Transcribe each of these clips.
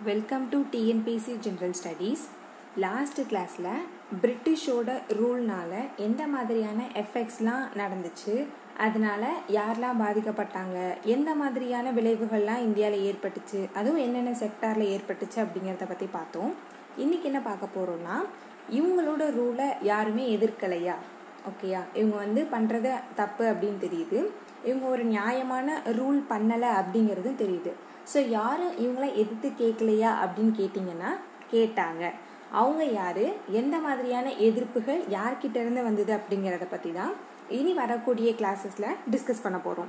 Welcome to TNPSC general studies last கிளாஸில் பிரிட்டிஷோட ரூல்னால எந்த மாதிரியான எஃபெக்ட்ஸ்லாம் நடந்துச்சு அதனால யாரெல்லாம் பாதிக்கப்பட்டாங்க எந்த மாதிரியான விளைவுகள்லாம் இந்தியாவில் ஏற்பட்டுச்சு அதுவும் என்னென்ன செக்டாரில் ஏற்பட்டுச்சு அப்படிங்கிறத பற்றி பார்த்தோம் இன்றைக்கி என்ன பார்க்க போகிறோம்னா இவங்களோட ரூலை யாருமே எதிர்க்கலையா ஓகேயா இவங்க வந்து பண்ணுறது தப்பு அப்படின்னு தெரியுது இவங்க ஒரு நியாயமான ரூல் பண்ணலை அப்படிங்கிறதும் தெரியுது ஸோ யாரும் இவங்கள எதிர்த்து கேட்கலையா அப்படின்னு கேட்டிங்கன்னா கேட்டாங்க அவங்க யார் எந்த மாதிரியான எதிர்ப்புகள் யார்கிட்ட இருந்து வந்தது அப்படிங்கிறத பற்றி தான் இனி வரக்கூடிய கிளாஸஸில் டிஸ்கஸ் பண்ண போகிறோம்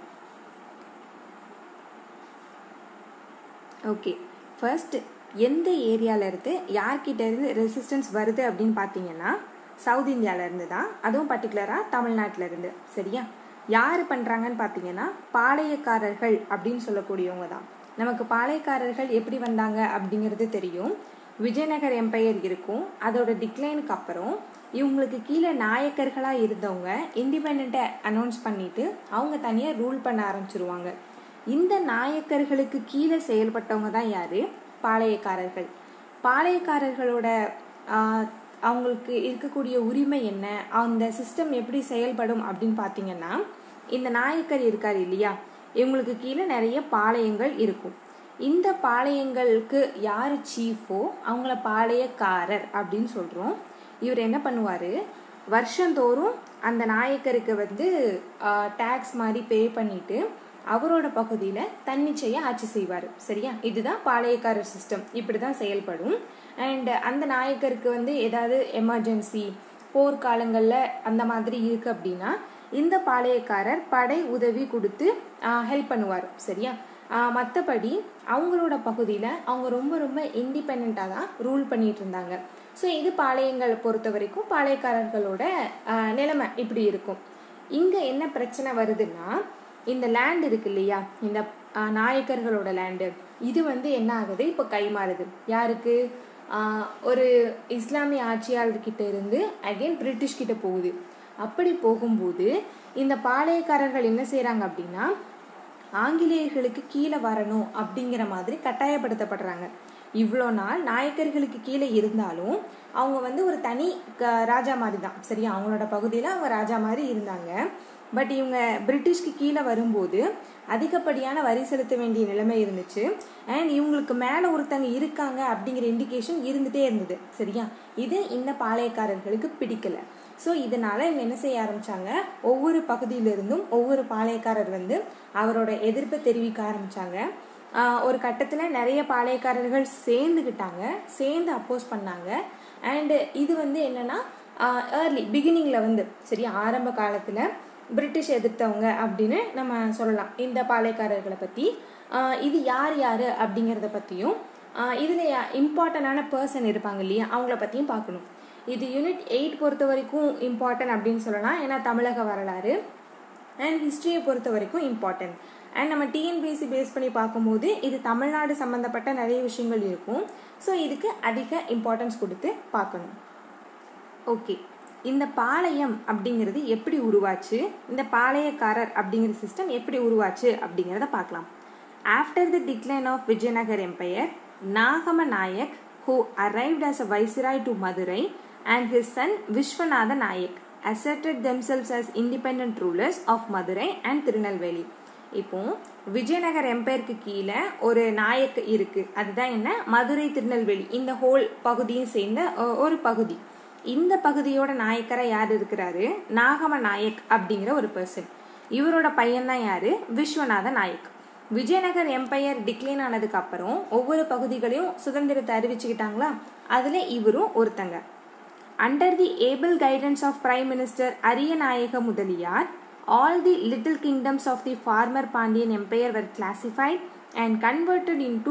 ஓகே ஃபர்ஸ்ட் எந்த ஏரியாவிலேருந்து யார்கிட்ட இருந்து ரெசிஸ்டன்ஸ் வருது அப்படின்னு பார்த்தீங்கன்னா சவுத் இந்தியாவிலேருந்து தான் அதுவும் பர்டிகுலராக தமிழ்நாட்டிலேருந்து சரியா யார் பண்ணுறாங்கன்னு பார்த்தீங்கன்னா பாளையக்காரர்கள் அப்படின்னு சொல்லக்கூடியவங்க தான் நமக்கு பாளையக்காரர்கள் எப்படி வந்தாங்க அப்படிங்கிறது தெரியும் விஜயநகர் எம்பையர் இருக்கும் அதோட டிக்ளைனுக்கு அப்புறம் இவங்களுக்கு கீழே நாயக்கர்களாக இருந்தவங்க இண்டிபெண்ட்டை அனௌன்ஸ் பண்ணிட்டு அவங்க தனியாக ரூல் பண்ண ஆரம்பிச்சிருவாங்க இந்த நாயக்கர்களுக்கு கீழே செயல்பட்டவங்க தான் யார் பாளையக்காரர்கள் பாளையக்காரர்களோட அவங்களுக்கு இருக்கக்கூடிய உரிமை என்ன அந்த சிஸ்டம் எப்படி செயல்படும் அப்படின்னு பார்த்தீங்கன்னா இந்த நாயக்கர் இருக்கார் இல்லையா இவங்களுக்கு கீழே நிறைய பாளையங்கள் இருக்கும் இந்த பாளையங்களுக்கு யார் சீஃபோ அவங்கள பாளையக்காரர் அப்படின்னு சொல்கிறோம் இவர் என்ன பண்ணுவார் வருஷந்தோறும் அந்த நாயக்கருக்கு வந்து டேக்ஸ் மாதிரி பே பண்ணிட்டு அவரோட பகுதியில் தன்னிச்சையாக ஆட்சி செய்வார் சரியா இதுதான் பாளையக்காரர் சிஸ்டம் இப்படி தான் செயல்படும் அண்ட் அந்த நாயக்கருக்கு வந்து ஏதாவது எமர்ஜென்சி போர்க்காலங்களில் அந்த மாதிரி இருக்குது அப்படின்னா இந்த பாளையக்காரர் படை உதவி கொடுத்து ஹெல்ப் பண்ணுவார் சரியா மற்றபடி அவங்களோட பகுதியில் அவங்க ரொம்ப ரொம்ப இண்டிபெண்ட்டாக தான் ரூல் பண்ணிட்டு இருந்தாங்க ஸோ இது பாளையங்களை பொறுத்த வரைக்கும் பாளையக்காரர்களோட நிலைமை இப்படி இருக்கும் இங்கே என்ன பிரச்சனை வருதுன்னா இந்த லேண்ட் இருக்கு இல்லையா இந்த நாயக்கர்களோட லேண்டு இது வந்து என்ன ஆகுது இப்போ கைமாறுது யாருக்கு ஒரு இஸ்லாமிய ஆட்சியாளர்கிட்ட இருந்து அகைன் பிரிட்டிஷ் கிட்ட போகுது அப்படி போகும்போது இந்த பாளையக்காரர்கள் என்ன செய்கிறாங்க அப்படின்னா ஆங்கிலேயர்களுக்கு கீழே வரணும் அப்படிங்கிற மாதிரி கட்டாயப்படுத்தப்படுறாங்க இவ்வளோ நாள் நாயக்கர்களுக்கு கீழே இருந்தாலும் அவங்க வந்து ஒரு தனி க ராஜா மாதிரி தான் சரியா அவங்களோட பகுதியில் அவங்க ராஜா மாதிரி இருந்தாங்க பட் இவங்க பிரிட்டிஷ்க்கு கீழே வரும்போது அதிகப்படியான வரி செலுத்த வேண்டிய நிலைமை இருந்துச்சு அண்ட் இவங்களுக்கு மேலே ஒருத்தங்க இருக்காங்க அப்படிங்கிற இண்டிகேஷன் இருந்துகிட்டே இருந்தது சரியா இது இந்த பாளையக்காரர்களுக்கு பிடிக்கல ஸோ இதனால் இவங்க என்ன செய்ய ஆரம்பித்தாங்க ஒவ்வொரு பகுதியிலிருந்தும் ஒவ்வொரு பாளையக்காரர் வந்து அவரோட எதிர்ப்பை தெரிவிக்க ஆரம்பித்தாங்க ஒரு கட்டத்தில் நிறைய பாளையக்காரர்கள் சேர்ந்துக்கிட்டாங்க சேர்ந்து அப்போஸ் பண்ணாங்க அண்டு இது வந்து என்னென்னா ஏர்லி பிகினிங்கில் வந்து சரியா ஆரம்ப காலத்தில் பிரிட்டிஷ் எதிர்த்தவங்க அப்படின்னு நம்ம சொல்லலாம் இந்த பாளையக்காரர்களை பற்றி இது யார் யார் அப்படிங்கிறத பற்றியும் இதில் இம்பார்ட்டண்டான பர்சன் இருப்பாங்க இல்லையா அவங்கள பற்றியும் பார்க்கணும் இது யூனிட் எயிட் பொறுத்த வரைக்கும் இம்பார்ட்டன்ட் அப்படின்னு சொல்லலாம் ஏன்னா தமிழக வரலாறு அண்ட் ஹிஸ்ட்ரியை பொறுத்த வரைக்கும் இம்பார்ட்டன்ட் அண்ட் நம்ம டிஎன்பிஎஸ்சி பேஸ் பண்ணி பார்க்கும்போது இது தமிழ்நாடு சம்மந்தப்பட்ட நிறைய விஷயங்கள் இருக்கும் ஸோ இதுக்கு அதிக இம்பார்ட்டன்ஸ் கொடுத்து பார்க்கணும் ஓகே இந்த பாளையம் அப்படிங்கிறது எப்படி உருவாச்சு இந்த பாளையக்காரர் அப்படிங்கிற சிஸ்டம் எப்படி உருவாச்சு அப்படிங்கிறத பார்க்கலாம் after the decline of Vijayanagar empire Nagama Nayak who arrived as a viceroy to Madurai and his son Viswanatha Nayak asserted themselves as independent rulers of Madurai and Tirunelveli இப்போ விஜயநகர் எம்பையருக்கு கீழே ஒரு நாயக் இருக்கு அதுதான் என்ன மதுரை திருநெல்வேலி இந்த ஹோல் பகுதியும் சேர்ந்த ஒரு பகுதி இந்த பகுதியோட நாயக்கராக யார் இருக்கிறாரு நாகம நாயக் அப்படிங்கிற ஒரு பர்சன் இவரோட பையன் தான் யாரு விஸ்வநாத நாயக் விஜயநகர் எம்பையர் டிக்ளைன் ஆனதுக்கு அப்புறம் ஒவ்வொரு பகுதிகளையும் சுதந்திரத்தை அறிவிச்சுக்கிட்டாங்களா அதில் இவரும் ஒருத்தங்க under the able guidance of prime minister Ariyanayaka Mudaliar all the little kingdoms of the former Pandyan Empire were classified and converted into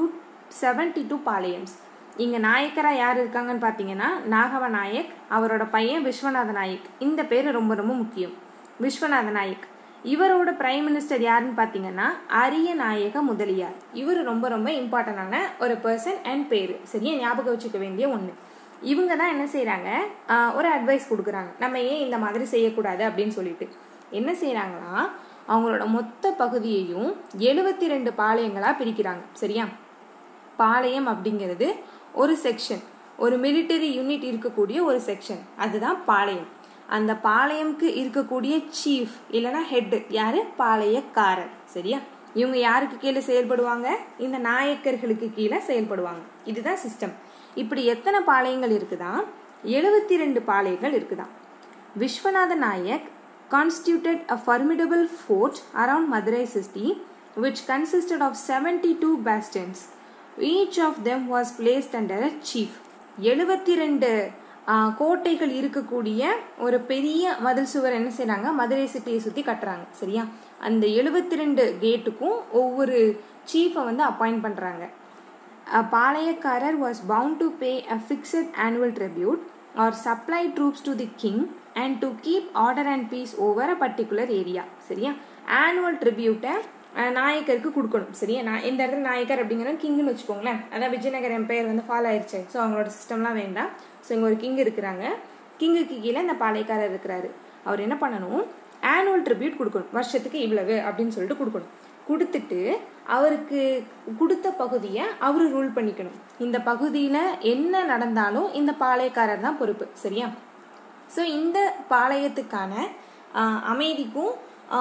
72 palayams இங்கே நாயக்கராக யார் இருக்காங்கன்னு பார்த்தீங்கன்னா நாகவ நாயக் அவரோட பையன் விஸ்வநாத நாயக் இந்த பேர் ரொம்ப ரொம்ப முக்கியம் விஸ்வநாத நாயக் இவரோட பிரைம் மினிஸ்டர் யாருன்னு பார்த்தீங்கன்னா அரிய நாயக முதலியார் இவர் ரொம்ப ரொம்ப இம்பார்ட்டண்டான ஒரு பர்சன் அண்ட் பேர் சரியா ஞாபகம் வச்சுக்க வேண்டிய ஒன்று இவங்க தான் என்ன செய்கிறாங்க ஒரு அட்வைஸ் கொடுக்குறாங்க நம்ம ஏன் இந்த மாதிரி செய்யக்கூடாது அப்படின்னு சொல்லிட்டு என்ன செய்கிறாங்கன்னா அவங்களோட மொத்த பகுதியையும் எழுபத்தி ரெண்டு பாளையங்களாக பிரிக்கிறாங்க சரியா பாளையம் அப்படிங்கிறது ஒரு செக்ஷன் ஒரு மிலிட்டரி யூனிட் இருக்கக்கூடிய ஒரு செக்ஷன் அதுதான் பாளையம் அந்த பாளையம்க்கு இருக்கக்கூடிய சீஃப் இல்லைன்னா ஹெட் யாரு பாளையக்காரர் சரியா இவங்க யாருக்கு கீழே செயல்படுவாங்க இந்த நாயக்கர்களுக்கு கீழே செயல்படுவாங்க இதுதான் சிஸ்டம் இப்படி எத்தனை பாளையங்கள் இருக்குதா எழுபத்தி ரெண்டு பாளையங்கள் இருக்குதா Viswanatha Naik constituted a formidable fort around Madurai city, which consisted of 72 bastions. Each of them was placed under a chief. எழுபத்தி ரெண்டு கோட்டைகள் இருக்கக்கூடிய ஒரு பெரிய மதில் சுவர் என்ன செய்றாங்க மதுரை சிட்டியை சுற்றி கட்டுறாங்க சரியா அந்த எழுபத்தி ரெண்டு கேட்டுக்கும் ஒவ்வொரு சீஃபை வந்து அப்பாயிண்ட் பண்ணுறாங்க palayakkarar was bound to pay a fixed annual tribute or supply troops to the king and to keep order and peace over a particular area சரியா ஆனுவல் ட்ரிபியூட்டை நாயக்கருக்கு கொடுக்கணும் சரியா நான் இந்த இடத்துல நாயக்கர் அப்படிங்கிற கிங்குன்னு வச்சுக்கோங்களேன் அதான் விஜயநகர் எம்பையர் வந்து ஃபாலோ ஆயிடுச்சு ஸோ அவங்களோட சிஸ்டம்லாம் வேண்டாம் ஸோ இங்கே ஒரு கிங் இருக்கிறாங்க கிங்குக்கு கீழே இந்த பாளையக்காரர் இருக்கிறாரு அவர் என்ன பண்ணணும் ஆனுவல் ட்ரிபியூட் கொடுக்கணும் வருஷத்துக்கு இவ்வளவு அப்படின்னு சொல்லிட்டு கொடுக்கணும் கொடுத்துட்டு அவருக்கு கொடுத்த பகுதியை அவர் ரூல் பண்ணிக்கணும் இந்த பகுதியில் என்ன நடந்தாலும் இந்த பாளையக்காரர் தான் பொறுப்பு சரியா ஸோ இந்த பாளையத்துக்கான அமைதிக்கும்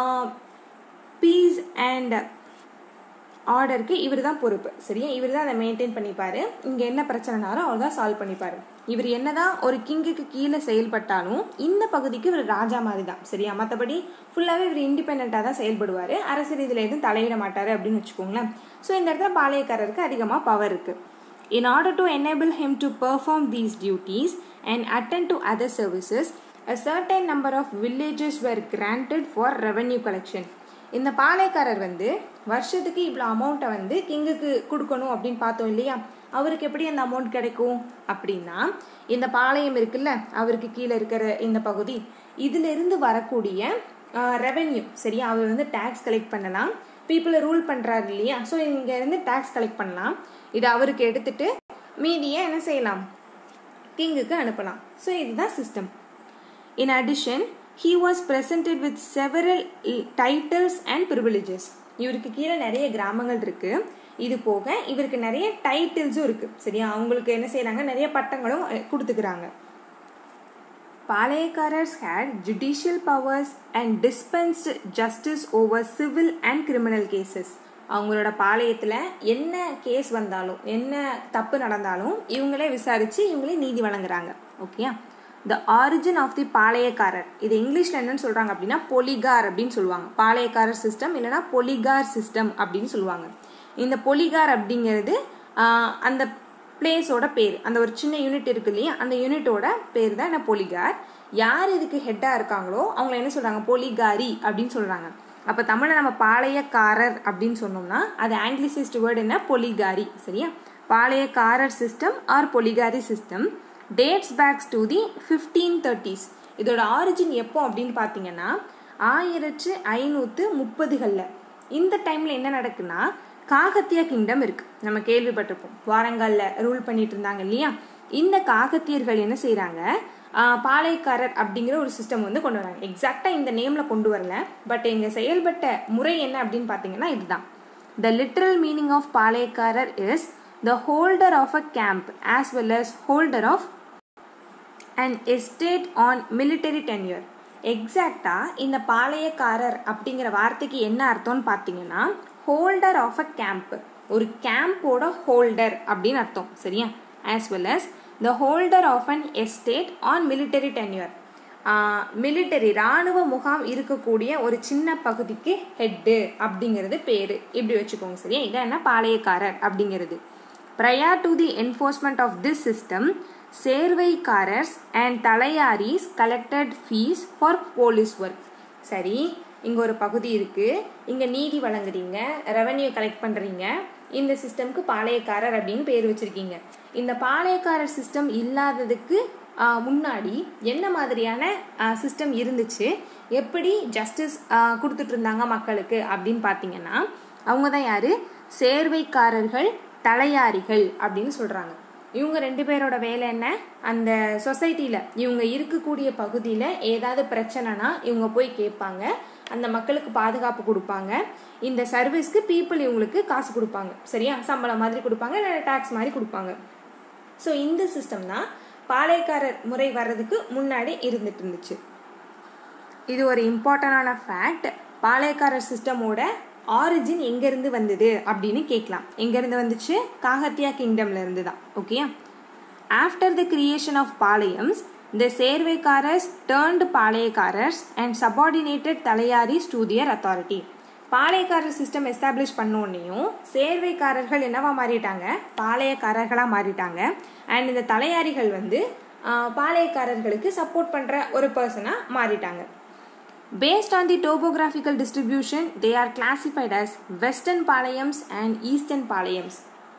பீஸ் அண்ட் ஆர்டருக்கு இவர் தான் பொறுப்பு சரியா இவர் தான் அதை மெயின்டைன் பண்ணிப்பாரு இங்கே என்ன பிரச்சனைனாலும் அவர் தான் சால்வ் பண்ணிப்பாரு இவர் என்னதான் ஒரு கிங்குக்கு கீழே செயல்பட்டாலும் இந்த பகுதிக்கு இவர் ராஜா மாதிரி தான் சரியா மற்றபடி ஃபுல்லாகவே இவர் இண்டிபெண்ட்டாக தான் செயல்படுவார் அரசியல் இதில் எதுவும் தலையிட மாட்டார் அப்படின்னு வச்சுக்கோங்களேன் ஸோ இந்த இடத்துல பாளையக்காரருக்கு அதிகமாக பவர் இருக்குது In order to enable him to perform these duties and attend to other services, a certain number of villages were granted for revenue collection. இந்த பாளையக்காரர் வந்து வருஷத்துக்கு இவ்வளோ அமௌண்ட்டை வந்து கிங்குக்கு கொடுக்கணும் அப்படின்னு பார்த்தோம் இல்லையா அவருக்கு எப்படி அந்த அமௌண்ட் கிடைக்கும் அப்படின்னா இந்த பாளையம் இருக்குல்ல அவருக்கு கீழே இருக்கிற இந்த பகுதி இதிலிருந்து வரக்கூடிய ரெவென்யூ சரியா அவர் வந்து டேக்ஸ் கலெக்ட் பண்ணலாம் பீப்புளை ரூல் பண்ணுறாரு இல்லையா ஸோ இங்கேருந்து டேக்ஸ் கலெக்ட் பண்ணலாம் இதை அவருக்கு எடுத்துட்டு மீதியை என்ன செய்யலாம் கிங்குக்கு அனுப்பலாம் ஸோ இதுதான் system in addition he was presented with several titles and privileges இவருக்கு கீழே நிறைய கிராமங்கள் இருக்கு இது போக இவருக்கு நிறைய டைட்டில்ஸும் இருக்கு சரியா அவங்களுக்கு என்ன செய்யறாங்க நிறைய பட்டங்களும் கொடுத்துக்கிறாங்க palayakkarars had judicial powers and dispensed justice over civil and criminal cases அவங்களோட பாளையத்தில் என்ன கேஸ் வந்தாலும் என்ன தப்பு நடந்தாலும் இவங்களே விசாரித்து இவங்களே நீதி வழங்குறாங்க ஓகேயா த ஆரிஜின் ஆஃப் தி பாளையக்காரர் இது இங்கிலீஷில் என்னன்னு சொல்கிறாங்க அப்படின்னா பொலிகார் அப்படின்னு சொல்லுவாங்க பாளையக்காரர் சிஸ்டம் இல்லைனா பொலிகார் சிஸ்டம் அப்படின்னு சொல்லுவாங்க இந்த பொலிகார் அப்படிங்கிறது அந்த பிளேஸோட பேர் அந்த ஒரு சின்ன யூனிட் இருக்கு இல்லையா அந்த யூனிட்டோட பேர் தான் என்ன பொலிகார் யார் இதுக்கு ஹெட்டாக இருக்காங்களோ அவங்கள என்ன சொல்கிறாங்க பொலிகாரி அப்படின்னு சொல்கிறாங்க அப்போ தமிழில் நம்ம பாளையக்காரர் அப்படின்னு சொன்னோம்னா அது ஆங்கிலிசிஸ்ட் வேர்டு என்ன பொலிகாரி சரியா palayakkarar system or poligar system dates back to the fifteen thirties இதோட ஆரிஜின் எப்போ அப்படின்னு பார்த்தீங்கன்னா ஆயிரத்து ஐநூற்று முப்பதுகளில் இந்த டைமில் என்ன நடக்குன்னா காகத்தியா கிங்டம் இருக்கு நம்ம கேள்விப்பட்டிருப்போம் வாரங்காலில் ரூல் பண்ணிட்டு இருந்தாங்க இல்லையா இந்த காகத்தியர்கள் என்ன செய்கிறாங்க பாளையக்காரர் அப்படிங்கிற ஒரு சிஸ்டம் வந்து கொண்டு வராங்க எக்ஸாக்டாக இந்த நேமில் கொண்டு வரல பட் இங்கே செயல்பட்ட முறை என்ன அப்படின்னு பார்த்தீங்கன்னா இதுதான் the literal meaning of palayakkarar is the holder of a camp as well as holder of and estate on military tenure எக்ஸாக்டாக இந்த பாளையக்காரர் அப்படிங்கிற வார்த்தைக்கு என்ன அர்த்தம்னு பார்த்தீங்கன்னா ஹோல்டர் ஆஃப் அ கேம்ப் ஒரு கேம்போட ஹோல்டர் அப்படின்னு அர்த்தம் சரியா as well as the holder of an estate on military tenure military இராணுவ முகாம் இருக்கக்கூடிய ஒரு சின்ன பகுதிக்கு ஹெட்டு அப்படிங்கிறது பேர் இப்படி வச்சுக்கோங்க சரியா இதான் என்ன பாளையக்காரர் அப்படிங்கிறது prior to the enforcement of this system servaikkarars and talaiyaris collected fees for police work சரி இங்கே ஒரு பகுதி இருக்குது இங்கே நீதி வழங்குறீங்க ரெவன்யூ கலெக்ட் பண்ணுறீங்க இந்த சிஸ்டம்க்கு பாளையக்காரர் அப்படின்னு பேர் வச்சுருக்கீங்க இந்த பாளையக்காரர் சிஸ்டம் இல்லாததுக்கு முன்னாடி என்ன மாதிரியான சிஸ்டம் இருந்துச்சு எப்படி ஜஸ்டிஸ் கொடுத்துட்டு இருந்தாங்க மக்களுக்கு அப்படின்னு பார்த்தீங்கன்னா அவங்க தான் யார் சேர்வைக்காரர்கள் தலையாரிகள் அப்படின்னு சொல்கிறாங்க இவங்க ரெண்டு பேரோட வேலை என்ன அந்த சொசைட்டியில் இவங்க இருக்கக்கூடிய பகுதியில் ஏதாவது பிரச்சனைனா இவங்க போய் கேட்பாங்க அந்த மக்களுக்கு பாதுகாப்பு கொடுப்பாங்க இந்த சர்வீஸ்க்கு பீப்புள் இவங்களுக்கு காசு கொடுப்பாங்க சரியா சம்பளம் மாதிரி கொடுப்பாங்க இல்லை டேக்ஸ் மாதிரி கொடுப்பாங்க ஸோ இந்த சிஸ்டம் தான் பாளையக்காரர் முறை வர்றதுக்கு முன்னாடி இருந்துட்டு இருந்துச்சு இது ஒரு இம்பார்ட்டண்டான ஃபேக்ட் பாளையக்காரர் சிஸ்டமோட ஆரிஜின் எங்கேருந்து வந்தது அப்படின்னு கேட்கலாம் எங்கேருந்து வந்துச்சு காகத்தியா கிங்டம்ல இருந்து தான் ஓகேயா after the creation of palayams the servaikkarars turned palayakkarars and subordinated talaiyaris to their authority palayakkarar system establish பண்ணோன்னையும் சேர்வைக்காரர்கள் என்னவா மாறிட்டாங்க பாளையக்காரர்களாக மாறிட்டாங்க அண்ட் இந்த தலையாரிகள் வந்து பாளையக்காரர்களுக்கு சப்போர்ட் பண்ணுற ஒரு பர்சனாக மாறிட்டாங்க Based on the topographical distribution, they are classified as Western Palayams and Eastern Palayams.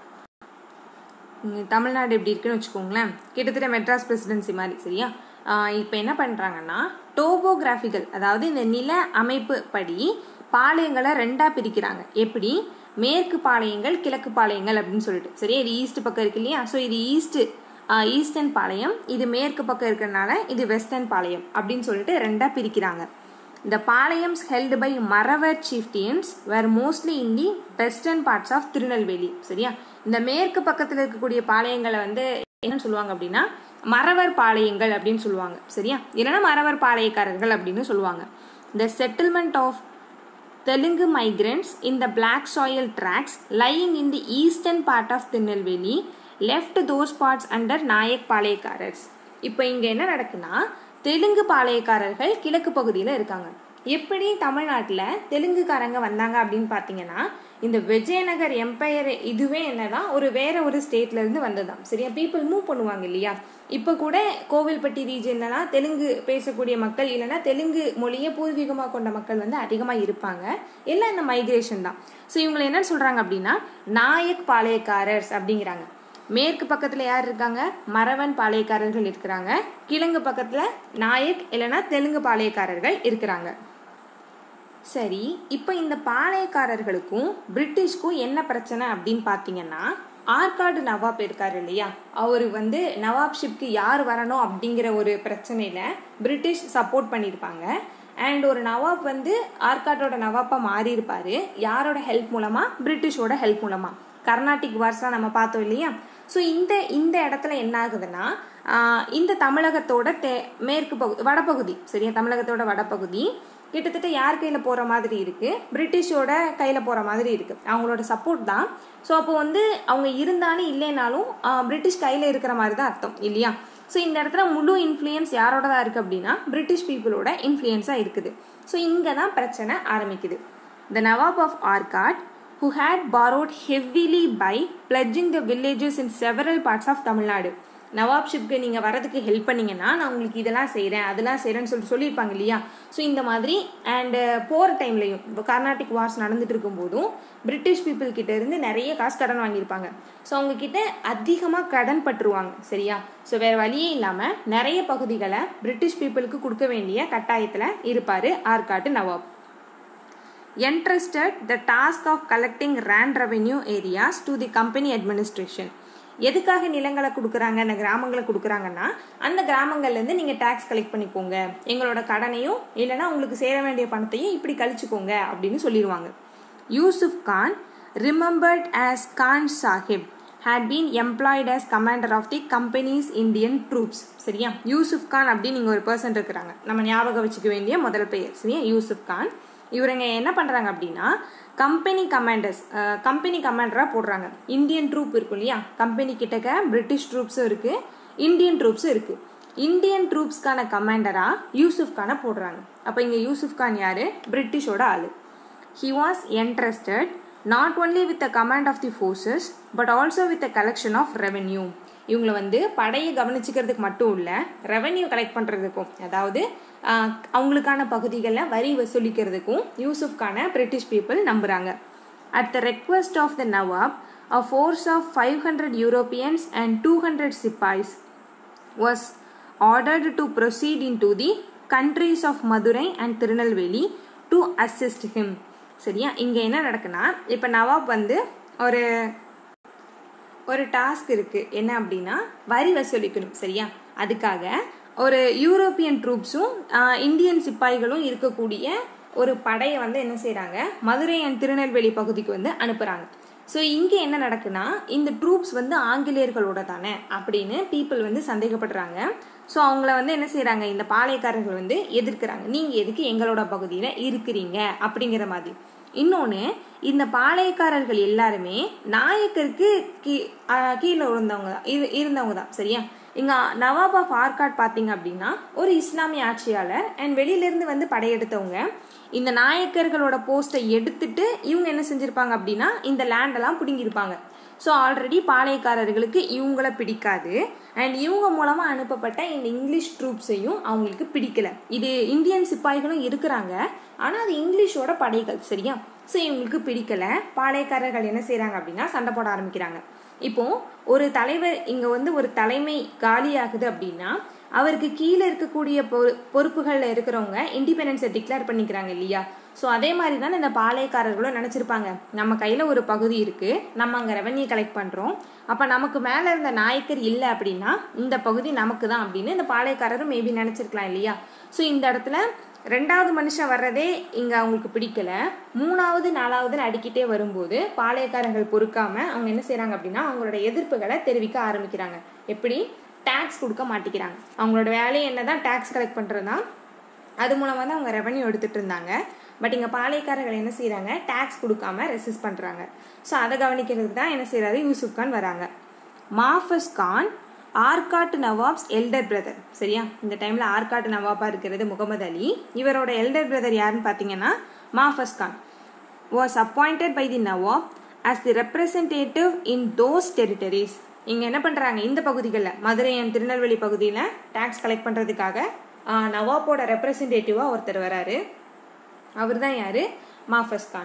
Tamil Nadu எப்படி இருக்குன்னு வச்சுக்கோங்களேன் கிட்டத்தட்ட மெட்ராஸ் பிரசிடென்சி மாதிரி சரியா இப்போ என்ன பண்ணுறாங்கன்னா டோபோகிராஃபிக்கல் அதாவது இந்த நில அமைப்பு படி பாளையங்களை ரெண்டாக பிரிக்கிறாங்க எப்படி மேற்கு பாளையங்கள் கிழக்கு பாளையங்கள் அப்படின்னு சொல்லிட்டு சரியா இது ஈஸ்ட் பக்கம் இருக்கு இல்லையா ஸோ இது ஈஸ்ட்டு ஈஸ்டர்ன் பாளையம் இது மேற்கு பக்கம் இருக்கிறனால இது வெஸ்டர்ன் பாளையம் அப்படின்னு சொல்லிட்டு ரெண்டாக பிரிக்கிறாங்க The Palayams held by Maravar chieftains were mostly in the western parts of Tirunelveli சரியா இந்த மேற்கு பக்கத்தில் இருக்கக்கூடிய பாளையங்களை வந்து என்ன சொல்லுவாங்க அப்படின்னா மறவர் பாளையங்கள் அப்படின்னு சொல்லுவாங்க சரியா இல்லைன்னா மறவர் பாளையக்காரர்கள் அப்படின்னு சொல்லுவாங்க the settlement of Telugu migrants in the black soil tracts lying in the eastern part of Tirunelveli left those parts under Nayak palayakkarars இப்போ இங்கே என்ன நடக்குன்னா தெலுங்கு பாளையக்காரர்கள் கிழக்கு பகுதியில் இருக்காங்க எப்படி தமிழ்நாட்டில் தெலுங்குக்காரங்க வந்தாங்க அப்படின்னு பார்த்தீங்கன்னா இந்த விஜயநகர் எம்பையர் இதுவே என்னதான் ஒரு வேற ஒரு ஸ்டேட்ல இருந்து வந்ததாம் சரியா பீப்புள் மூவ் பண்ணுவாங்க இல்லையா இப்போ கூட கோவில்பட்டி ரீஜன்லலாம் தெலுங்கு பேசக்கூடிய மக்கள் இல்லைன்னா தெலுங்கு மொழியை பூர்வீகமாக கொண்ட மக்கள் வந்து அதிகமாக இருப்பாங்க எல்லாம் இந்த மைக்ரேஷன் தான் ஸோ இவங்களை என்ன சொல்கிறாங்க அப்படின்னா நாயக் பாளையக்காரர்ஸ் அப்படிங்கிறாங்க மேற்கு பக்கத்தில் யார் இருக்காங்க மரவன் பாளையக்காரர்கள் இருக்கிறாங்க கிழங்கு பக்கத்தில் நாயக் இல்லைன்னா தெலுங்கு பாளையக்காரர்கள் இருக்கிறாங்க சரி இப்போ இந்த பாளையக்காரர்களுக்கும் பிரிட்டிஷ்க்கும் என்ன பிரச்சனை அப்படின்னு பார்த்தீங்கன்னா ஆற்காடு நவாப் இருக்காரு இல்லையா அவர் வந்து நவாப்ஷிப்க்கு யார் வரணும் அப்படிங்கிற ஒரு பிரச்சனையில் பிரிட்டிஷ் சப்போர்ட் பண்ணியிருப்பாங்க அண்ட் ஒரு நவாப் வந்து ஆற்காட்டோட நவாப்பாக மாறி இருப்பாரு யாரோட ஹெல்ப் மூலமாக பிரிட்டிஷோட ஹெல்ப் மூலமாக கர்நாடிக் வார்ஸ்லாம் நம்ம பார்த்தோம் இல்லையா ஸோ இந்த இந்த இடத்துல என்ன ஆகுதுன்னா இந்த தமிழகத்தோட தே மேற்கு பகுதி வடபகுதி சரியா தமிழகத்தோட வடபகுதி கிட்டத்தட்ட யார் கையில் போகிற மாதிரி இருக்குது பிரிட்டிஷோட கையில் போகிற மாதிரி இருக்குது அவங்களோட சப்போர்ட் தான் ஸோ அப்போ வந்து அவங்க இருந்தாலும் இல்லைனாலும் பிரிட்டிஷ் கையில் இருக்கிற மாதிரி தான் அர்த்தம் இல்லையா ஸோ இந்த இடத்துல முழு இன்ஃப்ளூயன்ஸ் யாரோட தான் இருக்குது அப்படின்னா பிரிட்டிஷ் பீப்புளோட இன்ஃப்ளூயன்ஸாக இருக்குது ஸோ இங்கே தான் பிரச்சனை ஆரம்பிக்குது the nawab of Arcot who had borrowed heavily by pledging the villages in several parts of Tamil Nadu நவாப்ஷிப்க்கு நீங்கள் வரதுக்கு ஹெல்ப் பண்ணீங்கன்னா நான் உங்களுக்கு இதெல்லாம் செய்கிறேன் அதெல்லாம் செய்கிறேன்னு சொல்லிட்டு சொல்லியிருப்பாங்க இல்லையா ஸோ இந்த மாதிரி அண்டு போகிற டைம்லையும் இப்போ கர்நாடிக் வார்ஸ் நடந்துட்டு இருக்கும்போதும் பிரிட்டிஷ் பீப்புள் கிட்ட இருந்து நிறைய காசு கடன் வாங்கியிருப்பாங்க ஸோ அவங்க கிட்ட அதிகமாக கடன் பட்டுருவாங்க சரியா ஸோ வேறு வழியே இல்லாமல் நிறைய பகுதிகளை பிரிட்டிஷ் பீப்புளுக்கு கொடுக்க வேண்டிய கட்டாயத்தில் இருப்பார் ஆற்காட்டு நவாப் entrusted the task of collecting land revenue areas to the company administration எதுக்காக நிலங்களை கொடுக்குறாங்க அந்த கிராமங்களை கொடுக்குறாங்கன்னா அந்த கிராமங்கள்லேருந்து நீங்கள் டேக்ஸ் கலெக்ட் பண்ணிக்கோங்க எங்களோட கடனையும் இல்லைன்னா உங்களுக்கு சேர வேண்டிய பணத்தையும் இப்படி கழிச்சுக்கோங்க அப்படின்னு சொல்லிடுவாங்க Yusuf Khan remembered as Khan Sahib had been employed as commander of the company's Indian troops சரியா யூசுப் கான் அப்படின்னு நீங்கள் ஒரு பர்சன் இருக்கிறாங்க நம்ம ஞாபகம் வச்சுக்க வேண்டிய முதல் பெயர் சரியா யூசுப் கான் இவருங்க என்ன பண்ணுறாங்க அப்படின்னா கம்பெனி கமாண்டர்ஸ் கம்பெனி கமாண்டராக போடுறாங்க இந்தியன் ட்ரூப் இருக்கும் இல்லையா கம்பெனி கிட்டக்க பிரிட்டிஷ் ட்ரூப்ஸும் இருக்குது இந்தியன் ட்ரூப்ஸும் இருக்குது இந்தியன் ட்ரூப்ஸ்க்கான கமாண்டராக யூசுப் கானை போடுறாங்க அப்போ இங்கே யூசுப் கான் யார் பிரிட்டிஷோட ஆள் he was entrusted not only with the command of the forces but also with the collection of revenue இவங்களை வந்து படையை கவனிச்சுக்கிறதுக்கு மட்டும் இல்லை ரெவென்யூ கலெக்ட் பண்ணுறதுக்கும் அதாவது அவங்களுக்கான பகுதிகளில் வரி வசூலிக்கிறதுக்கும் யூசுஃப்கான பிரிட்டிஷ் பீப்புள் நம்புகிறாங்க at the request of the nawab a force of five hundred Europeans and two hundred sepoys was ordered to proceed in to the countries of Madurai and Tirunelveli to assist him சரியா இங்கே என்ன நடக்குன்னா இப்போ நவாப் வந்து ஒரு ஒரு டாஸ்க் இருக்குது என்ன அப்படின்னா வரி வசூலிக்கணும் சரியா அதுக்காக ஒரு யூரோப்பியன் ட்ரூப்ஸும் இந்தியன் சிப்பாய்களும் இருக்கக்கூடிய ஒரு படையை வந்து என்ன செய்கிறாங்க மதுரை அண்ட் திருநெல்வேலி பகுதிக்கு வந்து அனுப்புகிறாங்க ஸோ இங்கே என்ன நடக்குன்னா இந்த ட்ரூப்ஸ் வந்து ஆங்கிலேயர்களோட தானே அப்படின்னு பீப்புள் வந்து சந்தேகப்படுறாங்க ஸோ அவங்கள வந்து என்ன செய்கிறாங்க இந்த பாளையக்காரர்கள் வந்து எதிர்க்கிறாங்க நீங்கள் எதுக்கு எங்களோட பகுதியில் இருக்கிறீங்க அப்படிங்கிற மாதிரி இன்னொன்று இந்த பாளையக்காரர்கள் எல்லாருமே நாயக்கருக்கு கீ கீழே இருந்தவங்க தான் இரு இருந்தவங்க தான் சரியா இங்கே நவாப் ஆஃப் ஆர்காட் பார்த்தீங்க அப்படின்னா ஒரு இஸ்லாமிய ஆட்சியாளர் அண்ட் வெளியிலேருந்து வந்து படையெடுத்தவங்க இந்த நாயக்கர்களோட போஸ்ட்டை எடுத்துட்டு இவங்க என்ன செஞ்சுருப்பாங்க அப்படின்னா இந்த லேண்டெல்லாம் பிடுங்கியிருப்பாங்க ஸோ ஆல்ரெடி பாளையக்காரர்களுக்கு இவங்கள பிடிக்காது அண்ட் இவங்க மூலமாக அனுப்பப்பட்ட இந்த இங்கிலீஷ் ட்ரூப்ஸையும் அவங்களுக்கு பிடிக்கல இது இந்தியன் சிப்பாய்களும் இருக்கிறாங்க ஆனால் அது இங்கிலீஷோட படைகள் சரியா ஸோ இவங்களுக்கு பிடிக்கல பாளையக்காரர்கள் என்ன செய்கிறாங்க அப்படின்னா சண்டை போட ஆரம்பிக்கிறாங்க இப்போ ஒரு தலைவர் இங்கே வந்து ஒரு தலைமை காலியாகுது அப்படின்னா அவருக்கு கீழே இருக்கக்கூடிய பொறு பொறுப்புகளில் இருக்கிறவங்க இண்டிபெண்டன்ஸை டிக்ளேர் பண்ணிக்கிறாங்க இல்லையா ஸோ அதே மாதிரி தான் இந்த பாளையக்காரர்களும் நினச்சிருப்பாங்க நம்ம கையில் ஒரு பகுதி இருக்குது நம்ம அங்கே ரெவன்யூ கலெக்ட் பண்ணுறோம் அப்போ நமக்கு மேலே இருந்த நாயக்கர் இல்லை அப்படின்னா இந்த பகுதி நமக்கு தான் அப்படின்னு இந்த பாளையக்காரரும் மேபி நினச்சிருக்கலாம் இல்லையா ஸோ இந்த இடத்துல ரெண்டாவது மனுஷன் வர்றதே இங்கே அவங்களுக்கு பிடிக்கல மூணாவது நாலாவதுன்னு அடிக்கிட்டே வரும்போது பாளையக்காரர்கள் பொறுக்காம அவங்க என்ன செய்கிறாங்க அப்படின்னா அவங்களோட எதிர்ப்புகளை தெரிவிக்க ஆரம்பிக்கிறாங்க எப்படி டேக்ஸ் கொடுக்க மாட்டேங்கிறாங்க அவங்களோட வேலையை என்ன தான் டேக்ஸ் கலெக்ட் பண்ணுறது தான் அது மூலமாக தான் அவங்க ரெவன்யூ எடுத்துகிட்டு இருந்தாங்க பட் இங்கே பாளையக்காரர்கள் என்ன செய்கிறாங்க டேக்ஸ் கொடுக்காம ரெசிஸ்ட் பண்ணுறாங்க ஸோ அதை கவனிக்கிறதுக்கு தான் என்ன செய்கிறாரு யூசுப் கான் வராங்க மாஃபஸ் கான் ஆர்காட் நவாப்ஸ் எல்டர் பிரதர் சரியா இந்த டைமில் ஆர்காட் நவாபாக இருக்கிறது முகமது அலி இவரோட எல்டர் பிரதர் யாருன்னு பார்த்தீங்கன்னா Mahfuz Khan was appointed by the nawab as the representative in those territories இங்கே என்ன பண்ணுறாங்க இந்த பகுதிகளில் மதுரை அண்ட் திருநெல்வேலி பகுதியில் டேக்ஸ் கலெக்ட் பண்ணுறதுக்காக நவாப்போட ரெப்ரசன்டேட்டிவாக ஒருத்தர் வராரு அவர் தான் யார் Mahfuz Khan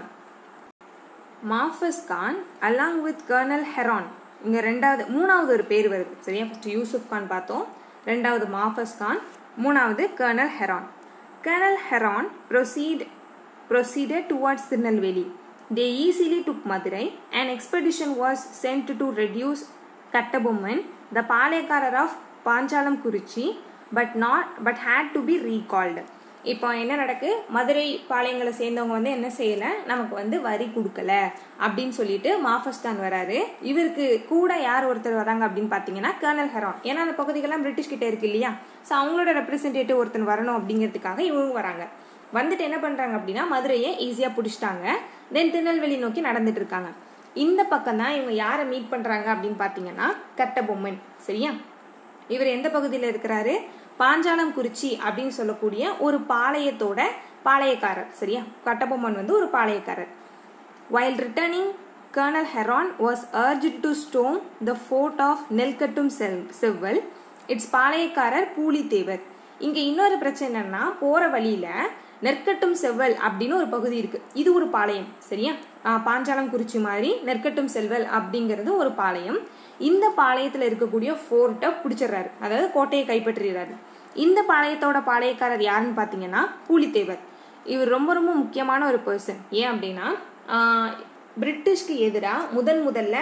Mahfuz Khan along with colonel Heron இங்கே ரெண்டாவது மூணாவது ஒரு பேர் வருது சரியா ஃபஸ்ட்டு யூசுப் கான் பார்த்தோம் ரெண்டாவது மாஃபஸ் கான் மூணாவது colonel Heron colonel Heron proceed proceeded towards Tirunelveli they easily took Madurai and expedition was sent to reduce Kattabomman the palayakkarar of Panchalankurichi but not but had to be recalled இப்போ என்ன நடக்கு மதுரை பாளையங்களை சேர்ந்தவங்க வந்து என்ன செய்யலை நமக்கு வந்து வரி கொடுக்கல அப்படின்னு சொல்லிட்டு மாஃபஸ்கான் வராரு இவருக்கு கூட யார் ஒருத்தர் வராங்க அப்படின்னு பார்த்தீங்கன்னா கர்னல் ஹெரான் ஏன்னா அந்த பகுதிகள்லாம் பிரிட்டிஷ் கிட்ட இருக்கு இல்லையா ஸோ அவங்களோட ரெப்ரசன்டேட்டிவ் ஒருத்தன் வரணும் அப்படிங்கிறதுக்காக இவங்க வராங்க வந்துட்டு என்ன பண்ணுறாங்க அப்படின்னா மதுரையை ஈஸியாக பிடிச்சிட்டாங்க தென் திருநெல்வேலி நோக்கி நடந்துட்டு இருக்காங்க இந்த பக்கம் தான் இவங்க யாரை மீட் பண்ணுறாங்க அப்படின்னு பார்த்தீங்கன்னா கட்டபொம்மன் சரியா இவர் எந்த பகுதியில் இருக்கிறாரு பாஞ்சாலம் குறிச்சி அப்படின்னு சொல்லக்கூடிய ஒரு பாளையத்தோட பாளையக்காரர் சரியா கட்டபொம்மன் வந்து ஒரு பாளையக்காரர் while returning colonel Heron was urged to storm the fort of Nelkattum செல் செவ்வல் இட்ஸ் பாளையக்காரர் பூலித்தேவர் இங்கே இன்னொரு பிரச்சனை என்னன்னா போகிற வழியில் நெற்கட்டும் செவ்வல் அப்படின்னு ஒரு பகுதி இருக்கு இது ஒரு பாளையம் சரியா பாஞ்சாலம் குறிச்சி மாதிரி நெற்கட்டும் செல்வல் அப்படிங்கிறது ஒரு பாளையம் இந்த பாளையத்தில் இருக்கக்கூடிய ஃபோர்ட்டை பிடிச்சிடுறாரு அதாவது கோட்டையை கைப்பற்றுறாரு இந்த பாளையத்தோட பாளையக்காரர் யாருன்னு பார்த்தீங்கன்னா பூலித்தேவர் இவர் ரொம்ப ரொம்ப முக்கியமான ஒரு பர்சன் ஏன் அப்படின்னா பிரிட்டிஷ்க்கு எதிராக முதன் முதல்ல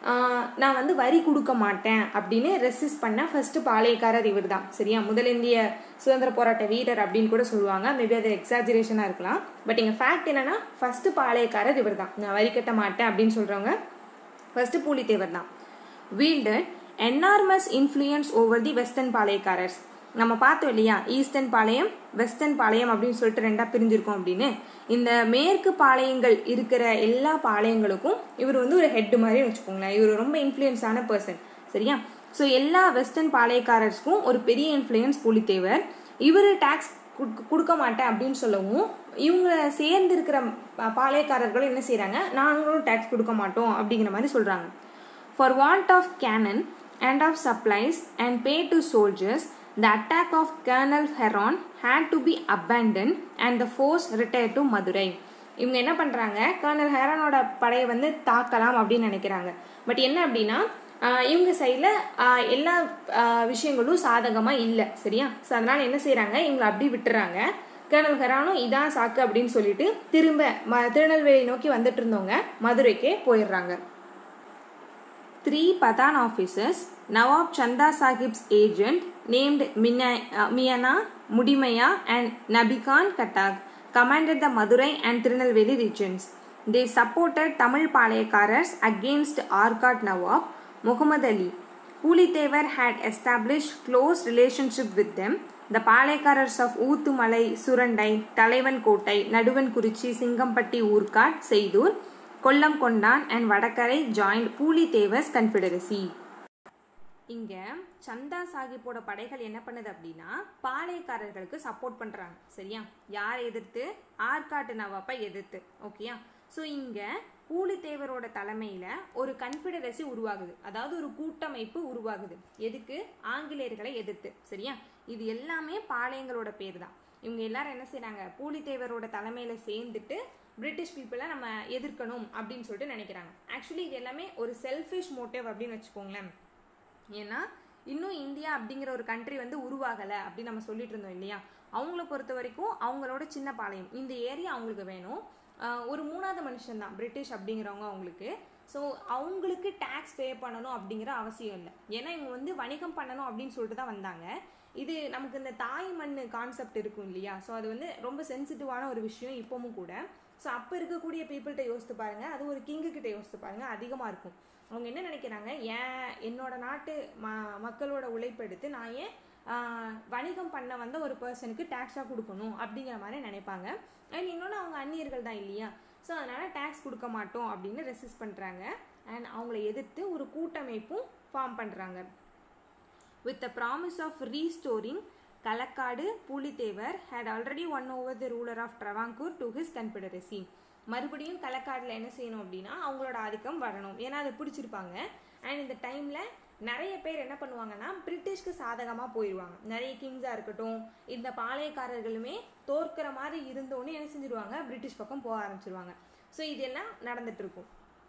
நான் வந்து வரி கொடுக்க மாட்டேன் அப்படின்னு ரெசிஸ்ட் பண்ண ஃபர்ஸ்ட் பாளையக்காரர் இவர் தான் சரியா முதல் இந்திய சுதந்திர போராட்ட வீரர் அப்படின்னு கூட சொல்லுவாங்க மேபி அது எக்ஸாஜரேஷனாக இருக்கலாம் பட் இங்கே ஃபேக்ட் என்னன்னா ஃபர்ஸ்ட் பாளையக்காரர் இவர் தான் நான் வரி கட்ட மாட்டேன் அப்படின்னு சொல்கிறவங்க ஃபர்ஸ்ட் பூலித்தேவர் தான் wielded enormous influence over the western palayakkarars நம்ம பார்த்தோம் இல்லையா ஈஸ்டர்ன் பாளையம் வெஸ்டர்ன் பாளையம் அப்படின்னு சொல்லிட்டு ரெண்டா பிரிஞ்சிருக்கோம் அப்படின்னு இந்த மேற்கு பாளையங்கள் இருக்கிற எல்லா பாளையங்களுக்கும் இவர் வந்து ஒரு ஹெட் மாதிரி வச்சுக்கோங்களேன் இவர் ரொம்ப இன்ஃப்ளூயன்ஸான பர்சன் சரியா ஸோ எல்லா வெஸ்டர்ன் பாளையக்காரர்ஸ்க்கும் ஒரு பெரிய இன்ஃப்ளூயன்ஸ் புலித்தேவர் இவர் டேக்ஸ் கொடுக்க மாட்டேன் அப்படின்னு சொல்லவும் இவங்க சேர்ந்து இருக்கிற பாளையக்காரர்களும் என்ன செய்கிறாங்க நாங்களும் டேக்ஸ் கொடுக்க மாட்டோம் அப்படிங்கிற மாதிரி சொல்கிறாங்க for want of cannon and of supplies and pay to soldiers The attack of Colonel Heron had to be abandoned and the force retired to Madurai. இவங்க என்ன பண்ணுறாங்க கர்னல் ஹெரானோட படையை வந்து தாக்கலாம் அப்படின்னு நினைக்கிறாங்க பட் என்ன அப்படின்னா இவங்க சைடில் எல்லா விஷயங்களும் சாதகமாக இல்லை சரியா ஸோ அதனால் என்ன செய்கிறாங்க இவங்களை அப்படி விட்டுறாங்க கர்னல் ஹெரானும் இதான் சாக்கு அப்படின்னு சொல்லிட்டு திரும்ப ம திருநெல்வேலி நோக்கி வந்துட்டு இருந்தவங்க மதுரைக்கே போயிடுறாங்க three Pathan officers nawab Chanda Sahib's agent named Mina Miyana Mudimaiya and Nabikhan Kattak commanded the Madurai and Tirunelveli regions. They supported Tamil Palayakaras against Arcot Nawab Muhammad Ali. Pulithevar had established close relationship with them. The Palayakaras of Ootumalai, Surandai, Talaivan Kotai, Naduvan Kurichi, Singampatti Urkat, Seidur, Kollam Kondan and Vadakarai joined Pulithevar's confederacy. இங்க சந்தா சாஹிப்போட படைகள் என்ன பண்ணுது அப்படின்னா பாளையக்காரர்களுக்கு support பண்றாங்க சரியா யாரை எதிர்த்து ஆற்காட்டு நவாப்பை எதிர்த்து ஓகேயா ஸோ இங்க பூலித்தேவரோட தலைமையில ஒரு கன்ஃபெடரசி உருவாகுது அதாவது ஒரு கூட்டமைப்பு உருவாகுது எதுக்கு ஆங்கிலேயர்களை எதிர்த்து சரியா இது எல்லாமே பாளையங்களோட பேர் தான் இவங்க எல்லாரும் என்ன செய்றாங்க பூலித்தேவரோட தலைமையில சேர்ந்துட்டு பிரிட்டிஷ் பீப்புளை நம்ம எதிர்க்கணும் அப்படின்னு சொல்லிட்டு நினைக்கிறாங்க ஆக்சுவலி இது எல்லாமே ஒரு செல்ஃபிஷ் மோட்டிவ் அப்படின்னு வச்சுக்கோங்களேன் ஏன்னா இன்னும் இந்தியா அப்படிங்கிற ஒரு கண்ட்ரி வந்து உருவாகலை அப்படின்னு நம்ம சொல்லிட்டு இருந்தோம் இல்லையா அவங்கள பொறுத்த வரைக்கும் அவங்களோட சின்ன பாளையம் இந்த ஏரியா அவங்களுக்கு வேணும் ஆஹ் ஒரு மூணாவது மனுஷன் தான் பிரிட்டிஷ் அப்படிங்கிறவங்க அவங்களுக்கு ஸோ அவங்களுக்கு டேக்ஸ் பே பண்ணணும் அப்படிங்கிற அவசியம் இல்லை ஏன்னா இவங்க வந்து வணிகம் பண்ணணும் அப்படின்னு சொல்லிட்டு தான் வந்தாங்க இது நமக்கு இந்த தாய் மண் கான்செப்ட் இருக்கும் இல்லையா ஸோ அது வந்து ரொம்ப சென்சிட்டிவான ஒரு விஷயம் இப்போவும் கூட ஸோ அப்போ இருக்கக்கூடிய பீப்புள்கிட்ட யோசித்து பாருங்க அது ஒரு கிங்கு கிட்ட யோசித்து பாருங்க அதிகமாக இருக்கும் அவங்க என்ன நினைக்கிறாங்க ஏன் என்னோட நாட்டு ம மக்களோட உழைப்பெடுத்து நான் ஏன் ஆஹ், வணிகம் பண்ண வந்த ஒரு பர்சனுக்கு டேக்ஸாக கொடுக்கணும் அப்படிங்கிற மாதிரி நினைப்பாங்க அண்ட் இன்னொன்று அவங்க அந்நியர்கள் தான் இல்லையா ஸோ அதனால் டேக்ஸ் கொடுக்க மாட்டோம் அப்படின்னு ரெசிஸ்ட் பண்ணுறாங்க அண்ட் அவங்கள எதிர்த்து ஒரு கூட்டமைப்பும் ஃபார்ம் பண்ணுறாங்க with the promise of restoring Kalakkadu, Pulithevar had already won over the ruler of Travancore to his confederacy. மறுபடியும் களக்காடில் என்ன செய்யணும் அப்படின்னா அவங்களோட ஆதிக்கம் வரணும் ஏன்னா அதை பிடிச்சிருப்பாங்க அண்ட் இந்த டைமில் நிறைய பேர் என்ன பண்ணுவாங்கன்னா பிரிட்டிஷ்க்கு சாதகமாக போயிடுவாங்க நிறைய கிங்ஸாக இருக்கட்டும் இந்த பாளையக்காரர்களுமே தோற்கிற மாதிரி இருந்தோன்னு என்ன செஞ்சிருவாங்க பிரிட்டிஷ் பக்கம் போக ஆரம்பிச்சிருவாங்க ஸோ இதெல்லாம் நடந்துட்டு இருக்கும்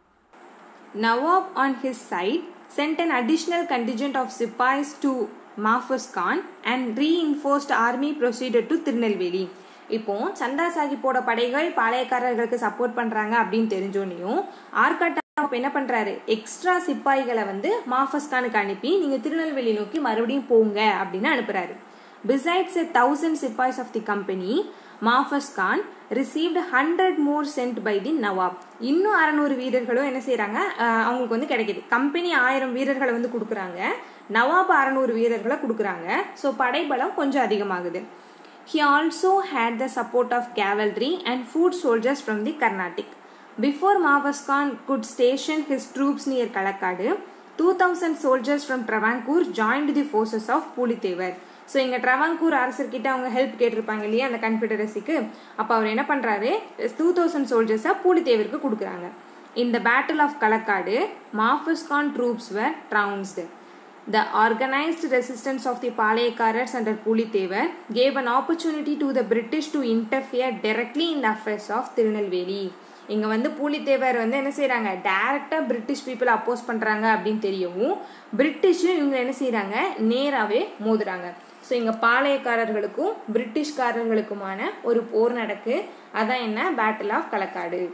Nawab, on his side, sent an additional contingent of Sipais to Mahfuz Khan and reinforced army proceeded to Tirunelveli. இப்போ சந்தா சாஹிப்போட படைகள் பாளையக்காரர்களுக்கு சப்போர்ட் பண்றாங்க அப்படின்னு தெரிஞ்சோனையும் ஆர்காட்டா என்ன பண்றாரு எக்ஸ்ட்ரா சிப்பாய்களை வந்து மாஃபஸ் கானுக்கு அனுப்பி நீங்க திருநெல்வேலி நோக்கி மறுபடியும் போங்க அப்படின்னு அனுப்புறாரு besides a thousand sepoys of the company Mahfuz Khan received hundred more sent by the nawab இன்னும் அறநூறு வீரர்களும் என்ன செய்றாங்க அஹ் அவங்களுக்கு வந்து கிடைக்குது கம்பெனி ஆயிரம் வீரர்களை வந்து கொடுக்குறாங்க நவாப் அறநூறு வீரர்களை கொடுக்குறாங்க ஸோ படைபலம் கொஞ்சம் அதிகமாகுது He also had the support of cavalry and foot soldiers from the Carnatic. Before Mavas Khan could station his troops near Kalakkadu, 2000 soldiers from Travancore joined the forces of Pulithevar. So இங்கே ட்ரவாங்கூர் அரசர்கிட்ட அவங்க help கேட்டிருப்பாங்க இல்லையா அந்த கன்ஃபெடரசிக்கு அப்போ அவர் என்ன பண்ணுறாரு two thousand சோல்ஜர்ஸாக பூலித்தேவருக்கு கொடுக்குறாங்க இந்த battle of Kalakkad Mahfuz Khan troops were trounced. The organized resistance of the Palayakaras under Pulithevar gave an opportunity to the British to interfere directly in the affairs of Tirunelveli. இங்க வந்து பூலித்தேவர் வந்து என்ன செய்றாங்க டைரக்டா பிரிட்டிஷ் பீப்புள் அப்போஸ் பண்றாங்க அப்படின்னு தெரியவும் பிரிட்டிஷும் இவங்க என்ன செய்றாங்க நேராவே மோதுறாங்க ஸோ இங்க பாளையக்காரர்களுக்கும் பிரிட்டிஷ்காரர்களுக்குமான ஒரு போர் நடக்கு அதான் என்ன பேட்டில் ஆஃப் களக்காடு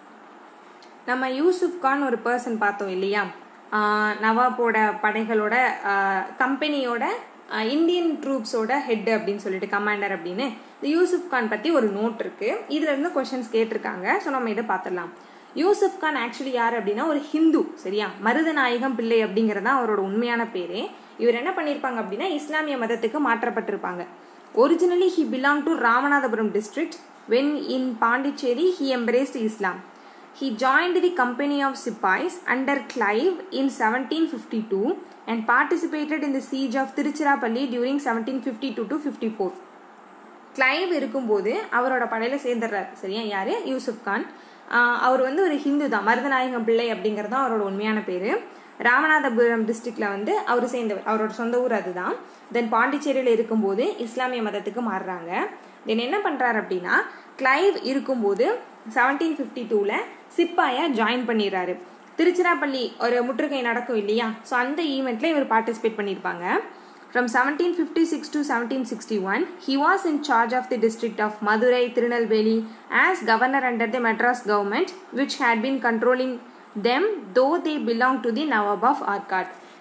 நம்ம யூசுப் கான் ஒரு பர்சன் பார்த்தோம் இல்லையா ஆஹ் நவாபோட படைகளோட கம்பெனியோட இந்தியன் ட்ரூப்ஸோட ஹெட் அப்படின்னு சொல்லிட்டு கமாண்டர் அப்படின்னு இந்த யூசுப் கான் பற்றி ஒரு நோட் இருக்கு இதுல இருந்து கொஷின்ஸ் கேட்டிருக்காங்க ஸோ நம்ம இதை பார்த்துடலாம் யூசுப் கான் ஆக்சுவலி யார் அப்படின்னா ஒரு ஹிந்து சரியா மருதநாயகம் பிள்ளை அப்படிங்கிறது தான் அவரோட உண்மையான பேரு இவர் என்ன பண்ணியிருப்பாங்க அப்படின்னா இஸ்லாமிய மதத்துக்கு மாற்றப்பட்டிருப்பாங்க originally he belong to Ramanathapuram district when in Pondicherry he embraced Islam He joined the company of Sipais under Clive in 1752 and participated in the siege of Tiruchirappalli during 1752 to 54. Clive இருக்கும்போது அவரோட படையில சேர்ந்துடுறாரு சரியா யாரு யூசுப் கான் ஆஹ் அவர் வந்து ஒரு ஹிந்து தான் மருதநாயகம் பிள்ளை அப்படிங்கிறது தான் அவரோட உண்மையான பேரு ராமநாதபுரம் டிஸ்ட்ரிக்ட்ல வந்து அவர் சேர்ந்தவர் அவரோட சொந்த ஊர் அதுதான் தென் பாண்டிச்சேரியில் இருக்கும்போது இஸ்லாமிய மதத்துக்கு மாறுறாங்க தென் என்ன பண்றாரு அப்படின்னா கிளைவ் இருக்கும்போது செவன்டீன் ஃபிஃப்டி டூவில் சிப்பாயா ஜாயின் பண்ணிடுறாரு திருச்சிராப்பள்ளி ஒரு முற்றுகை நடக்கும் இல்லையா ஸோ அந்த ஈவெண்ட்ல இவர் பார்ட்டிசிபேட் பண்ணியிருப்பாங்க From 1756 to 1761, he was in charge of the district of Madurai, Tirunelveli as governor under the Madras government, which had been controlling them, though they belonged to the Nawab of Arcot.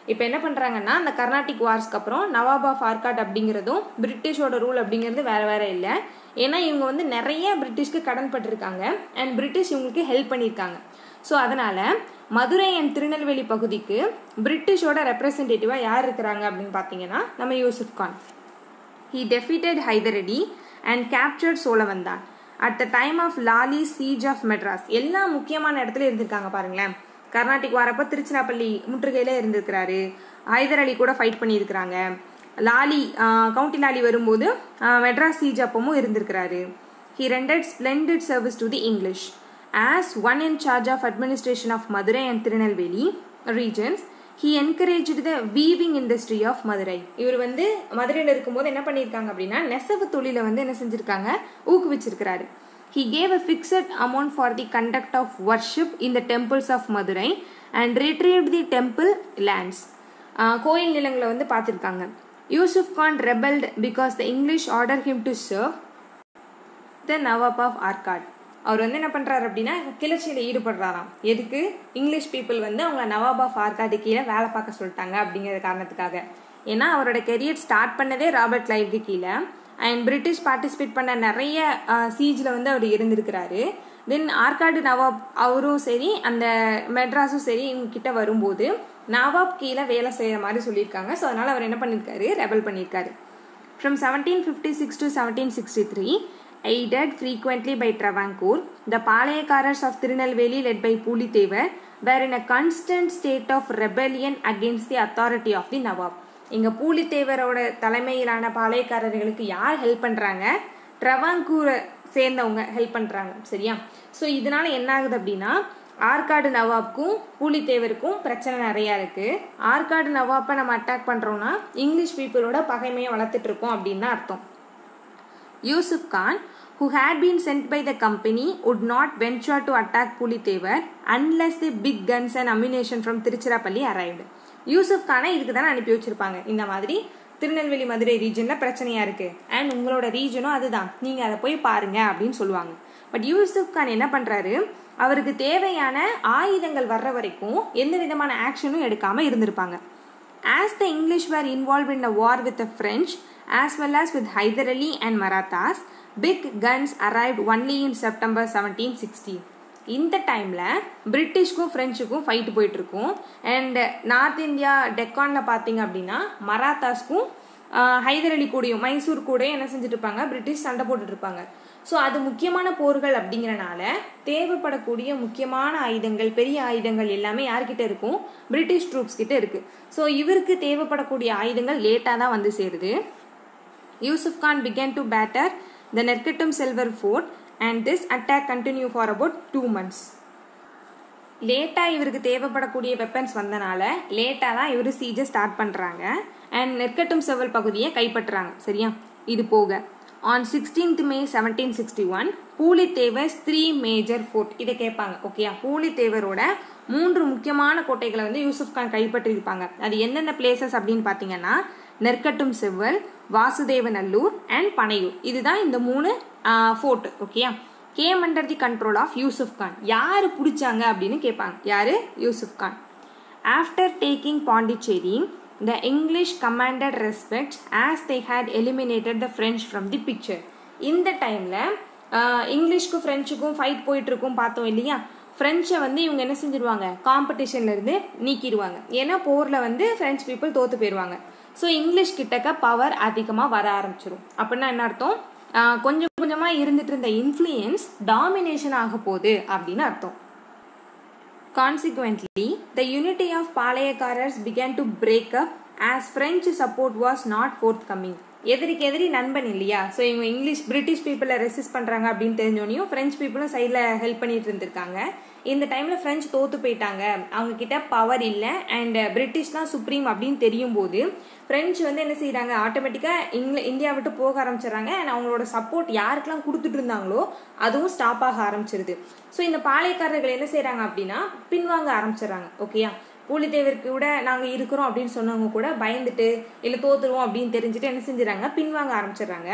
இப்போ என்ன பண்ணுறாங்கன்னா அந்த கர்நாடிக் வார்ஸ்க்கு அப்புறம் நவாப் of Arcot அப்படிங்கிறதும் பிரிட்டிஷோட rule அப்படிங்கிறது வேறு வேறு இல்லை ஏன்னா இவங்க வந்து நிறைய பிரிட்டிஷ்க்கு கடன் பட்டிருக்காங்க அண்ட் பிரிட்டிஷ் இவங்களுக்கு ஹெல்ப் பண்ணியிருக்காங்க ஸோ அதனால் மதுரை அண்ட் திருநெல்வேலி பகுதிக்கு பிரிட்டிஷோட ரெப்ரசன்டேட்டிவாக யார் இருக்கிறாங்க அப்படின்னு பார்த்தீங்கன்னா நம்ம Yusuf Khan he defeated Hyder Ali and captured Cholavandan at the time of Lally siege of Madras எல்லா முக்கியமான இடத்துல இருந்திருக்காங்க பாருங்களேன் கர்நாடிக் வரப்போ திருச்சிராப்பள்ளி முற்றுகையில இருந்திருக்கிறாரு ஹைதர் அலி கூட ஃபைட் பண்ணியிருக்கிறாங்க லாலி கவுண்டி லாலி வரும்போது மெட்ராஸ் சீஜ் அப்பமும் இருந்திருக்கிறாரு he rendered splendid service to the English as one in charge of administration of Madurai and Tirunelveli regions he encourage the weaving industry of Madurai இவர் வந்து மதுரையில் இருக்கும்போது என்ன பண்ணியிருக்காங்க அப்படின்னா நெசவு தொழிலை வந்து என்ன செஞ்சுருக்காங்க ஊக்குவிச்சிருக்கிறாரு he gave a fixed amount for the conduct of worship in the temples of Madurai and retrieve the temple lands கோயில் நிலங்களை வந்து பார்த்துருக்காங்க Yusuf Khan rebelled because the English order him to serve the nawab of Arcot அவர் வந்து என்ன பண்ணுறாரு அப்படின்னா கிளர்ச்சியில் ஈடுபடுறாராம் எதுக்கு இங்கிலீஷ் பீப்புள் வந்து அவங்கள நவாப் ஆஃப் ஆர்காடு கீழே வேலை பார்க்க சொல்லிட்டாங்க அப்படிங்கிற காரணத்துக்காக ஏன்னா அவரோட கெரியர் ஸ்டார்ட் பண்ணதே ராபர்ட் லைவ்க்கு கீழே அண்ட் பிரிட்டிஷ் பார்ட்டிசிபேட் பண்ண நிறைய சீஜில் வந்து அவர் இருந்திருக்கிறாரு தென் ஆர்காடு நவாப் அவரும் சரி அந்த மெட்ராஸும் சரி இவங்க கிட்ட வரும்போது நவாப் கீழே வேலை செய்கிற மாதிரி சொல்லியிருக்காங்க ஸோ அதனால் அவர் என்ன பண்ணியிருக்காரு ரெபல் பண்ணியிருக்காரு from seventeen fifty six to seventeen sixty three aided frequently by Travancore, the Palayakaras of Tirunelveli led by Pulithevar were in a constant state of rebellion against the authority of the Nawab. இங்க பூலித்தேவரோட தலைமையிலான பாளையக்காரர்களுக்கு யார் help பண்றாங்க ட்ரவாங்கூரை சேர்ந்தவங்க help பண்றாங்க சரியா so இதனால என்ன ஆகுது அப்படின்னா ஆற்காடு நவாப்க்கும் பூலித்தேவருக்கும் பிரச்சனை நிறையா இருக்கு ஆற்காடு நவாப்பை நம்ம அட்டாக் பண்றோம்னா இங்கிலீஷ் பீப்புளோட பகைமையை வளர்த்துட்டு இருக்கோம் அப்படின்னு தான் அர்த்தம் Yusuf Khan, who had been sent by the company, would not venture to attack Pulithevar unless the big guns and ammunition from Tiruchirappalli arrived. Yusuf கானை இதுக்கு தானே அனுப்பி வச்சிருப்பாங்க இந்த மாதிரி திருநெல்வேலி மதுரை ரீஜனில் பிரச்சனையா இருக்கு அண்ட் உங்களோட ரீஜனும் அதுதான் நீங்க அதை போய் பாருங்க அப்படின்னு சொல்லுவாங்க பட் யூசுப் கான் என்ன பண்றாரு அவருக்கு தேவையான ஆயுதங்கள் வர்ற வரைக்கும் எந்த விதமான ஆக்ஷனும் எடுக்காம இருந்திருப்பாங்க as the English were involve in a war with the French as well as with Hyder Ali and Marathas, big guns arrived only in September 1760. இந்த டைமில் பிரிட்டிஷ்க்கும் ஃப்ரெஞ்சுக்கும் ஃபைட் போயிட்டுருக்கும் அண்ட் நார்த் இந்தியா டெக்கானில் பார்த்தீங்க அப்படின்னா மராத்தாஸ்க்கும் ஹைதர் அலி கூடயும் மைசூர் கூடயும் என்ன செஞ்சுட்டு இருப்பாங்க பிரிட்டிஷ் சண்டை போட்டுட்டு இருப்பாங்க ஸோ அது முக்கியமான போர்கள் அப்படிங்கிறனால தேவைப்படக்கூடிய முக்கியமான ஆயுதங்கள் பெரிய ஆயுதங்கள் எல்லாமே யார்கிட்ட இருக்கும் பிரிட்டிஷ் ட்ரூப்ஸ் கிட்ட இருக்கு ஸோ இவருக்கு தேவைப்படக்கூடிய ஆயுதங்கள் லேட்டாக தான் வந்து சேருது Yusuf Khan began to batter the Nerkattum Sevval fort and this attack continue for about two months லேட்டாக இவருக்கு தேவைப்படக்கூடிய வெப்பன்ஸ் வந்தனால லேட்டாக தான் இவர் சீஜை ஸ்டார்ட் பண்ணுறாங்க அண்ட் நெற்கட்டும் செவல் பகுதியை கைப்பற்றுறாங்க சரியா இது போக on sixteenth May seventeen sixty one Pulithevar's three major fort இதை கேட்பாங்க ஓகேயா பூலித்தேவரோட மூன்று முக்கியமான கோட்டைகளை வந்து யூசுப் கான் கைப்பற்றியிருப்பாங்க அது எந்தெந்த பிளேசஸ் அப்படின்னு பார்த்தீங்கன்னா நெற்கட்டும் செவ்வல் வாசுதேவநல்லூர் அண்ட் பனையூர் இதுதான் இந்த மூணு ஃபோர்ட் ஓகேயா came under the control of Yusuf Khan யார் பிடிச்சாங்க அப்படின்னு கேட்பாங்க யார் Yusuf Khan after taking Pondicherry the English commanded respect as they had eliminated the French from the picture இந்த டைமில் இங்கிலீஷ்க்கும் ஃப்ரெஞ்சுக்கும் ஃபைட் போயிட்டுருக்கும் பார்த்தோம் இல்லையா ஃப்ரெஞ்சை வந்து இவங்க என்ன செஞ்சிருவாங்க காம்படிஷன்லேருந்து நீக்கிடுவாங்க ஏன்னா போரில் வந்து ஃப்ரெஞ்ச் பீப்புள் தோற்று போயிடுவாங்க ஸோ இங்கிலீஷ் கிட்டக்க பவர் அதிகமாக வர ஆரம்பிச்சிடும் அப்படின்னா என்ன அர்த்தம் கொஞ்சம் கொஞ்சமாக இருந்துட்டு இருந்த இன்ஃப்ளூயன்ஸ் டாமினேஷன் ஆக போகுது அப்படின்னு அர்த்தம் Consequently, the unity of Palayakarars began to break up as French support was not forthcoming. எதிரிக்கு எதிரி நண்பன் இல்லையா ஸோ இவங்க இங்கிலீஷ் பிரிட்டிஷ் பீப்புளை ரெசிஸ்ட் பண்ணுறாங்க அப்படின்னு தெரிஞ்சோனையும் ஃப்ரெஞ்ச் பீப்புளும் சைடில் ஹெல்ப் பண்ணிட்டு இருந்திருக்காங்க இந்த டைமில் ஃப்ரெஞ்ச் தோற்று போயிட்டாங்க அவங்க கிட்ட பவர் இல்லை அண்ட் பிரிட்டிஷ் தான் சுப்ரீம் அப்படின்னு தெரியும் போது ஃப்ரெஞ்ச் வந்து என்ன செய்கிறாங்க ஆட்டோமேட்டிக்காக இங்கில இந்தியா விட்டு போக ஆரம்பிச்சிடுறாங்க அண்ட் அவங்களோட சப்போர்ட் யாருக்கெல்லாம் கொடுத்துட்டு இருந்தாங்களோ அதுவும் ஸ்டாப் ஆக ஆரம்பிச்சிருது ஸோ இந்த பாளையக்காரர்கள் என்ன செய்கிறாங்க அப்படின்னா பின்வாங்க ஆரம்பிச்சிடுறாங்க ஓகேயா பூலித்தேவருக்கு கூட நாங்கள் இருக்கிறோம் அப்படின்னு சொன்னவங்க கூட பயந்துட்டு இல்லை தோத்துருவோம் அப்படின்னு தெரிஞ்சுட்டு என்ன செஞ்சுறாங்க பின்வாங்க ஆரம்பிச்சிடுறாங்க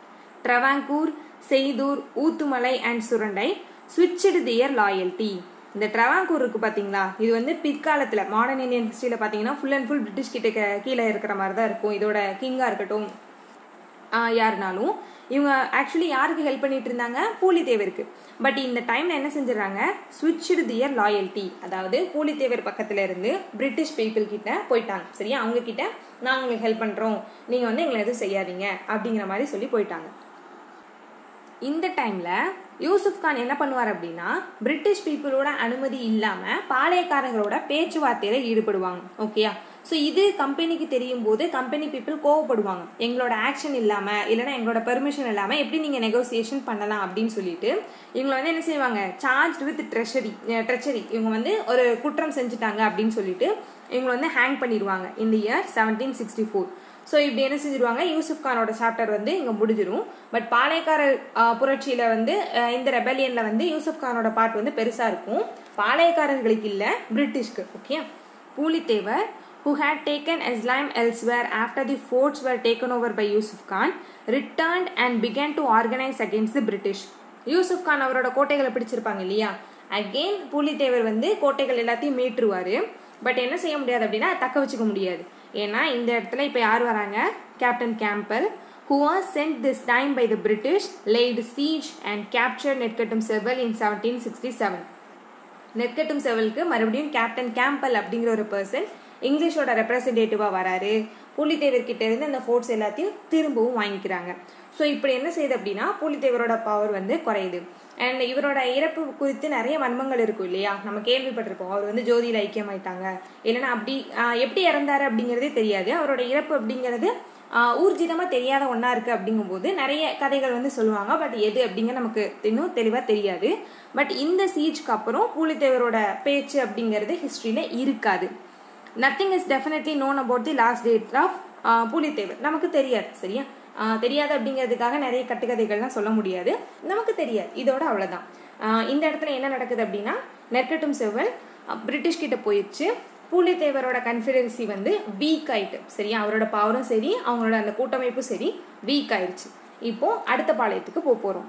Travancore Seithur Uthumalai and Surandai switched their loyalty இந்த ட்ரவாங்கூர் இருக்கு பார்த்தீங்களா இது வந்து பிற்காலத்தில் மாடர்ன் இந்தியன் ஹிஸ்ட்ரியில் பார்த்தீங்கன்னா ஃபுல் அண்ட் ஃபுல் பிரிட்டிஷ் கிட்ட க- கீழே இருக்கிற மாதிரி தான் இருக்கும் இதோட கிங்காக இருக்கட்டும் ஆஹ் யாருனாலும் இவங்க ஆக்சுவலி யாருக்கு ஹெல்ப் பண்ணிட்டு இருந்தாங்க பூலித்தேவருக்கு பட் இந்த டைம்ல என்ன செஞ்சிடறாங்க ஸ்விட்ச்டு தியர் லாயல்ட்டி அதாவது பூலித்தேவர் பக்கத்துல இருந்து பிரிட்டிஷ் பீப்புள் கிட்ட போயிட்டாங்க சரியா அவங்க கிட்ட நாங்கள் உங்களுக்கு ஹெல்ப் பண்றோம் நீங்க வந்து எங்களை எதுவும் செய்யாதீங்க அப்படிங்கிற மாதிரி சொல்லி போயிட்டாங்க இந்த டைம்ல யூசுப் கான் என்ன பண்ணுவார் அப்படின்னா பிரிட்டிஷ் பீப்புளோட அனுமதி இல்லாம பாளையக்காரங்களோட பேச்சுவார்த்தையில ஈடுபடுவாங்க ஓகேயா ஸோ இது கம்பெனிக்கு தெரியும் போது கம்பெனி பீப்புள் கோவப்படுவாங்க எங்களோட ஆக்ஷன் இல்லாம இல்லைன்னா எங்களோட பெர்மிஷன் இல்லாம எப்படி நீங்க நெகோசியேஷன் பண்ணலாம் அப்படின்னு சொல்லிட்டு இவங்களை வந்து என்ன செய்வாங்க சார்ஜ் வித் ட்ரெஷரி ட்ரெச்சரி இவங்க வந்து ஒரு குற்றம் செஞ்சுட்டாங்க அப்படின்னு சொல்லிட்டு இவங்களை வந்து ஹேங் பண்ணிடுவாங்க இந்த year seventeen sixty four so இப்படி என்ன செஞ்சிருவாங்க யூசுப் கானோட சாப்டர் வந்து இங்கே முடிஞ்சிரும் பட் பாளையக்காரர் ஆஹ், புரட்சியில வந்து ஆஹ், இந்த ரெபலியன்ல வந்து யூசுப் கானோட பாட்டு வந்து பெருசா இருக்கும் பாளையக்காரர்களுக்கு இல்லை பிரிட்டிஷ்க்கு okay Pulithevar who had taken Islam elsewhere after the forts were taken over by Yusuf Khan, returned and began to organize against the British. Yusuf Khan அவரோட கோட்டைகளை பிடிச்சிருப்பாங்க இல்லையா அகெயின் பூலித்தேவர் வந்து கோட்டைகள் எல்லாத்தையும் மீட்டுருவாரு பட் என்ன செய்ய முடியாது அப்படின்னா தக்க வச்சுக்க முடியாது ஏன்னா இந்த இடத்துல இப்போ யார் வராங்க captain Campbell who was sent this time by the British laid siege and captured Netkatum Sevel in 1767 Nerkattum செவலுக்கு மறுபடியும் கேப்டன் கேம்பல் அப்படிங்கிற ஒரு பர்சன் இங்கிலீஷோட ரெப்ரசன்டேட்டிவாக வராரு பூலித்தேவர் கிட்ட இருந்து அந்த ஃபோர்ட்ஸ் எல்லாத்தையும் திரும்பவும் வாங்கிக்கிறாங்க ஸோ இப்படி என்ன செய்யுது அப்படின்னா பூலித்தேவரோட பவர் வந்து குறையுது அண்ட் இவரோட இறப்பு குறித்து நிறைய வன்மங்கள் இருக்கும் இல்லையா நம்ம கேள்விப்பட்டிருப்போம் அவர் வந்து ஜோதியில் ஐக்கியமாயிட்டாங்க இல்லைன்னா அப்படி ஆஹ், எப்படி இறந்தாரு அப்படிங்கிறதே தெரியாது அவரோட இறப்பு அப்படிங்கிறது ஆஹ், ஊர்ஜிதமா தெரியாத ஒன்றா இருக்கு அப்படிங்கும்போது நிறைய கதைகள் வந்து சொல்லுவாங்க பட் எது அப்படிங்கிற நமக்கு இன்னும் தெளிவாக தெரியாது பட் இந்த சீஜ்க்கு அப்புறம் பூலித்தேவரோட பேச்சு அப்படிங்கிறது ஹிஸ்ட்ரியில இருக்காது nothing is definitely known about the last date of Pulithevar நமக்கு தெரியாது சரியா ஆஹ், தெரியாது அப்படிங்கிறதுக்காக நிறைய கட்டுக்கதைகள்லாம் சொல்ல முடியாது நமக்கு தெரியாது இதோட அவ்வளோதான் ஆஹ், இந்த இடத்துல என்ன நடக்குது அப்படின்னா நெற்கட்டும் செவல் அஹ், பிரிட்டிஷ் கிட்ட போயிடுச்சு பூலித்தேவரோட கன்ஃபிடன்சி வந்து வீக் ஆயிட்டு சரியா அவரோட பவரும் சரி அவங்களோட அந்த கூட்டமைப்பும் சரி வீக் ஆயிடுச்சு இப்போ அடுத்த பாளையத்துக்கு போக போகிறோம்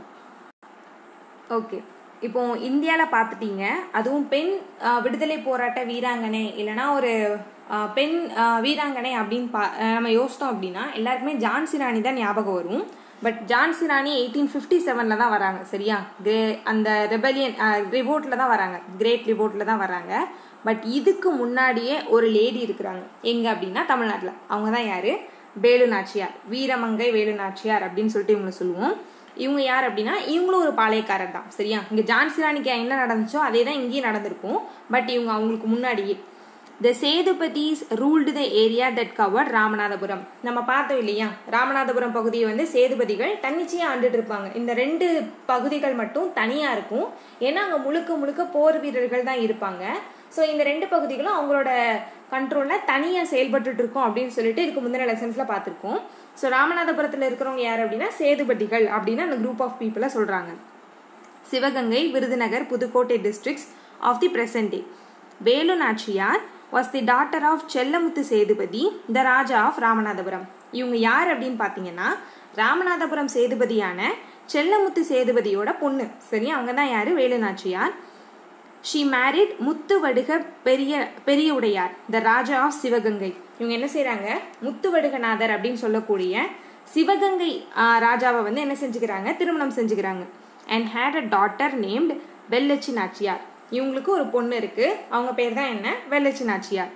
ஓகே இப்போ இந்தியாவில் பார்த்துட்டீங்க அதுவும் பெண் ஆஹ், விடுதலை போராட்ட வீராங்கனை இல்லைன்னா ஒரு ஆஹ், பெண் ஆஹ், வீராங்கனை அப்படின்னு பா ஆஹ், நம்ம யோசித்தோம் அப்படின்னா எல்லாருக்குமே ஜான்சி ராணி தான் ஞாபகம் வரும் but Jhansi Rani eighteen fifty செவனில் தான் வராங்க சரியா கிரே அந்த ரெபலியன் ரிவோட்டில் தான் வராங்க கிரேட் ரிவோட்டில் தான் வராங்க பட் இதுக்கு முன்னாடியே ஒரு லேடி இருக்கிறாங்க எங்கே அப்படின்னா தமிழ்நாட்டில் அவங்க தான் யாரு வேலு நாச்சியார் வீரமங்கை வேலு நாச்சியார் அப்படின்னு சொல்லிட்டு இவங்களை சொல்லுவோம் இவங்க யார் அப்படின்னா இவங்களும் ஒரு பாளையக்காரர் தான் சரியா இங்க ஜான்சி ராணிக்கு என்ன நடந்துச்சோ அதே தான் இங்கேயும் நடந்திருக்கும் பட் இவங்க அவங்களுக்கு முன்னாடியே the Sethupathis ruled the area that cover Ramanathapuram நம்ம பார்த்தோம் இல்லையா ராமநாதபுரம் பகுதியை வந்து சேதுபதிகள் தன்னிச்சையாக ஆண்டுட்டு இருப்பாங்க இந்த ரெண்டு பகுதிகள் மட்டும் தனியாக இருக்கும் ஏன்னா அங்கே முழுக்க முழுக்க போர் வீரர்கள் தான் இருப்பாங்க ஸோ இந்த ரெண்டு பகுதிகளும் அவங்களோட கண்ட்ரோலில் தனியாக செயல்பட்டுட்டு இருக்கோம் அப்படின்னு சொல்லிட்டு இதுக்கு முந்தின லெசன்ஸில் பார்த்துருக்கோம் ஸோ ராமநாதபுரத்தில் இருக்கிறவங்க யார் அப்படின்னா சேதுபதிகள் அப்படின்னு அந்த குரூப் ஆஃப் பீப்புளை சொல்கிறாங்க Sivaganga Virudhunagar Pudukkottai districts of the present day Velu Nachiyar was the daughter of Chellamuthu Sethupathi the raja of Ramanathapuram இவங்க யார் அப்படின்னு பார்த்தீங்கன்னா ராமநாதபுரம் சேதுபதியான செல்லமுத்து சேதுபதியோட பொண்ணு சரி அவங்க தான் யாரு Velu Nachiyar she married Muthuvaduga Periya Periya Udaiyar the raja of Sivaganga இவங்க என்ன செய்றாங்க முத்துவடுகநாதர் அப்படின்னு சொல்லக்கூடிய சிவகங்கை ஆஹ், ராஜாவை வந்து என்ன செஞ்சுக்கிறாங்க திருமணம் செஞ்சுக்கிறாங்க and had a daughter named Vellachi Nachiyar இவங்களுக்கு ஒரு பொண்ணு இருக்கு அவங்க பேர் தான் என்ன Vellachi Nachiyar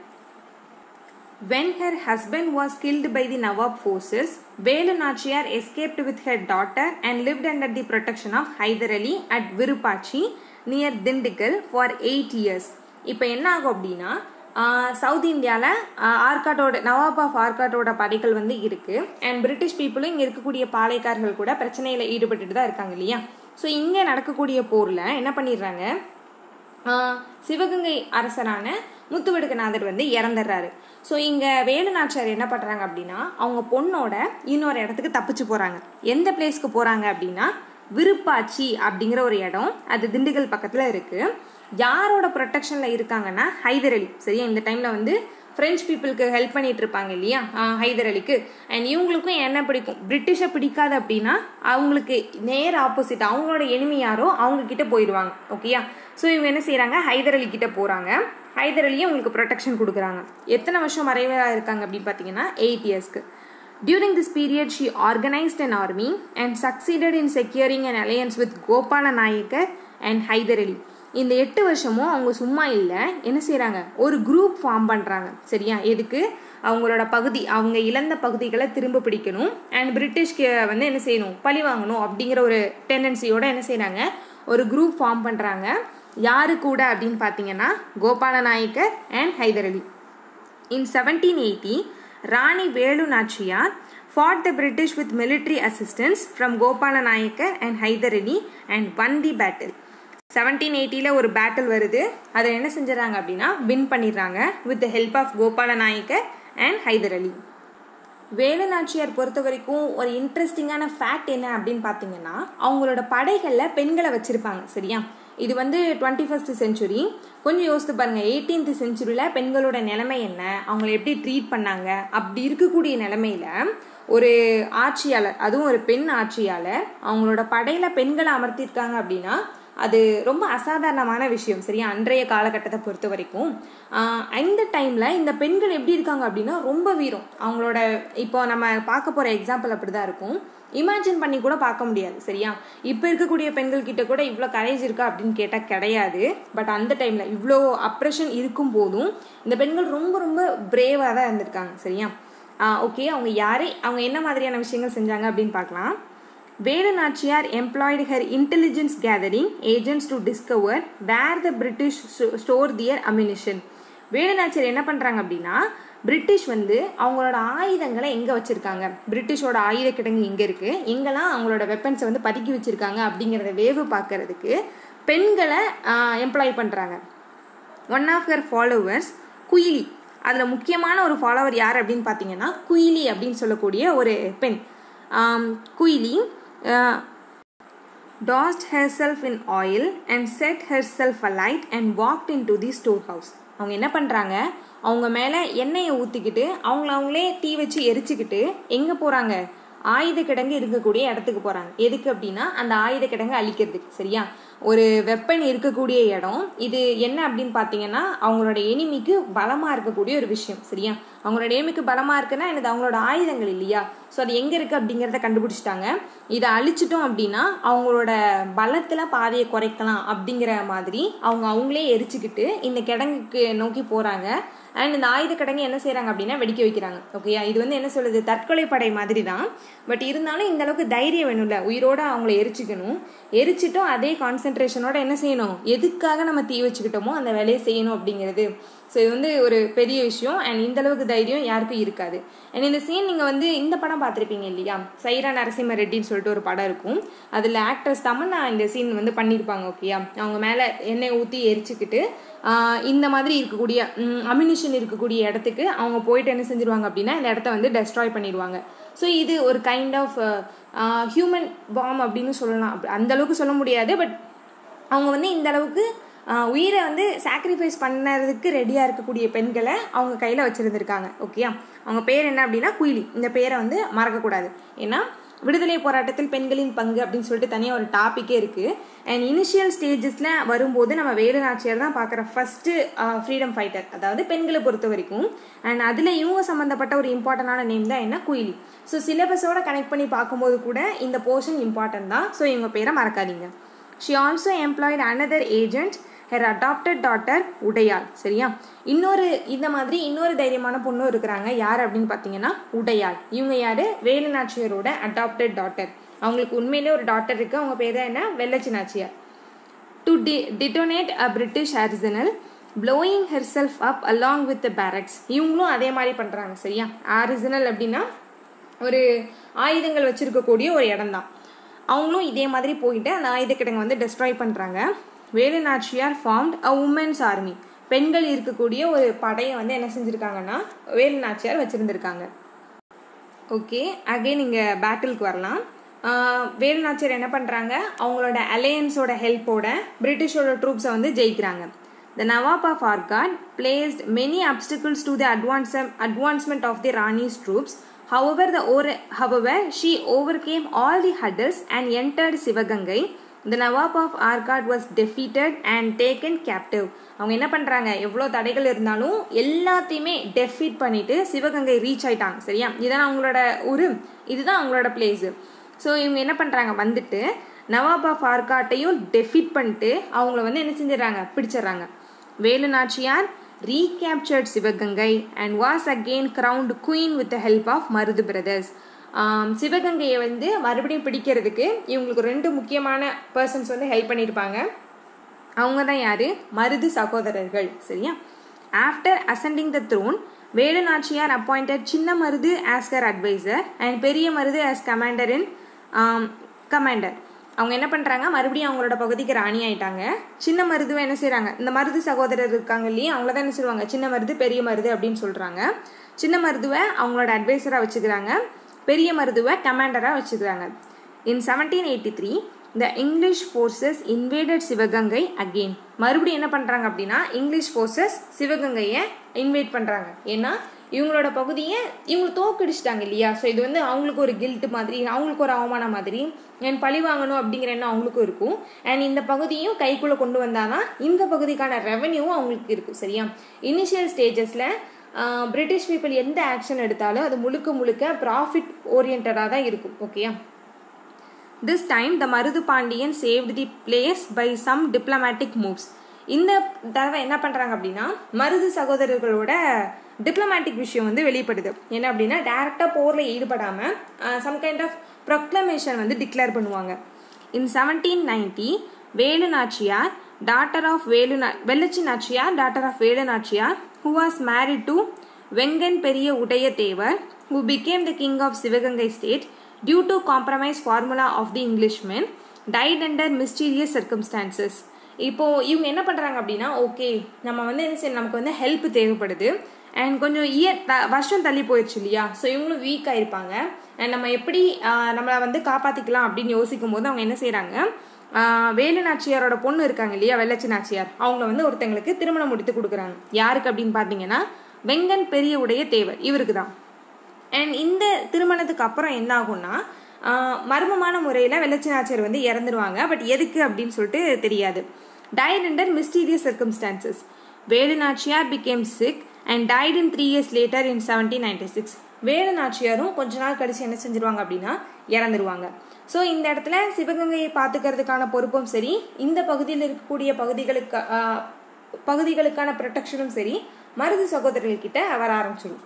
When her husband was killed by the Nawab forces, Velu Nachiyar escaped with her daughter and lived under the protection of Hyder Ali at Virupachi near Dindigul for eight years. இப்போ என்ன ஆகும் அப்படின்னா சவுத் இந்தியாவில் ஆர்காட்டோட நவாப் of ஆர்காட்டோட படைகள் வந்து இருக்கு and British பீப்புளும் இங்கே இருக்கக்கூடிய பாளையக்காரர்கள் கூட பிரச்சனையில் ஈடுபட்டுட்டு தான் இருக்காங்க இல்லையா ஸோ இங்கே நடக்கக்கூடிய போரில் என்ன பண்ணிடுறாங்க ஆஹ் சிவகங்கை அரசரான முத்துவடுகநாதர் வந்து இறந்துடுறாரு ஸோ இங்கே வேலு நாச்சியார் என்ன பண்ணுறாங்க அப்படின்னா அவங்க பொண்ணோட இன்னொரு இடத்துக்கு தப்பிச்சு போகிறாங்க எந்த பிளேஸ்க்கு போகிறாங்க அப்படின்னா விருப்பாச்சி அப்படிங்கிற ஒரு இடம் அது திண்டுக்கல் பக்கத்தில் இருக்குது யாரோட ப்ரொடெக்ஷனில் இருக்காங்கன்னா ஹைதர் அலி சரியா இந்த டைமில் வந்து ஃப்ரெஞ்ச் பீப்புளுக்கு ஹெல்ப் பண்ணிட்டு இருப்பாங்க இல்லையா ஹைதர் அலிக்கு அண்ட் இவங்களுக்கும் என்ன பிடிக்கும் பிரிட்டிஷை பிடிக்காது அப்படின்னா அவங்களுக்கு நேர் ஆப்போசிட் அவங்களோட எனிமி யாரோ அவங்க கிட்ட போயிடுவாங்க ஓகேயா ஸோ இவங்க என்ன செய்கிறாங்க ஹைதர் அலி கிட்ட போகிறாங்க ஹைதர் அலியும் உங்களுக்கு ப்ரொடெக்ஷன் கொடுக்குறாங்க எத்தனை வருஷம் மறைவாக இருக்காங்க அப்படின்னு பார்த்தீங்கன்னா எயிட் இயர்ஸ்க்கு During this period, she organized an army and succeeded in securing an alliance with Gopala Nayakar and Hyder Ali. இந்த எட்டு வருஷமும் அவங்க சும்மா இல்லை என்ன செய்கிறாங்க ஒரு குரூப் ஃபார்ம் பண்ணுறாங்க சரியா எதுக்கு அவங்களோட பகுதி அவங்க இழந்த பகுதிகளை திரும்ப பிடிக்கணும் அண்ட் பிரிட்டிஷ்க்கு வந்து என்ன செய்யணும் பழி வாங்கணும் அப்படிங்கிற ஒரு டெண்டன்சியோட என்ன செய்கிறாங்க ஒரு குரூப் ஃபார்ம் பண்ணுறாங்க யாரு கூட அப்படின்னு பார்த்தீங்கன்னா Gopala Nayakkar and Hyder Ali in seventeen eighty Rani Velu Nachiyar fought the British with military assistance from Gopala Nayakar and Hyder Ali and won the battle. Seventeen எயிட்டியில் ஒரு பேட்டில் வருது அதை என்ன செஞ்சிடறாங்க அப்படின்னா வின் பண்ணிடுறாங்க with the help of Gopala Nayakkar and Hyder Ali Velu Nachiyar பொறுத்த வரைக்கும் ஒரு இன்ட்ரெஸ்டிங்கான ஃபேக்ட் என்ன அப்படின்னு பார்த்தீங்கன்னா அவங்களோட படைகளில் பெண்களை வச்சுருப்பாங்க சரியா இது வந்து டுவெண்ட்டி ஃபஸ்ட் செஞ்சுரி கொஞ்சம் யோசித்து பாருங்கள் எயிட்டீன்த் செஞ்சுரியில் பெண்களோட நிலைமை என்ன அவங்கள எப்படி ட்ரீட் பண்ணாங்க அப்படி இருக்கக்கூடிய நிலைமையில ஒரு ஆட்சியாளர் அதுவும் ஒரு பெண் ஆட்சியாளர் அவங்களோட படையில் பெண்களை அமர்த்திருக்காங்க அப்படின்னா அது ரொம்ப அசாதாரணமான விஷயம் சரியா அன்றைய காலகட்டத்தை பொறுத்த வரைக்கும் அந்த டைமில் இந்த பெண்கள் எப்படி இருக்காங்க அப்படின்னா ரொம்ப வீரம் அவங்களோட இப்போ நம்ம பார்க்க போகிற எக்ஸாம்பிள் அப்படி தான் இருக்கும் இமேஜின் பண்ணி கூட பார்க்க முடியாது சரியா இப்போ இருக்கக்கூடிய பெண்கள் கிட்ட கூட இவ்வளோ கரேஜ் இருக்கா அப்படின்னு கேட்டால் கிடையாது பட் அந்த டைமில் இவ்வளோ அப்ரெஷன் இருக்கும் போதும் இந்த பெண்கள் ரொம்ப ரொம்ப பிரேவாக தான் இருந்திருக்காங்க சரியா ஓகே அவங்க யாரே அவங்க என்ன மாதிரியான விஷயங்கள் செஞ்சாங்க அப்படின்னு பார்க்கலாம் Velu Nachiyar employed her intelligence gathering agents to discover where the British store their ammunition Velu Nachiyar என்ன பண்ணுறாங்க அப்படின்னா பிரிட்டிஷ் வந்து அவங்களோட ஆயுதங்களை எங்கே வச்சுருக்காங்க பிரிட்டிஷோட ஆயுத கிடங்கு எங்கே இருக்குது எங்கெல்லாம் அவங்களோட வெப்பன்ஸை வந்து பதுக்கி வச்சுருக்காங்க அப்படிங்கிறத வேவு பார்க்கறதுக்கு பெண்களை எம்ப்ளாய் பண்ணுறாங்க one of her followers Kuyili அதில் முக்கியமான ஒரு ஃபாலோவர் யார் அப்படின்னு பார்த்தீங்கன்னா குயிலி அப்படின்னு சொல்லக்கூடிய ஒரு பெண் Kuyili doused herself in oil and set herself alight and walked in to the store house அவங்க என்ன பண்ணுறாங்க அவங்க மேலே எண்ணெயை ஊற்றிக்கிட்டு அவங்கள அவங்களே தீ வச்சு எரிச்சுக்கிட்டு எங்கே போகிறாங்க ஆயுத கிடங்கு இருக்கக்கூடிய இடத்துக்கு போகிறாங்க எதுக்கு அப்படின்னா அந்த ஆயுத கிடங்கு அழிக்கிறதுக்கு சரியா ஒரு வெப்பன் இருக்கக்கூடிய இடம் இது என்ன அப்படின்னு பார்த்தீங்கன்னா அவங்களோட எனிமிக்கு பலமாக இருக்கக்கூடிய ஒரு விஷயம் சரியா அவங்களோட எனிமிக்கு பலமாக இருக்குன்னா எனக்கு அவங்களோட ஆயுதங்கள் இல்லையா ஸோ அது எங்கே இருக்குது அப்படிங்கிறத கண்டுபிடிச்சிட்டாங்க இதை அழிச்சிட்டோம் அப்படின்னா அவங்களோட பலத்தில் பாதையை குறைக்கலாம் அப்படிங்கிற மாதிரி அவங்க அவங்களே எரிச்சுக்கிட்டு இந்த கிடங்குக்கு நோக்கி போகிறாங்க அண்ட் இந்த ஆயுத கிடங்கு என்ன செய்கிறாங்க அப்படின்னா வெடிக்க வைக்கிறாங்க ஓகேயா இது வந்து என்ன சொல்லுது தற்கொலை படை மாதிரி தான் பட் இருந்தாலும் இந்த அளவுக்கு தைரியம் வேணும்ல உயிரோட அவங்கள எரிச்சிக்கணும் எரிச்சிட்டும் அதே கான்சென்ட்ரேஷனோட என்ன செய்யணும் எதுக்காக நம்ம தீ வச்சுக்கிட்டோமோ அந்த வேலையை செய்யணும் அப்படிங்கிறது ஸோ இது வந்து ஒரு பெரிய விஷயம் அண்ட் இந்த அளவுக்கு தைரியம் யாருக்கும் இருக்காது அண்ட் இந்த சீன் நீங்கள் வந்து இந்த படம் பார்த்துருப்பீங்க இல்லையா சைரா நரசிம்ம ரெட்டின்னு சொல்லிட்டு ஒரு படம் இருக்கும் அதில் ஆக்ட்ரஸ் தமன்னா இந்த சீன் வந்து பண்ணியிருப்பாங்க ஓகேயா அவங்க மேலே எண்ணெய் ஊற்றி எரிச்சுக்கிட்டு இந்த மாதிரி இருக்கக்கூடிய அம்யூனிஷன் இருக்கக்கூடிய இடத்துக்கு அவங்க போயிட்டு என்ன செஞ்சிருவாங்க அப்படின்னா இந்த இடத்த வந்து டெஸ்ட்ராய் பண்ணிடுவாங்க ஸோ இது ஒரு கைண்ட் ஆஃப் ஹியூமன் பாம் அப்படின்னு சொல்லலாம் அந்த அளவுக்கு சொல்ல முடியாது பட் அவங்க வந்து இந்த அளவுக்கு உயிரை வந்து சாக்ரிஃபைஸ் பண்ணறதுக்கு ரெடியாக இருக்கக்கூடிய பெண்களை அவங்க கையில் வச்சுருந்துருக்காங்க ஓகேயா அவங்க பேர் என்ன அப்படின்னா குயிலி இந்த பேரை வந்து மறக்கக்கூடாது ஏன்னா விடுதலை போராட்டத்தில் பெண்களின் பங்கு அப்படின்னு சொல்லிட்டு தனியாக ஒரு டாப்பிக்கே இருக்குது அண்ட் இனிஷியல் ஸ்டேஜஸில் வரும்போது நம்ம வேலு நாச்சியார் தான் பார்க்குற ஃபஸ்ட்டு ஃப்ரீடம் ஃபைட்டர் அதாவது பெண்களை பொறுத்த வரைக்கும் அண்ட் அதில் இவங்க சம்மந்தப்பட்ட ஒரு இம்பார்ட்டண்டான நேம் தான் என்ன குயிலி ஸோ சிலபஸோட கனெக்ட் பண்ணி பார்க்கும்போது கூட இந்த போர்ஷன் இம்பார்ட்டன்ட் தான் ஸோ இவங்க பேரை மறக்காதீங்க she also employed another agent her adopted daughter Udaiyal சரியா இன்னொரு இந்த மாதிரி இன்னொரு தைரியமான பொண்ணும் இருக்கிறாங்க யார் அப்படின்னு பார்த்தீங்கன்னா உடையாள் இவங்க யார் வேலு நாச்சியாரோட அடாப்டட் டாட்டர் அவங்களுக்கு உண்மையிலே ஒரு டாட்டர் இருக்குது அவங்க பேர் என்ன வெள்ளச்சி நாச்சியார் டு டி detonate a British arsenal blowing herself up along with the barracks இவங்களும் அதே மாதிரி பண்ணுறாங்க சரியா ஆரிஜினல் அப்படின்னா ஒரு ஆயுதங்கள் வச்சுருக்கக்கூடிய ஒரு இடம் தான் அவங்களும் இதே மாதிரி போயிட்டு அந்த ஆயுத கிடங்கை வந்து டெஸ்ட்ராய் பண்ணுறாங்க Velu Nachiyar formed a women's army பெண்கள் இருக்கக்கூடிய ஒரு படையை வந்து என்ன செஞ்சுருக்காங்கன்னா வேலு நாச்சியார் வச்சுருந்துருக்காங்க ஓகே அகைன் இங்கே பேட்டிலுக்கு வரலாம் வேலு நாச்சியார் என்ன பண்ணுறாங்க அவங்களோட அலையன்ஸோட ஹெல்ப்போட பிரிட்டிஷோட ட்ரூப்ஸை வந்து ஜெயிக்கிறாங்க The Nawab of Arcot placed many obstacles to the advance, advancement of the Rani's troops. However, the or, however, she overcame all the hurdles and entered Sivagangai. The Nawab of Arcot was defeated and taken captive. அவங்க என்ன பண்ணுறாங்க எவ்வளோ தடைகள் இருந்தாலும் எல்லாத்தையுமே defeat பண்ணிட்டு Sivaganga reach ஆயிட்டாங்க சரியா இதுதான் அவங்களோட ஊர் இதுதான் அவங்களோட பிளேஸு ஸோ இவங்க என்ன பண்ணுறாங்க வந்துட்டு நவாப் ஆஃப் ஆர்காட்டையும் டெஃபிட் பண்ணிட்டு அவங்கள வந்து என்ன செஞ்சிடறாங்க பிடிச்சிடுறாங்க Velu Nachiyar recaptured Sivaganga and was again crowned queen with the help of Marudhu brothers சிவகங்கையை வந்து மறுபடியும் பிடிக்கிறதுக்கு இவங்களுக்கு ரெண்டு முக்கியமான பர்சன்ஸ் வந்து ஹெல்ப் பண்ணியிருப்பாங்க அவங்க தான் யாரு மருது சகோதரர்கள் சரியா after ascending the throne Velu Nachiyar appointed Chinna Marudhu as her adviser and Periya Marudhu as commander in commander அவங்க என்ன பண்ணுறாங்க மறுபடியும் அவங்களோட பகுதிக்கு ராணி ஆயிட்டாங்க சின்ன மருதுவை என்ன செய்கிறாங்க இந்த மருது சகோதரர் இருக்காங்க இல்லையா அவங்கள தான் என்ன சொல்லுவாங்க சின்ன மருது பெரிய மருது அப்படின்னு சொல்கிறாங்க சின்ன மருதுவை அவங்களோட அட்வைசராக வச்சுக்கிறாங்க பெரிய மருதுவை கமாண்டராக வச்சுக்கிறாங்க in seventeen eighty three the English forces invaded Sivaganga again மறுபடியும் என்ன பண்ணுறாங்க அப்படின்னா இங்கிலீஷ் ஃபோர்ஸஸ் சிவகங்கையை இன்வைட் பண்ணுறாங்க ஏன்னா இவங்களோட பகுதியை இவங்க தோக்கடிச்சிட்டாங்க இல்லையா ஸோ இது வந்து அவங்களுக்கு ஒரு கில்ட் மாதிரி அவங்களுக்கு ஒரு அவமானம் மாதிரி என் பழி வாங்கணும் அப்படிங்கிற எண்ணம் அவங்களுக்கும் இருக்கும் அண்ட் இந்த பகுதியும் கைக்குள்ளே கொண்டு வந்தாதான் இந்த பகுதிக்கான ரெவன்யூவும் அவங்களுக்கு இருக்கும் சரியா இனிஷியல் ஸ்டேஜஸில் பிரிட்டிஷ் பீப்புள் எந்த ஆக்ஷன் எடுத்தாலும் அது முழுக்க முழுக்க ப்ராஃபிட் ஓரியன்டாக தான் இருக்கும் ஓகேயா this time the Marudhu Pandian saved the place by some diplomatic moves இந்த தடவை என்ன பண்ணுறாங்க அப்படின்னா மருது சகோதரர்களோட டிப்ளமேட்டிக் விஷயம் வந்து வெளிப்படுது என்ன அப்படின்னா டேரெக்டாக போரில் ஈடுபடாமல் சம் கைண்ட் ஆஃப் ப்ரொக்ளமேஷன் வந்து டிக்ளேர் பண்ணுவாங்க in seventeen ninety Velu Nachiyar daughter of Velu Vellachi Nachiyar daughter of Velu Nachiyar who was married to Vengan Periya Udaiya Thevar who became the king of Sivaganga state due to compromise formula of the Englishmen died under mysterious circumstances இப்போ இவங்க என்ன பண்ணுறாங்க அப்படின்னா okay நம்ம வந்து என்ன செய்யணும் நமக்கு வந்து ஹெல்ப் தேவைப்படுது அண்ட் கொஞ்சம் இயர் த வருஷம் தள்ளி போயிடுச்சு இல்லையா ஸோ இவங்களும் வீக் ஆயிருப்பாங்க அண்ட் நம்ம எப்படி நம்மளை வந்து காப்பாற்றிக்கலாம் அப்படின்னு யோசிக்கும் போது அவங்க என்ன செய்கிறாங்க வேலு நாச்சியாரோட பொண்ணு இருக்காங்க இல்லையா வெள்ளச்சி நாச்சியார் அவங்கள வந்து ஒருத்தங்களுக்கு திருமணம் முடித்து கொடுக்குறாங்க யாருக்கு அப்படின்னு பார்த்தீங்கன்னா வெங்கன் பெரிய உடைய தேவர் இவருக்கு தான் அண்ட் இந்த திருமணத்துக்கு அப்புறம் என்ன ஆகும்னா மர்மமான முறையில் வெள்ளச்சி நாச்சியார் வந்து இறந்துருவாங்க பட் எதுக்கு அப்படின்னு சொல்லிட்டு தெரியாது died under mysterious circumstances. Velu Nachiyar became sick and died in three years later in seventeen ninety six Velu நாச்சியாரும் கொஞ்ச நாள் கழிச்சு என்ன செஞ்சிருவாங்க அப்படின்னா இறந்துருவாங்க ஸோ இந்த இடத்துல சிவகங்கையை பார்த்துக்கிறதுக்கான பொறுப்பும் சரி இந்த பகுதியில் இருக்கக்கூடிய பகுதிகளுக்கு பகுதிகளுக்கான ப்ரொடெக்ஷனும் சரி மருது சகோதரர்கள்கிட்ட வர ஆரம்பிச்சிடும்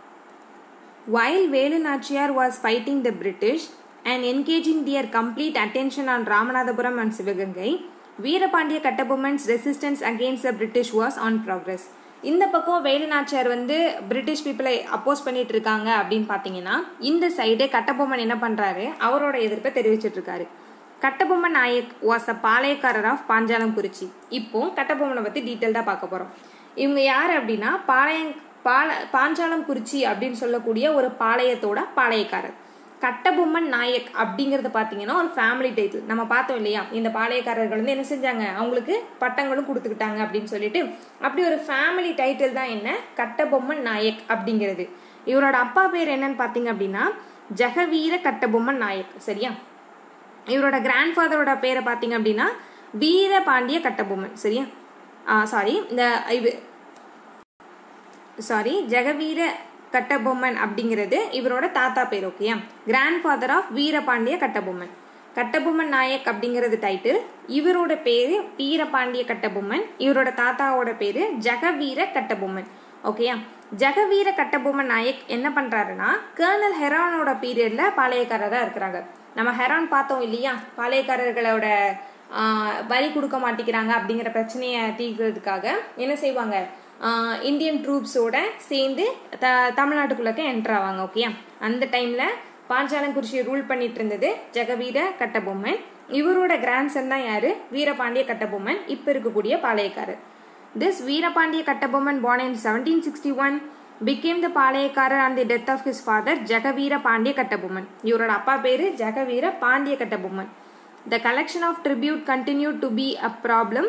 While Velu Nachiyar was fighting the British and engaging their complete attention on Ramanathapuram and Sivagangai, Veerapandiya Kattabomman's resistance against the British was on progress இந்த பக்கம் வேலு நாச்சியார் வந்து பிரிட்டிஷ் பீப்புளை அப்போஸ் பண்ணிட்டு இருக்காங்க அப்படின்னு பார்த்தீங்கன்னா இந்த சைடு கட்டபொம்மன் என்ன பண்ணுறாரு அவரோட எதிர்ப்பை தெரிவிச்சிட்டு இருக்காரு Kattabomman Nayak was a palayakkarar of Panchalankurichi இப்போ கட்டபொம்மனை பற்றி டீட்டெயில்டாக பார்க்க போகிறோம் இவங்க யார் அப்படின்னா பாளையம் பால பாஞ்சாலம் குறிச்சி அப்படின்னு சொல்லக்கூடிய ஒரு பாளையத்தோட பாளையக்காரர் கட்டபொம்மன் நாயக் அப்படிங்கிறத பார்த்தீங்கன்னா ஒரு ஃபேமிலி டைட்டில் நம்ம பார்த்தோம் இல்லையா இந்த பாளையக்காரர்கள் வந்து என்ன செஞ்சாங்க அவங்களுக்கு பட்டங்களும் கொடுத்துக்கிட்டாங்க அப்படின்னு சொல்லிட்டு அப்படி ஒரு ஃபேமிலி டைட்டில் தான் என்ன கட்டபொம்மன் நாயக் அப்படிங்கிறது இவரோட அப்பா பேர் என்னன்னு பார்த்தீங்க அப்படின்னா ஜெகவீர கட்டபொம்மன் நாயக் சரியா இவரோட கிராண்ட் ஃபாதரோட பேரை பார்த்தீங்க அப்படின்னா வீரபாண்டிய கட்டபொம்மன் சரியா சாரி இந்த இது சாரி ஜெகவீர கட்டபொம்மன் அப்படிங்கிறது இவரோட தாத்தா பேர் ஓகேயா grandfather of Veerapandiya Kattabomman Kattabomman Nayak அப்படிங்கிறது டைட்டில் இவரோட பேரு வீரபாண்டிய கட்டபொம்மன் இவரோட தாத்தாவோட பேரு ஜெகவீர கட்டபொம்மன் ஓகேயா ஜெகவீர கட்டபொம்மன் நாயக் என்ன பண்றாருன்னா கேர்னல் ஹெரானோட பீரியட்ல பாளையக்காரராக இருக்கிறாங்க நம்ம ஹெரான் பார்த்தோம் இல்லையா பாளையக்காரர்களோட வரி கொடுக்க மாட்டேங்கிறாங்க அப்படிங்கிற பிரச்சனையை தீர்க்கிறதுக்காக என்ன செய்வாங்க இந்தியன் ட்ரூப்ஸோட சேர்ந்து த தமிழ்நாட்டுக்குள்ளக்க என்டர் ஆவாங்க ஓகேயா அந்த டைமில் பாஞ்சாலங்குறிச்சியை ரூல் பண்ணிட்டு இருந்தது ஜெகவீர கட்டபொம்மன் இவரோட கிராண்ட்சன் தான் யாரு வீரபாண்டிய கட்டபொம்மன் இப்போ இருக்கக்கூடிய பாளையக்காரர் this Veerapandiya Kattabomman born in seventeen sixty one became the palayakkarar on the death of his father Jagaveera Pandiya Kattabomman இவரோட அப்பா பேரு Jagaveera Pandiya Kattabomman the collection of tribute continue to be a problem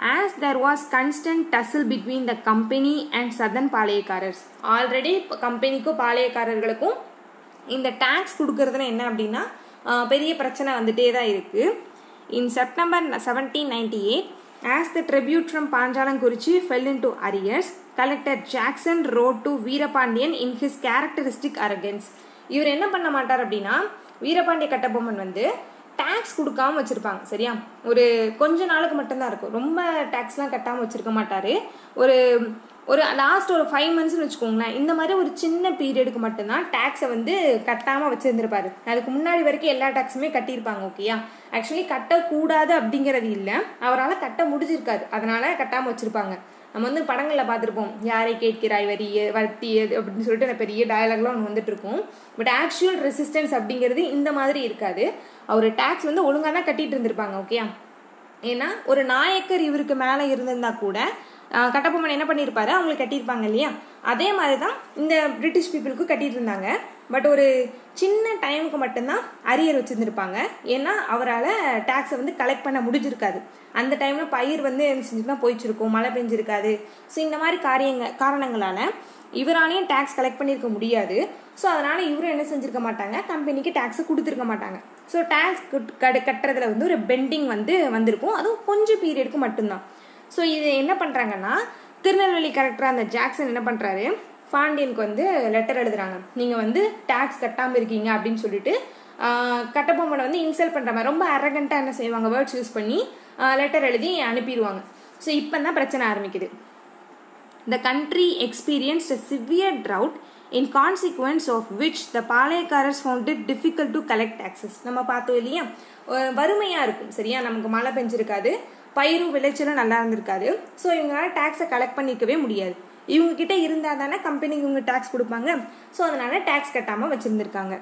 as there was constant tussle between the company and southern palayakkarars already கம்பெனிக்கும் பாளையக்காரர்களுக்கும் இந்த tax கொடுக்கறதுல என்ன அப்படின்னா பெரிய பிரச்சனை வந்துட்டே தான் இருக்குது in September seventeen ninety eight as the tribute from Panchalankurichi fell in to arrears collector Jackson wrote to Veerapandiyan in his characteristic arrogance இவர் என்ன பண்ண மாட்டார் அப்படின்னா வீரபாண்டிய கட்டபொம்மன் வந்து டேக்ஸ் கொடுக்காம வச்சுருப்பாங்க சரியா ஒரு கொஞ்ச நாளுக்கு மட்டும்தான் இருக்கும் ரொம்ப டேக்ஸ்லாம் கட்டாமல் வச்சுருக்க மாட்டார் ஒரு ஒரு லாஸ்ட் ஒரு ஃபைவ் மந்த்ஸ்னு வச்சுக்கோங்களேன் இந்த மாதிரி ஒரு சின்ன பீரியடுக்கு மட்டும்தான் டேக்ஸை வந்து கட்டாமல் வச்சுருந்துருப்பாரு அதுக்கு முன்னாடி வரைக்கும் எல்லா டேக்ஸுமே கட்டியிருப்பாங்க ஓகேயா ஆக்சுவலி கட்டக்கூடாது அப்படிங்கிறது இல்லை அவரால் கட்ட முடிஞ்சிருக்காது அதனால கட்டாமல் வச்சுருப்பாங்க நம்ம வந்து படங்களில் பார்த்துருப்போம் யாரை கேட்கிறாய் வரிய வட்டி அப்படின்னு சொல்லிட்டு பெரிய டயலாக்லாம் ஒன்று வந்துட்டு இருக்கும் பட் ஆக்சுவல் ரெசிஸ்டன்ஸ் அப்படிங்கிறது இந்த மாதிரி இருக்காது அவர் டேக்ஸ் வந்து ஒழுங்காக தான் கட்டிட்டு இருந்திருப்பாங்க ஓகேயா ஏன்னா ஒரு நாயக்கர் இவருக்கு மேலே இருந்திருந்தா கூட கட்டபொம்மன் என்ன பண்ணியிருப்பாரு அவங்களுக்கு கட்டியிருப்பாங்க இல்லையா அதே மாதிரி தான் இந்த பிரிட்டிஷ் பீப்புளுக்கும் கட்டிட்டு இருந்தாங்க பட் ஒரு சின்ன டைமுக்கு மட்டும்தான் அரியர் வச்சுருந்துருப்பாங்க ஏன்னா அவரால் டேக்ஸை வந்து கலெக்ட் பண்ண முடிஞ்சிருக்காது அந்த டைமில் பயிர் வந்து என்ன செஞ்சுருந்தா போயிச்சிருக்கும் மழை பெஞ்சிருக்காது ஸோ இந்த மாதிரி காரியங்க காரணங்களால் இவராலையும் டேக்ஸ் கலெக்ட் பண்ணியிருக்க முடியாது ஸோ அதனால் இவரும் என்ன செஞ்சுருக்க மாட்டாங்க கம்பெனிக்கு டேக்ஸை கொடுத்துருக்க மாட்டாங்க ஸோ டேக்ஸ் கடு கட்டுறதுல வந்து ஒரு பெண்டிங் வந்து வந்திருக்கும் அதுவும் கொஞ்சம் பீரியடுக்கு மட்டும்தான் ஸோ இது என்ன பண்ணுறாங்கன்னா திருநெல்வேலி கரெக்டராக அந்த ஜாக்சன் என்ன பண்ணுறாரு பாண்டியனுக்கு வந்து லெட்டர் எழுதுறாங்க நீங்கள் வந்து டேக்ஸ் கட்டாமல் இருக்கீங்க அப்படின்னு சொல்லிட்டு கட்டபொம்மனை வந்து இன்சல்ட் பண்ணுற மாதிரி ரொம்ப அரகண்ட்டாக என்ன செய்வாங்க வேர்ட்ஸ் யூஸ் பண்ணி லெட்டர் எழுதி அனுப்பிடுவாங்க ஸோ இப்போ தான் பிரச்சனை ஆரம்பிக்குது the country experienced severe drought in consequence of which the palayakkarars found it difficult to collect taxes நம்ம பார்த்தோம் இல்லையா வறுமையாக இருக்கும் சரியா நமக்கு மழை பெஞ்சிருக்காது பயிரும் விளைச்சலும் நல்லா இருந்திருக்காது ஸோ இவங்களால டேக்ஸை கலெக்ட் பண்ணிக்கவே முடியாது இவங்க கிட்ட இருந்தால் தானே கம்பெனிக்கு இவங்க டேக்ஸ் கொடுப்பாங்க ஸோ அதனால டேக்ஸ் கட்டாமல் வச்சுருந்துருக்காங்க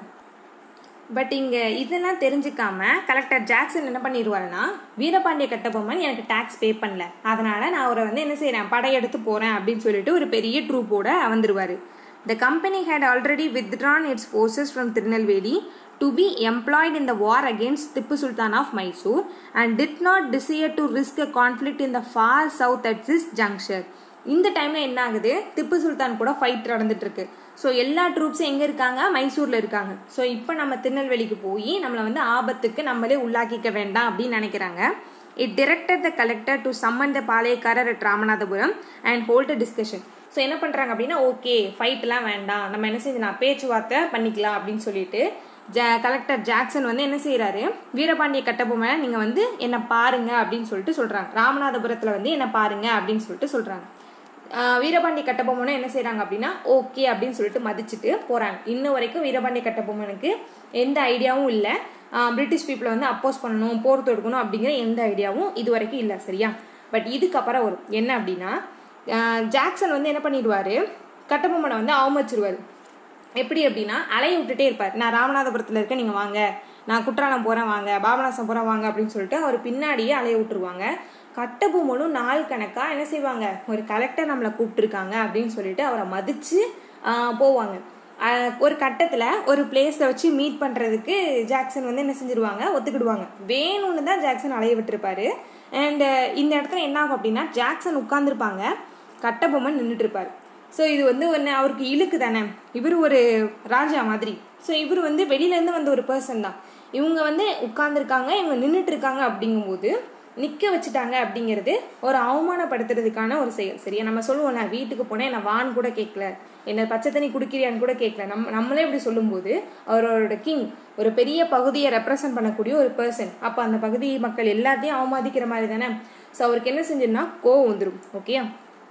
பட் இங்கே இதெல்லாம் தெரிஞ்சுக்காம கலெக்டர் ஜாக்சன் என்ன பண்ணிடுவாருன்னா வீரபாண்டிய கட்டபொம்மன் எனக்கு டேக்ஸ் பே பண்ணல அதனால நான் அவரை வந்து என்ன செய்கிறேன் படையெடுத்து போகிறேன் அப்படின்னு சொல்லிட்டு ஒரு பெரிய ட்ரூப்போட வந்துருவார் the company had already withdrawn its forces from Tirunelveli to be employed in the war against Tipu Sultan of Mysore and did not desire to risk a conflict in the far south at this juncture இந்த டைமில் என்ன ஆகுது திப்பு சுல்தான் கூட fight நடந்துட்டு இருக்கு so எல்லா ட்ரூப்ஸும் எங்கே இருக்காங்க மைசூரில் இருக்காங்க ஸோ இப்போ நம்ம திருநெல்வேலிக்கு போய் நம்மளை வந்து ஆபத்துக்கு நம்மளே உள்ளாக்கிக்க வேண்டாம் அப்படின்னு நினைக்கிறாங்க it directed the collector to summon the palayakkarar at Ramanathapuram and hold a discussion so என்ன பண்ணுறாங்க அப்படின்னா ஓகே ஃபைட்லாம் வேண்டாம் நம்ம என்ன செஞ்சு பேச்சுவார்த்தை பண்ணிக்கலாம் அப்படின்னு சொல்லிட்டு ஜ கலெக்டர் ஜாக்சன் வந்து என்ன செய்கிறாரு வீரபாண்டிய கட்டபொம்மனை நீங்கள் வந்து என்னை பாருங்க அப்படின்னு சொல்லிட்டு சொல்கிறாங்க ராமநாதபுரத்தில் வந்து என்னை பாருங்க அப்படின்னு சொல்லிட்டு சொல்கிறாங்க வீரபாண்டிய கட்டபொம்மனை என்ன செய்கிறாங்க அப்படின்னா ஓகே அப்படின்னு சொல்லிட்டு மதிச்சுட்டு போகிறாங்க இன்ன வரைக்கும் வீரபாண்டிய கட்டபொம்மனுக்கு எந்த ஐடியாவும் இல்லை பிரிட்டிஷ் பீப்புளை வந்து அப்போஸ் பண்ணணும் போர் தொடுக்கணும் அப்படிங்கிற எந்த ஐடியாவும் இது வரைக்கும் இல்லை சரியா பட் இதுக்கப்புறம் வரும் என்ன அப்படின்னா ஜாக்சன் வந்து என்ன பண்ணிடுவார் கட்டபொம்மனை வந்து அவமதிச்சிருவார் எப்படி அப்படின்னா அலைய விட்டுட்டே இருப்பார் நான் ராமநாதபுரத்தில் இருக்கேன் நீங்கள் வாங்க நான் குற்றாலம் போகிறேன் வாங்க பாபநாசம் போகிறேன் வாங்க அப்படின்னு சொல்லிட்டு அவர் பின்னாடியே அலைய விட்டுருவாங்க கட்டபொம்மனும் நாள் கணக்காக என்ன செய்வாங்க ஒரு கலெக்டர் நம்மளை கூப்பிட்டுருக்காங்க அப்படின்னு சொல்லிட்டு அவரை மதித்து போவாங்க ஒரு கட்டத்தில் ஒரு பிளேஸில் வச்சு மீட் பண்ணுறதுக்கு ஜாக்சன் வந்து என்ன செஞ்சிருவாங்க ஒத்துக்கிடுவாங்க வேணும்னு தான் ஜாக்சன் அலைய விட்டுருப்பாரு அண்ட் இந்த இடத்துல என்ன ஆகும் அப்படின்னா ஜாக்சன் உட்காந்துருப்பாங்க கட்டபொம்மன் நின்றுட்டு இருப்பார் ஸோ இது வந்து ஒன்று அவருக்கு இழுக்கு தானே இவர் ஒரு ராஜா மாதிரி ஸோ இவர் வந்து வெளியிலேருந்து வந்த ஒரு பர்சன் தான் இவங்க வந்து உட்காந்துருக்காங்க இவங்க நின்றுட்டு இருக்காங்க அப்படிங்கும்போது நிற்க வச்சுட்டாங்க அப்படிங்கிறது ஒரு அவமானப்படுத்துறதுக்கான ஒரு செயல் சரியா நம்ம சொல்லுவோம் நான் வீட்டுக்கு போனேன் நான் வான் கூட கேட்கல என்ன பச்சை தண்ணி குடிக்கிறியான்னு கூட கேட்கல நம்ம நம்மளே இப்படி சொல்லும்போது அவரோட கிங் ஒரு பெரிய பகுதியை ரெப்ரசன்ட் பண்ணக்கூடிய ஒரு பர்சன் அப்போ அந்த பகுதி மக்கள் எல்லாத்தையும் அவமதிக்கிற மாதிரி தானே ஸோ அவருக்கு என்ன செஞ்சிருந்தா கோவம் வந்துடும் ஓகேயா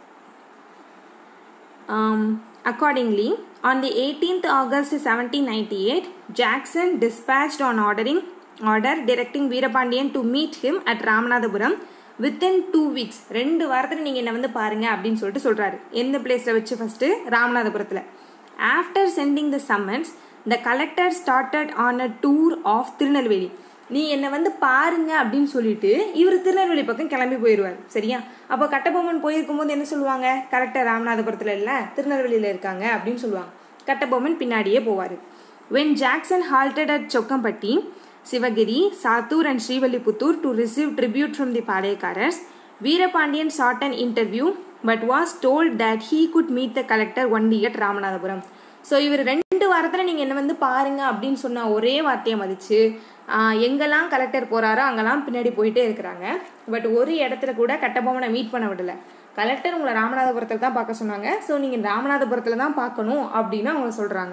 Um, accordingly, on the 18th August 1798, Jackson dispatched on ordering order directing Veerapandiyan to meet him at Ramanathapuram within two weeks ரெண்டு வாரத்தில் நீங்கள் என்னை வந்து பாருங்க அப்படின்னு சொல்லிட்டு சொல்கிறாரு எந்த பிளேஸில் வச்சு ஃபஸ்ட்டு ராமநாதபுரத்தில் after sending the summons the collector started on a tour of Tirunelveli நீ என்னை வந்து பாருங்க அப்படின்னு சொல்லிட்டு இவர் திருநெல்வேலி பக்கம் கிளம்பி போயிடுவார் சரியா அப்போ கட்டபொம்மன் போயிருக்கும் போது என்ன சொல்லுவாங்க கரெக்டாக ராமநாதபுரத்தில் இல்லை திருநெல்வேலியில் இருக்காங்க அப்படின்னு சொல்லுவாங்க கட்டபொம்மன் பின்னாடியே போவார் when Jackson halted at Chokkampatti Sivagiri Sattur and Srivilliputhur to receive tribute from the palayakkarars Veerapandian sought an interview but was told that he could meet the collector only at Ramanathapuram so இவர் ரெண்டு வாரத்தில் நீங்கள் என்ன வந்து பாருங்க அப்படின்னு சொன்ன ஒரே வார்த்தையை மதிச்சு ஆஹ், எங்கெல்லாம் கலெக்டர் போகிறாரோ அங்கெல்லாம் பின்னாடி போயிட்டே இருக்கிறாங்க பட் ஒரு இடத்துல கூட கட்டபொம்மனை மீட் பண்ண விடல கலெக்டர் உங்களை ராமநாதபுரத்தில் தான் பார்க்க சொன்னாங்க ஸோ நீங்கள் ராமநாதபுரத்தில் தான் பார்க்கணும் அப்படின்னு அவங்க சொல்கிறாங்க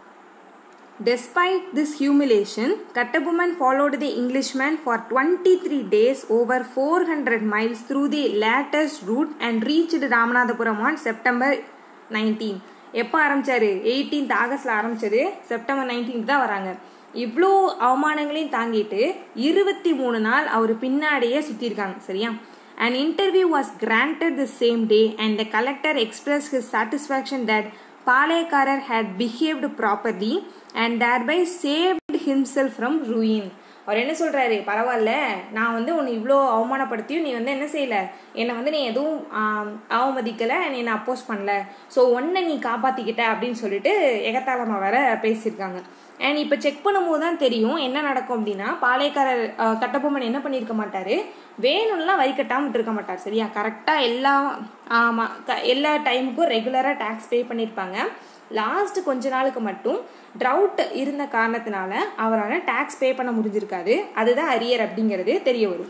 Despite this humiliation, Kattabomman followed the Englishman for 23 days over 400 miles through the latest route and reached Ramanathapuram on September 19. எப்போ ஆரம்பிச்சாரு 18th ஆகஸ்ட்ல ஆரம்பிச்சது செப்டம்பர் 19th தான் வராங்க இவ்வளோ அவமானங்களையும் தாங்கிட்டு இருபத்தி மூணு நாள் அவர் பின்னாடியே சுற்றிருக்காங்க சரியா An interview was granted the same day and the collector expressed his satisfaction that பாளையக்காரர் had behaved properly and thereby saved himself from ruin அவர் என்ன சொல்றாரு பரவாயில்ல நான் வந்து உன்னை இவ்வளோ அவமானப்படுத்தியும் நீ வந்து என்ன செய்யல என்னை வந்து நீ எதுவும் ஆம், அவமதிக்கல நீ என்னை அப்போஸ் பண்ணல ஸோ ஒன்றை நீ காப்பாத்திக்கிட்ட அப்படின்னு சொல்லிட்டு எகத்தாளமா வேற பேசியிருக்காங்க அண்ட் இப்போ செக் பண்ணும்போது தான் தெரியும் என்ன நடக்கும் அப்படின்னா பாளையக்காரர் அஹ், கட்டபொம்மன் என்ன பண்ணியிருக்க மாட்டாரு வேணும்லாம் வரி கட்டாமல் விட்டுருக்க மாட்டார் சரியா கரெக்டாக எல்லா ஆமாம் க எல்லா டைமுக்கும் ரெகுலராக டேக்ஸ் பே பண்ணியிருப்பாங்க லாஸ்ட் கொஞ்ச நாளுக்கு மட்டும் ட்ரவுட் இருந்த காரணத்தினால அவரால் டேக்ஸ் பே பண்ண முடிஞ்சிருக்காது அதுதான் அரியர் அப்படிங்கிறது தெரிய வரும்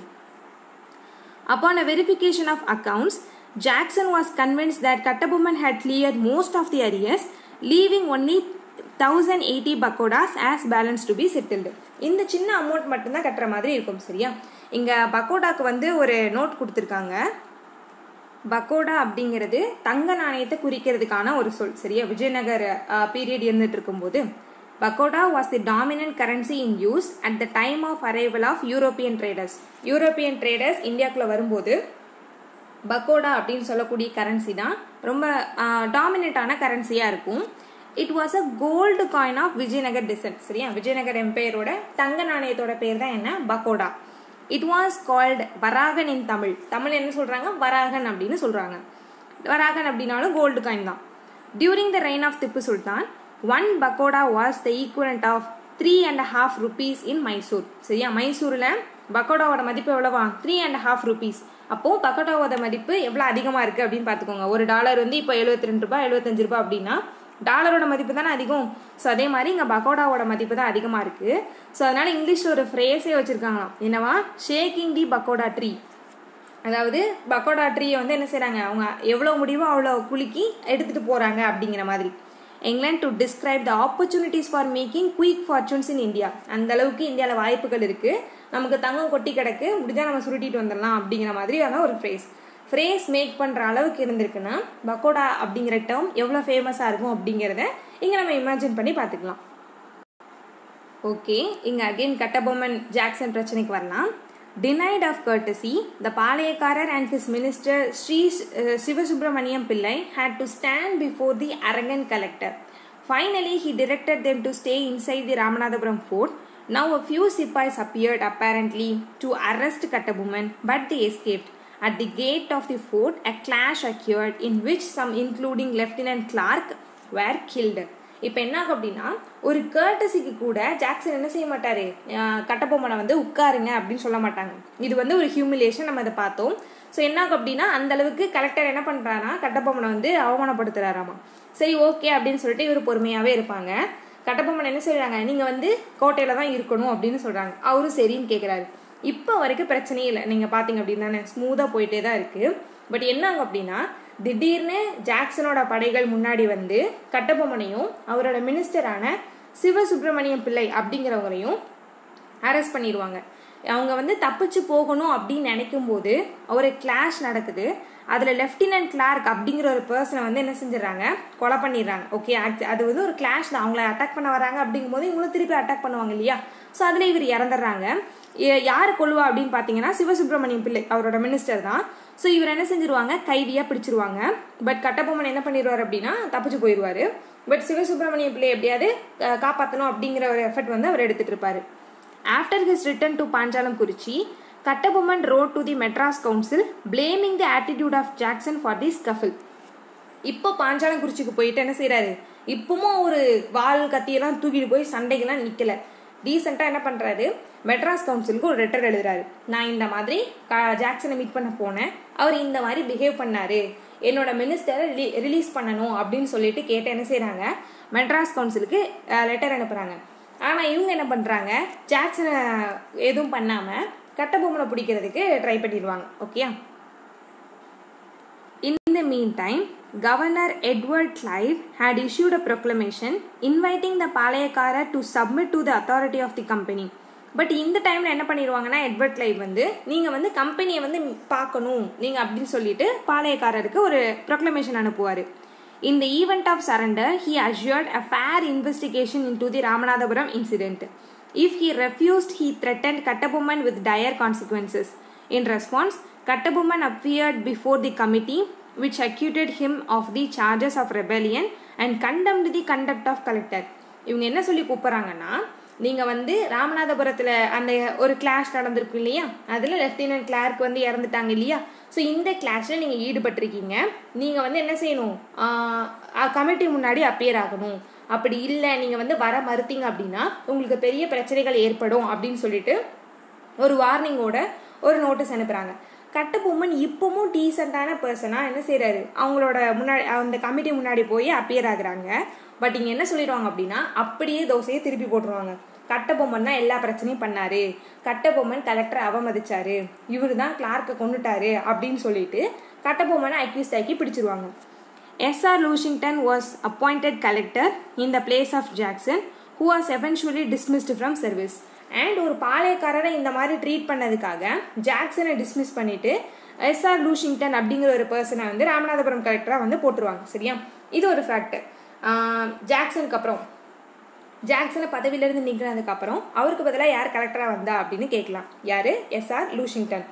Upon a verification of accounts, Jackson was convinced that Kattabomman had cleared most of the arrears, leaving only 1080 bakodas as balance to be settled. இந்த சின்ன அமௌண்ட் மட்டும்தான் கட்டுற மாதிரி இருக்கும் சரியா இங்க பக்கோடாக்கு வந்து ஒரு நோட் கொடுத்துருக்காங்க பக்கோடா அப்படிங்கிறது தங்க நாணயத்தை குறிக்கிறதுக்கான ஒரு சொல் சரியா விஜயநகர் பீரியட் இருந்துட்டு இருக்கும்போது pagoda was the dominant currency in use at the time of arrival of European traders European traders இந்தியாக்குள்ள வரும்போது பக்கோடா அப்படின்னு சொல்லக்கூடிய கரன்சி தான் ரொம்ப டாமினேட்டான கரன்சியாக இருக்கும் it was a gold coin of Vijayanagar descent சரியா விஜயநகர் எம்பையரோட தங்க நாணயத்தோட பேர் தான் என்ன pagoda it was called varahan in Tamil Tamil என்ன சொல்றாங்க வராகன் அப்படின்னு சொல்றாங்க வராகன் அப்படின்னாலும் கோல்டு காயின் தான் during the reign of Tipu Sultan one pagoda was the equivalent of three and half rupees in Mysore சரியா மைசூரில் பக்கோடாவோட மதிப்பு எவ்வளவா த்ரீ அண்ட் ஹாஃப் ருபீஸ் அப்போ பக்கோடாவோட மதிப்பு எவ்வளோ அதிகமாக இருக்குது அப்படின்னு பார்த்துக்கோங்க ஒரு டாலர் வந்து இப்போ எழுபத்தி ரெண்டு ரூபாய் எழுபத்தஞ்சு ரூபாய் அப்படின்னா டாலரோட மதிப்பு தானே அதிகம் ஸோ அதே மாதிரி இங்கே பக்கோடாவோட மதிப்பு தான் அதிகமாக இருக்குது ஸோ அதனால இங்கிலீஷில் ஒரு ஃப்ரேஸே வச்சுருக்காங்களாம் என்னவா ஷேக்கிங் தி பக்கோடா ட்ரீ அதாவது பக்கோடா ட்ரீயை வந்து என்ன செய்கிறாங்க அவங்க எவ்வளோ முடியுமோ அவ்வளோ குலுக்கி எடுத்துகிட்டு போகிறாங்க அப்படிங்கிற மாதிரி England to describe the opportunities for making quick fortunes in India அந்த அளவுக்கு இந்தியாவில் வாய்ப்புகள் இருக்குது நமக்கு தங்கம் கொட்டி கிடக்கு முடிஞ்சால் நம்ம சுருட்டிட்டு வந்துடலாம் அப்படிங்கிற மாதிரியான ஒரு ஃப்ரேஸ் ஃப்ரேஸ் மேக் பண்ணுற அளவுக்கு இருந்திருக்குன்னா பக்கோடா அப்படிங்கிற டேர்ம் எவ்வளோ ஃபேமஸாக இருக்கும் அப்படிங்கிறத இங்கே நம்ம இமேஜின் பண்ணி பார்த்துக்கலாம் ஓகே இங்கே அகெயின் கட்டபொம்மன் ஜாக்சன் பிரச்சனைக்கு வரலாம் denied of courtesy the palayakkarar and his minister Sri uh, Sivasubramaniam Pillai had to stand before the arrogant collector. Finally, he directed them to stay inside the Ramanathapuram fort. Now, a few sipais appeared apparently to arrest Kattabomman, but they escaped. At the gate of the fort, a clash occurred in which some, including Lieutenant Clark, were killed. இப்போ என்ன ஆகும் அப்படின்னா ஒரு கேர்டசிக்கு கூட Jackson என்ன செய்ய மாட்டாரு அஹ் கட்டபொம்மனை வந்து உட்காருங்க அப்படின்னு சொல்ல மாட்டாங்க இது வந்து ஒரு ஹியூமிலேஷன் நம்ம அதை பார்த்தோம் ஸோ என்ன ஆகும் அப்படின்னா அந்த அளவுக்கு கலெக்டர் என்ன பண்றாருன்னா கட்டபொம்மனை வந்து அவமானப்படுத்துறாராமா சரி ஓகே அப்படின்னு சொல்லிட்டு இவர் பொறுமையாவே இருப்பாங்க கட்டபொம்மன் என்ன சொல்றாங்க நீங்க வந்து கோட்டையில தான் இருக்கணும் அப்படின்னு சொல்றாங்க அவரும் சரின்னு கேட்குறாரு இப்போ வரைக்கும் பிரச்சனையே இல்லை நீங்க பாத்தீங்க அப்படின்னு தானே ஸ்மூதா போயிட்டே தான் இருக்கு பட் என்ன ஆகும் அப்படின்னா திடீர்னு ஜாக்சனோட படைகள் முன்னாடி வந்து கட்டபொம்மனையும் அவரோட மினிஸ்டரான சிவசுப்பிரமணியம் பிள்ளை அப்படிங்கிறவங்களையும் அரெஸ்ட் பண்ணிடுவாங்க அவங்க வந்து தப்பிச்சு போகணும் அப்படின்னு நினைக்கும் போது ஒரு கிளாஷ் நடக்குது அதில் லெஃப்டினன்ட் கிளார்க் அப்படிங்கிற ஒரு பர்சனை வந்து என்ன செஞ்சிடறாங்க கொலை பண்ணிடுறாங்க ஓகே அது வந்து ஒரு கிளாஷ் தான் அவங்கள அட்டாக் பண்ண வராங்க அப்படிங்கும்போது இவங்களும் திருப்பி அட்டாக் பண்ணுவாங்க இல்லையா ஸோ அதில் இவர் இறந்துடுறாங்க யார் கொள்வா அப்படின்னு பார்த்தீங்கன்னா சிவசுப்பிரமணியம் பிள்ளை அவரோட மினிஸ்டர் தான் ஸோ இவர் என்ன செஞ்சிருவாங்க கைதியாக பிடிச்சிருவாங்க பட் கட்டபொம்மன் என்ன பண்ணிடுவார் அப்படின்னா தப்பிச்சு போயிடுவார் பட் சிவசுப்பிரமணியம் பிள்ளை எப்படியாவது காப்பாற்றணும் அப்படிங்கிற ஒரு எஃபர்ட் வந்து அவர் எடுத்துட்டு இருப்பாரு after his return to Panchalam Kurichi Kattabomman wrote to the Madras council blaming the attitude of Jackson for the scuffle இப்போ பாஞ்சாலம் குறிச்சிக்கு போயிட்டு என்ன செய்யறாரு இப்பவும் ஒரு வால் கத்தியெல்லாம் தூக்கிட்டு போய் சண்டைக்கெல்லாம் நிக்கல ரீசெண்டாக என்ன பண்ணுறாரு மெட்ராஸ் கவுன்சிலுக்கு ஒரு லெட்டர் எழுதுறாரு நான் இந்த மாதிரி ஜாக்சனை மீட் பண்ண போனேன் அவர் இந்த மாதிரி பிஹேவ் பண்ணாரு என்னோட மினிஸ்டரை ரிலீஸ் பண்ணணும் அப்படின்னு சொல்லிட்டு கேட்டு என்ன செய்கிறாங்க மெட்ராஸ் கவுன்சிலுக்கு லெட்டர் அனுப்புகிறாங்க ஆனால் இவங்க என்ன பண்ணுறாங்க ஜாக்சனை எதுவும் பண்ணாமல் கட்டபொம்மனை பிடிக்கிறதுக்கு ட்ரை பண்ணிடுவாங்க okay In the meantime, Governor Edward Clive had issued a proclamation inviting the Palayakara to submit to the authority of the company. But இந்த டைமில் என்ன பண்ணிடுவாங்கன்னா எட்வர்ட் கிளைவ் வந்து நீங்கள் வந்து கம்பெனியை வந்து பார்க்கணும் நீங்கள் அப்படின்னு சொல்லிட்டு பாளையக்காரருக்கு ஒரு ப்ரொக்ளமேஷன் அனுப்புவார் In the event of surrender, he assured a fair investigation into the Ramanathapuram incident. If he refused, he threatened Kattabomman with dire consequences. In response, Kattabomman appeared before the committee, which acquitted him of the charges of rebellion and condemned the conduct of collector. இவங்க என்ன சொல்லி கூப்பிட்றாங்கன்னா நீங்கள் வந்து ராமநாதபுரத்தில் அந்த ஒரு clash நடந்திருக்கு இல்லையா அதில் லெஃப்டினன்ட் கிளார்க் வந்து இறந்துட்டாங்க இல்லையா ஸோ இந்த கிளாஷில் நீங்கள் ஈடுபட்டிருக்கீங்க நீங்கள் வந்து என்ன செய்யணும் கமிட்டி முன்னாடி அப்பியர் ஆகணும் அப்படி இல்லை நீங்கள் வந்து வர மறுத்தீங்க அப்படின்னா உங்களுக்கு பெரிய பிரச்சனைகள் ஏற்படும் அப்படின்னு சொல்லிட்டு ஒரு வார்னிங்கோட ஒரு நோட்டீஸ் அனுப்புகிறாங்க கட்டபொம்மன் இப்பவும் டீசெண்டான பர்சனாக என்ன செய்கிறாரு அவங்களோட முன்னாடி அந்த கமிட்டி முன்னாடி போய் அப்பியர் ஆகுறாங்க பட் இங்கே என்ன சொல்லிடுவாங்க அப்படின்னா அப்படியே தோசையை திருப்பி போட்டுருவாங்க கட்டபொம்மன் தான் எல்லா பிரச்சனையும் பண்ணாரு கட்டபொம்மன் கலெக்டரை அவமதிச்சாரு இவர் தான் கிளார்க்கை கொண்டுட்டாரு அப்படின்னு சொல்லிட்டு கட்டபொம்மனை அக்யூஸ்ட் ஆக்கி பிடிச்சிருவாங்க S R Lushington was appointed collector in the place of Jackson who was eventually dismissed from service and ஒரு பாளையக்காரரை இந்த மாதிரி ட்ரீட் பண்ணதுக்காக ஜாக்சனை டிஸ்மிஸ் பண்ணிட்டு எஸ்ஆர் லூஷிங்டன் அப்படிங்கிற ஒரு பர்சனை வந்து ராமநாதபுரம் கலெக்டராக வந்து போட்டுருவாங்க சரியா இது ஒரு ஃபேக்ட் ஜாக்சனுக்கு அப்புறம் ஜாக்சனை பதவியிலிருந்து நீக்கினதுக்கு அப்புறம் அவருக்கு பதிலாக யார் கலெக்டராக வந்தா அப்படின்னு கேட்கலாம் யார் S R Lushington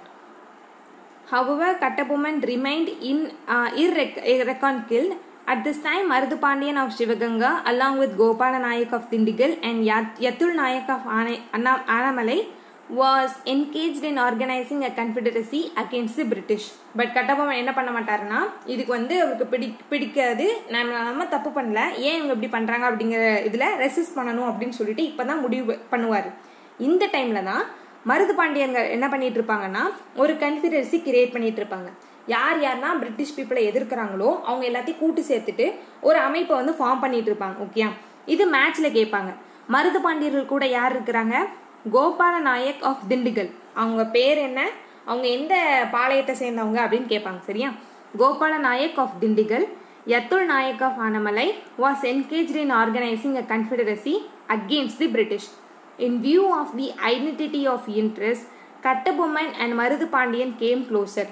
However, Kattaboman remained in uh, irrec- irreconciled. At this time, Marudhu Pandian of Shivaganga, along with Gopala Nayak of Dindigal and Yat- Yatul Nayak of Ana- Anna- Anamalai, was engaged in organizing a confederacy against the British. But Kattabomman என்ன பண்ண மாட்டாருன்னா இதுக்கு வந்து அவருக்கு பிடி பிடிக்காது நம்ம நம்ம தப்பு பண்ணல ஏன் இவங்க இப்படி பண்ணுறாங்க அப்படிங்கிற இதில் ரெசிஸ்ட் பண்ணணும் அப்படின்னு சொல்லிட்டு இப்போ தான் முடிவு பண்ணுவார் இந்த டைமில் தான் மருது பாண்டியர்கள் என்ன பண்ணிட்டு இருப்பாங்கன்னா ஒரு கன்ஃபிடரசி கிரியேட் பண்ணிட்டு இருப்பாங்க யார் யார்னா பிரிட்டிஷ் பீப்புளை எதிர்க்கிறாங்களோ அவங்க எல்லாத்தையும் கூட்டு சேர்த்துட்டு ஒரு அமைப்பை வந்து ஃபார்ம் பண்ணிட்டு இருப்பாங்க ஓகே இது மேட்ச்ல கேட்பாங்க மருது பாண்டியர்கள் கூட யார் இருக்கிறாங்க கோபால நாயக் ஆஃப் திண்டுக்கல் அவங்க பேர் என்ன அவங்க எந்த பாளையத்தை சேர்ந்தவங்க அப்படின்னு கேட்பாங்க சரியா Gopala Nayak of Dindigul Yadul Nayak of Anamalai was engage in organising a confederacy against the British In view of the identity of interest, Kattabomman and Marudhu Pandian came closer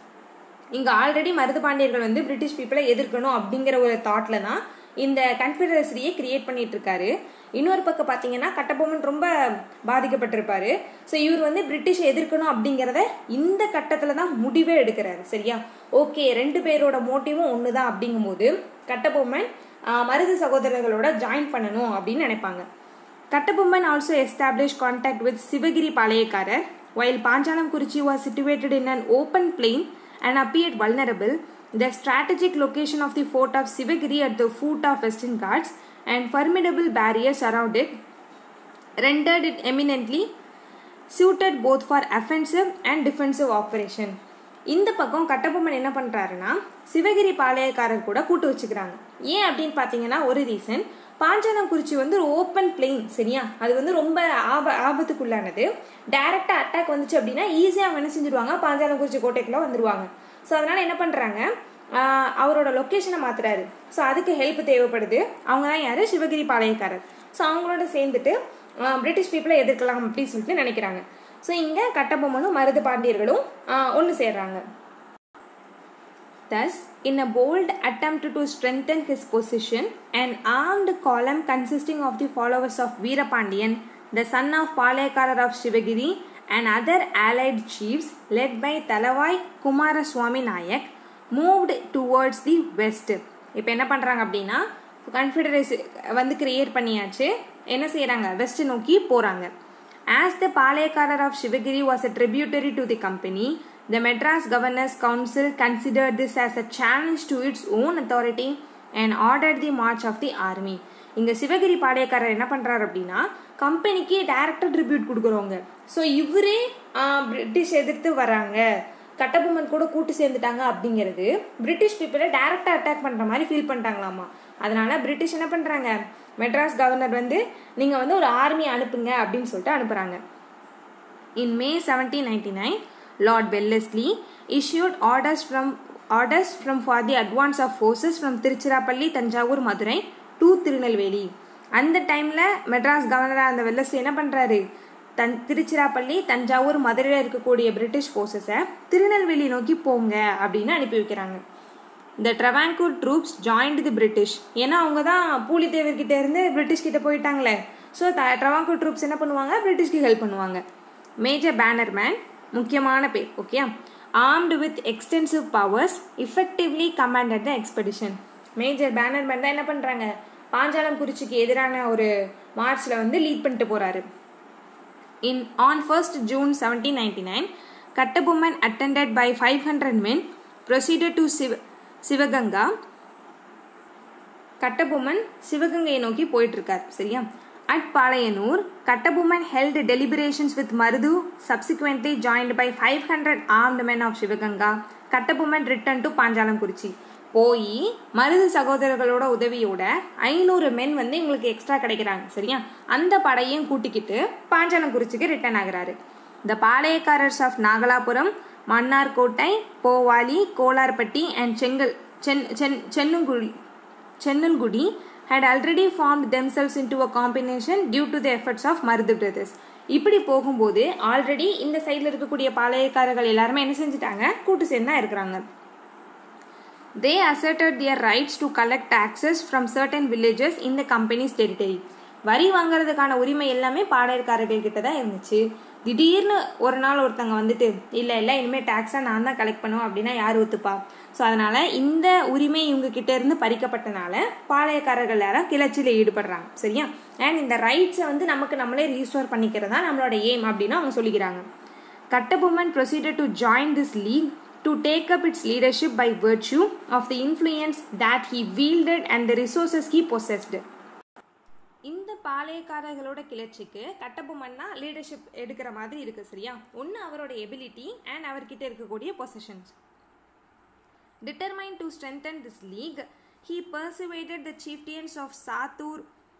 இங்கே ஆல்ரெடி மருது பாண்டியர்கள் வந்து பிரிட்டிஷ் பீப்புளை எதிர்க்கணும் அப்படிங்கிற ஒரு தாட்டில் தான் இந்த கன்ஃபெடரசியை கிரியேட் பண்ணிட்டு இருக்காரு இன்னொரு பக்கம் பார்த்தீங்கன்னா கட்டபொம்மன் ரொம்ப பாதிக்கப்பட்டிருப்பாரு ஸோ இவர் வந்து பிரிட்டிஷை எதிர்க்கணும் அப்படிங்கிறத இந்த கட்டத்தில் தான் முடிவே எடுக்கிறாரு சரியா ஓகே ரெண்டு பேரோட மோட்டிவும் ஒன்று தான் அப்படிங்கும்போது கட்டபொம்மன் மருது சகோதரர்களோட ஜாயின் பண்ணணும் அப்படின்னு நினைப்பாங்க Kattabomman also established contact with Sivagiri Palayakarar, while Panchalam Kurichi was situated in an open plain and appeared vulnerable. The strategic location of the fort of Sivagiri at the foot of Western Ghats and formidable barriers around it rendered it eminently suited both for offensive and defensive operation. இந்த பக்கம் கட்டபொம்மன் என்ன பண்ணுறாருன்னா சிவகிரி பாளையக்காரர் கூட கூட்டு வச்சுக்கிறாங்க ஏன் அப்படின்னு பார்த்தீங்கன்னா ஒரு ரீசன் பாஞ்சாலங்குறிச்சி வந்து ஒரு ஓப்பன் பிளெயின் சரியா அது வந்து ரொம்ப ஆப ஆபத்துக்குள்ளானது டைரக்டாக அட்டாக் வந்துச்சு அப்படின்னா ஈஸியாக அவங்க என்ன செஞ்சிருவாங்க பாஞ்சாலங்குறிச்சி கோட்டைக்குள்ள வந்துருவாங்க ஸோ அதனால என்ன பண்ணுறாங்க அவரோட லொக்கேஷனை மாத்துறாரு ஸோ அதுக்கு ஹெல்ப் தேவைப்படுது அவங்க தான் யார் சிவகிரி பாளையக்காரர் ஸோ அவங்களோட சேர்ந்துட்டு பிரிட்டிஷ் பீப்புளை எதிர்க்கலாம் அப்படின்னு சொல்லிட்டு நினைக்கிறாங்க ஸோ இங்கே கட்டபொம்மனும் மருது பாண்டியர்களும் ஒன்று சேர்றாங்க Thus, in a bold attempt to strengthen his position, an armed column consisting of the followers of Veerapandiyan, the son of Palekarar of Shivagiri, and other allied chiefs led by Talavai Kumaraswamy Nayak, moved towards the west. இப்போ என்ன பண்ணுறாங்க அப்படின்னா கன்ஃபெடரேசி வந்து create பண்ணியாச்சு என்ன செய்கிறாங்க west நோக்கி போகிறாங்க as the palayakkarar of Sivagiri was a tributary to the company The Madras Governors Council considered this as a challenge to its own authority and order the march of the army இங்கே சிவகிரி பாளையக்காரர் என்ன பண்ணுறாரு அப்படின்னா கம்பெனிக்கு டேரக்டர் ட்ரிபியூட் கொடுக்குறவங்க so இவரே British எதிர்த்து வராங்க கட்டபொம்மன் கூட கூட்டு சேர்ந்துட்டாங்க அப்படிங்கிறது பிரிட்டிஷ் பீப்புளை டேரக்டாக அட்டாக் பண்ணுற மாதிரி ஃபீல் பண்ணிட்டாங்களாமா அதனால பிரிட்டிஷ் என்ன பண்ணுறாங்க மெட்ராஸ் கவர்னர் வந்து நீங்கள் வந்து ஒரு ஆர்மி அனுப்புங்க அப்படின்னு சொல்லிட்டு அனுப்புகிறாங்க In May 1799, Lord Wellesley issued orders from orders from for the advance of forces from Tiruchirappalli Thanjavur Madurai to Tirunelveli அந்த டைமில் மெட்ராஸ் கவர்னராக அந்த வெல்லஸ்லி என்ன பண்ணுறாரு தன் திருச்சிராப்பள்ளி தஞ்சாவூர் மதுரையில் இருக்கக்கூடிய பிரிட்டிஷ் ஃபோர்ஸஸை திருநெல்வேலி நோக்கி போங்க அப்படின்னு அனுப்பி வைக்கிறாங்க இந்த Travancore troops joined the British ஏன்னா அவங்க தான் பூலித்தேவர்கிட்ட இருந்து பிரிட்டிஷ் கிட்ட போயிட்டாங்களே ஸோ ட்ரவாங்கூர் ட்ரூப்ஸ் என்ன பண்ணுவாங்க பிரிட்டிஷ்க்கு ஹெல்ப் பண்ணுவாங்க மேஜர் பேனர்மேன் முக்கியமான பேர் okay armed with extensive powers effectively commanded the expedition Major Bannerman தான் என்ன பண்ணுறாங்க பாஞ்சாலம் குறிச்சிக்கு எதிரான ஒரு மார்ச்சில் வந்து லீட் பண்ணிட்டு போகிறாரு in on first June seventeen ninety nine Kattabomman attended by five hundred men proceeded to Siva Sivaganga Kattabomman சிவகங்கையை நோக்கி போயிட்டு இருக்கார் சரியா at Palayanur Kattabomman held deliberations with Marudhu subsequently joined by five hundred armed men of Sivaganga Kattabomman returned to Panchalankurichi போய் மருது சகோதரர்களோட உதவியோட ஐநூறு மென் வந்து எங்களுக்கு எக்ஸ்ட்ரா கிடைக்கிறாங்க சரியா அந்த படையும் கூட்டிக்கிட்டு பாஞ்சாலங்குறிச்சிக்கு ரிட்டர்ன் ஆகுறாரு the palayakkarars of Nagalapuram Mannarkottai Bovali Kolarpatti and செங்கல் சென் Sen சென்னுங்குடி சென்னல்குடி had already formed themselves into a combination due to the efforts of Marudhu brothers இப்படி போகும்போது ஆல்ரெடி இந்த சைடில் இருக்கக்கூடிய பாளையக்காரர்கள் எல்லாருமே என்ன செஞ்சுட்டாங்க கூட்டு சேர்ந்து தான் இருக்கிறாங்க they asserted their rights to collect taxes from certain villages in the company's territory வரி வாங்குறதுக்கான உரிமை எல்லாமே பாளையக்காரர்கள் கிட்ட தான் இருந்துச்சு திடீர்னு ஒரு நாள் ஒருத்தங்க வந்துட்டு இல்லை இல்லை இனிமேல் டேக்ஸை நான் தான் கலெக்ட் பண்ணுவேன் அப்படின்னா யார் ஒத்துப்பா ஸோ அதனால் இந்த உரிமை இவங்க கிட்ட இருந்து பறிக்கப்பட்டனால பாளையக்காரர்கள் யாரும் கிளர்ச்சியில் ஈடுபடுறாங்க சரியா அண்ட் இந்த ரைட்ஸை வந்து நமக்கு நம்மளே ரீஸ்டோர் பண்ணிக்கிறதா நம்மளோட எய்ம் அப்படின்னு அவங்க சொல்லிக்கிறாங்க Kattabomman proceeded to join this league to take up its leadership by virtue of the influence that he wielded and the resources he possessed இந்த பாளையக்காரர்களோட கிளர்ச்சிக்கு கட்டபொம்மன்னா லீடர்ஷிப் எடுக்கிற மாதிரி இருக்கு சரியா ஒன்று அவரோட எபிலிட்டி அண்ட் அவர்கிட்ட இருக்கக்கூடிய positions determined to strengthen this league he persuaded the chieftains of Sattur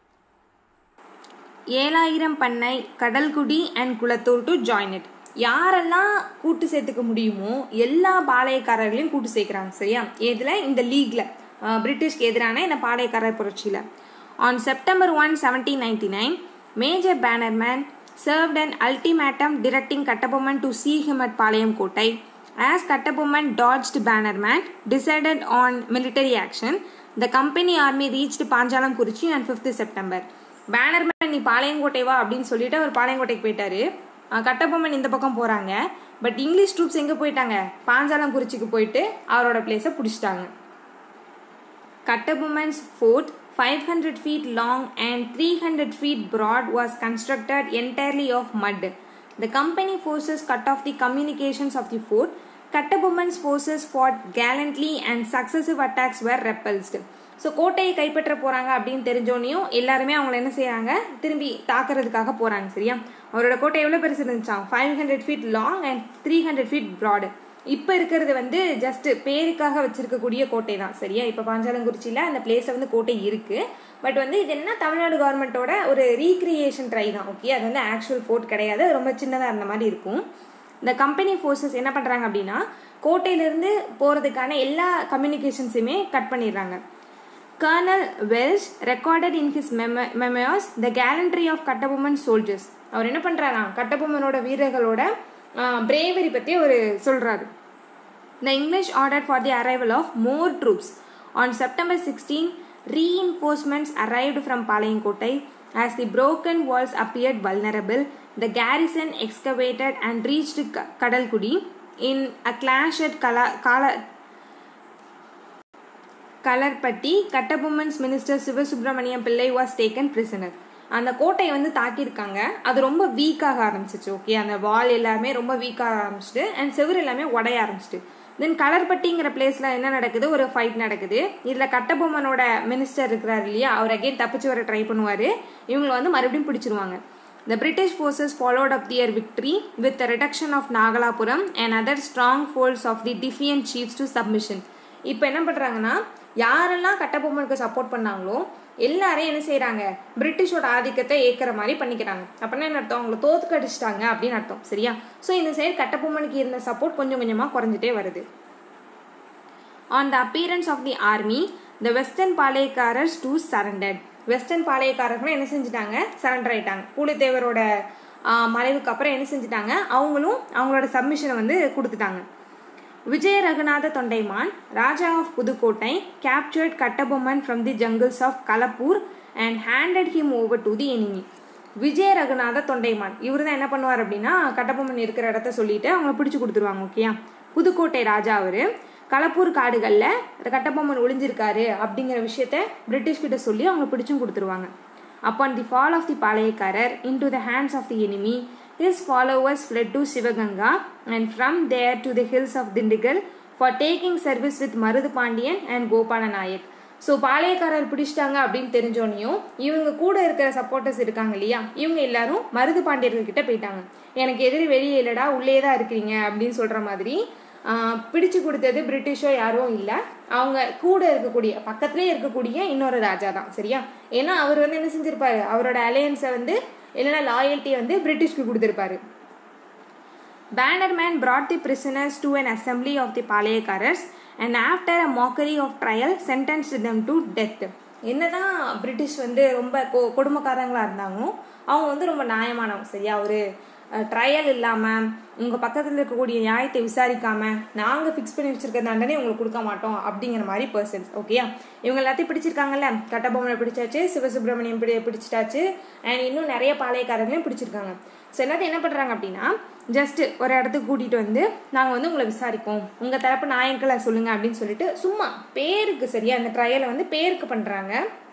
Ezhayirampannai Kadalkudi and Kulathur to join it யாரெல்லாம் கூட்டு சேர்த்துக்க முடியுமோ எல்லா பாளையக்காரர்களையும் கூட்டு சேர்க்குறாங்க சரியா இதில் இந்த லீக்ல பிரிட்டிஷ்க்கு எதிரான இந்த பாளையக்காரர் புரட்சியில் on September one seventeen ninety nine Major Bannerman served an ultimatum directing Kattabomman to see him at Palayam Kotai. As Kattabomman dodged Bannerman, decided on military action, the company army reached Panjalam Kurichi on 5th September. Bannerman நீ பாளையங்கோட்டை வா அப்படின்னு சொல்லிட்டு அவர் பாளையங்கோட்டைக்கு போயிட்டாரு அஹ் கட்டபொம்மன் இந்த பக்கம் போறாங்க but English troops எங்க போயிட்டாங்க பாஞ்சாலம் குறிச்சிக்கு போயிட்டு அவரோட பிளேஸை பிடிச்சிட்டாங்க Kattabomman's fort, 500 feet long and 300 feet broad, was constructed entirely of mud. The company forces cut off the communications of the fort. Kattabomman's forces fought gallantly and successive attacks were repulsed. So கோட்டையை கைப்பற்ற போகிறாங்க அப்படின்னு தெரிஞ்சோனையும் எல்லாருமே அவங்கள என்ன செய்கிறாங்க திரும்பி தாக்குறதுக்காக போகிறாங்க சரியா அவரோட கோட்டை எவ்வளோ பெருசு இருந்துச்சாம் five hundred feet long and three hundred feet broad இப்போ இருக்கிறது வந்து ஜஸ்ட் பேருக்காக வச்சிருக்கக்கூடிய கோட்டை தான் சரியா இப்போ பாஞ்சாலங்குறிச்சியில் அந்த பிளேஸில் வந்து கோட்டை இருக்குது பட் வந்து இது என்ன தமிழ்நாடு கவர்மெண்ட்டோட ஒரு ரீக்ரியேஷன் ட்ரை தான் ஓகே அது வந்து ஆக்சுவல் ஃபோர்ட் கிடையாது அது ரொம்ப சின்னதாக இருந்த மாதிரி இருக்கும் இந்த கம்பெனி ஃபோர்ஸஸ் என்ன பண்ணுறாங்க அப்படின்னா கோட்டையிலேருந்து போகிறதுக்கான எல்லா கம்யூனிகேஷன்ஸுமே கட் பண்ணிடுறாங்க Colonel Welsh recorded in his memos the gallantry of Kattabomman soldiers அவர் என்ன பண்ணுறாராம் கட்டபொம்மனோட வீரர்களோட பிரேவரி பற்றி அவர் சொல்கிறாரு the English order for the arrival of more troops on September sixteen reinforcements arrived from Palayangkottai as the broken walls appeared vulnerable. The garrison excavated and reached Ka- Kadalkudi in a clash at Kala, Kala, Kalarpatti Kattabomman's minister Sivasubramaniam Pillai was taken prisoner அந்த கோட்டையை வந்து தாக்கியிருக்காங்க அது ரொம்ப வீக்காக ஆரம்பிச்சிச்சு okay அந்த வால் எல்லாமே ரொம்ப வீக்காக ஆரம்பிச்சிட்டு அண்ட் செவர் எல்லாமே உடைய ஆரம்பிச்சிட்டு தென் கலர்பட்டிங்கிற பிளேஸ்ல என்ன நடக்குது ஒரு ஃபைட் நடக்குது இதுல கட்டபொம்மனோட மினிஸ்டர் இருக்கிறார் இல்லையா அவர் அகைன் தப்பிச்சு வர ட்ரை பண்ணுவாரு இவங்களை வந்து மறுபடியும் பிடிச்சிருவாங்க The British forces followed up their victory with the reduction of Nagalapuram and other strongholds of the defiant chiefs to submission. இப்போ என்ன பண்ணுறாங்கன்னா யாரெல்லாம் கட்டபொம்மனுக்கு சப்போர்ட் பண்ணாங்களோ எல்லாரையும் என்ன செய்கிறாங்க பிரிட்டிஷோட ஆதிக்கத்தை ஏற்கிற மாதிரி பண்ணிக்கிறாங்க அப்படின்னா என்ன அர்த்தம் அவங்களை தோத்துக்கடிச்சிட்டாங்க அப்படின்னு அர்த்தம் சரியா ஸோ இந்த சைடு கட்டபொம்மனுக்கு இருந்த சப்போர்ட் கொஞ்சம் கொஞ்சமாக குறைஞ்சிட்டே வருது on the appearance of the army the western palayakkarars to surrendered western பாளையக்காரர்களும் என்ன செஞ்சுட்டாங்க சரண்டர் ஆயிட்டாங்க பூலித்தேவரோட மறைவுக்கு அப்புறம் என்ன செஞ்சுட்டாங்க அவங்களும் அவங்களோட சப்மிஷனை வந்து கொடுத்துட்டாங்க Vijaya Raghunatha Tondaiman Raja of Pudukkottai captured Kattabomman from the jungles of Kalappur and handed him over to the enemy Vijaya Raghunatha Tondaiman இவர் தான் என்ன பண்ணுவார் அப்படின்னா கட்டபொம்மன் இருக்கிற இடத்த சொல்லிட்டு அவங்கள பிடிச்சி கொடுத்துருவாங்க ஓகேயா புதுக்கோட்டை ராஜா அவர் களப்பூர் காடுகளில் கட்டபொம்மன் ஒளிஞ்சிருக்காரு அப்படிங்கிற விஷயத்த பிரிட்டிஷ் கிட்ட சொல்லி அவங்க பிடிச்சும் கொடுத்துருவாங்க upon the fall of the palayakkarar in to the hands of the enemy his followers fled to Shivaganga and from there to the hills of Dindigal for taking service with Marudhu Pandian and Gopala Nayak so palayakkarar பிடிச்சிட்டாங்க அப்படின்னு தெரிஞ்சோனையும் இவங்க கூட இருக்கிற supporters இருக்காங்க இல்லையா இவங்க எல்லாரும் மருது பாண்டியர்கள் கிட்ட போயிட்டாங்க எனக்கு எதிரி வெளியே இல்லடா உள்ளே தான் இருக்கிறீங்க அப்படின்னு சொல்ற மாதிரி பிடிச்சு கொடுத்தது பிரிட்டிஷோ யாரும் இல்லை அவங்க கூட இருக்கக்கூடிய பக்கத்துலேயே இருக்கக்கூடிய இன்னொரு ராஜா தான் சரியா ஏன்னா அவர் வந்து என்ன செஞ்சிருப்பாரு அவரோட அலையன்ஸை வந்து இல்லைன்னா லாயல்ட்டியை வந்து பிரிட்டிஷ்க்கு கொடுத்துருப்பாரு Bannerman brought the prisoners to an assembly of the palayakkarars and after a mockery of trial sentenced them to death என்னதான் பிரிட்டிஷ் வந்து ரொம்ப கொ கொடுமைக்காரங்களா இருந்தாங்களோ அவங்க வந்து ரொம்ப நியாயமானவங்க சரியா ஒரு ட்ரையல் இல்லாமல் உங்கள் பக்கத்தில் இருக்கக்கூடிய நியாயத்தை விசாரிக்காம நாங்கள் ஃபிக்ஸ் பண்ணி வச்சிருக்க தண்டனை உங்களுக்கு கொடுக்க மாட்டோம் அப்படிங்கிற மாதிரி பர்சன்ஸ் ஓகேயா இவங்க எல்லாத்தையும் பிடிச்சிருக்காங்கல்ல கட்டபொம்மனை பிடிச்சாச்சு சிவசுப்ரமணியம் பிடி பிடிச்சிட்டாச்சு அண்ட் இன்னும் நிறைய பாளையக்காரங்களையும் பிடிச்சிருக்காங்க ஸோ என்னது என்ன பண்ணுறாங்க அப்படின்னா ஜஸ்ட் ஒரு இடத்துக்கு கூட்டிகிட்டு வந்து நாங்கள் வந்து உங்களை விசாரிப்போம் உங்கள் தரப்பு நாயக்களை சொல்லுங்கள் அப்படின்னு சொல்லிட்டு சும்மா பேருக்கு சரியா அந்த ட்ரையலை வந்து பேருக்கு பண்ணுறாங்க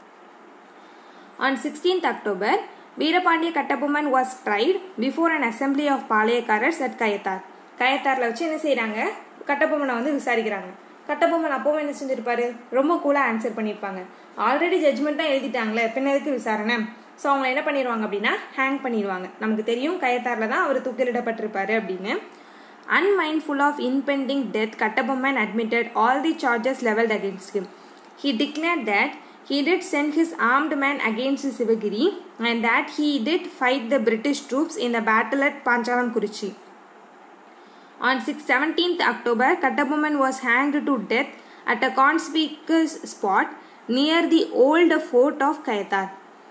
on sixteenth October Veerapandiya Kattabomman was tried before an assembly of palayakkarars at Kayathar கயத்தாரில் வச்சு என்ன செய்கிறாங்க கட்டபொம்மனை வந்து விசாரிக்கிறாங்க கட்டபொம்மன் அப்பவும் என்ன செஞ்சிருப்பாரு ரொம்ப கூலாக ஆன்சர் பண்ணியிருப்பாங்க ஆல்ரெடி ஜட்ஜ்மெண்ட்டாக எழுதிட்டாங்களே பின்ன எதுக்கு விசாரணை ஸோ அவங்க என்ன பண்ணிடுவாங்க அப்படின்னா ஹேங் பண்ணிடுவாங்க நமக்கு தெரியும் கயத்தாரில் தான் அவர் தூக்கிலிடப்பட்டிருப்பாரு அப்படின்னு unmindful of impending death Kattabomman admitted all the charges levelled against him he declare that he did send his armed men against Sivagiri and that he did fight the British troops in the battle at Panchalam Kurichi. On 6, 17th October, Kattabomman was hanged to death at a conspicuous spot near the old fort of Kayatar.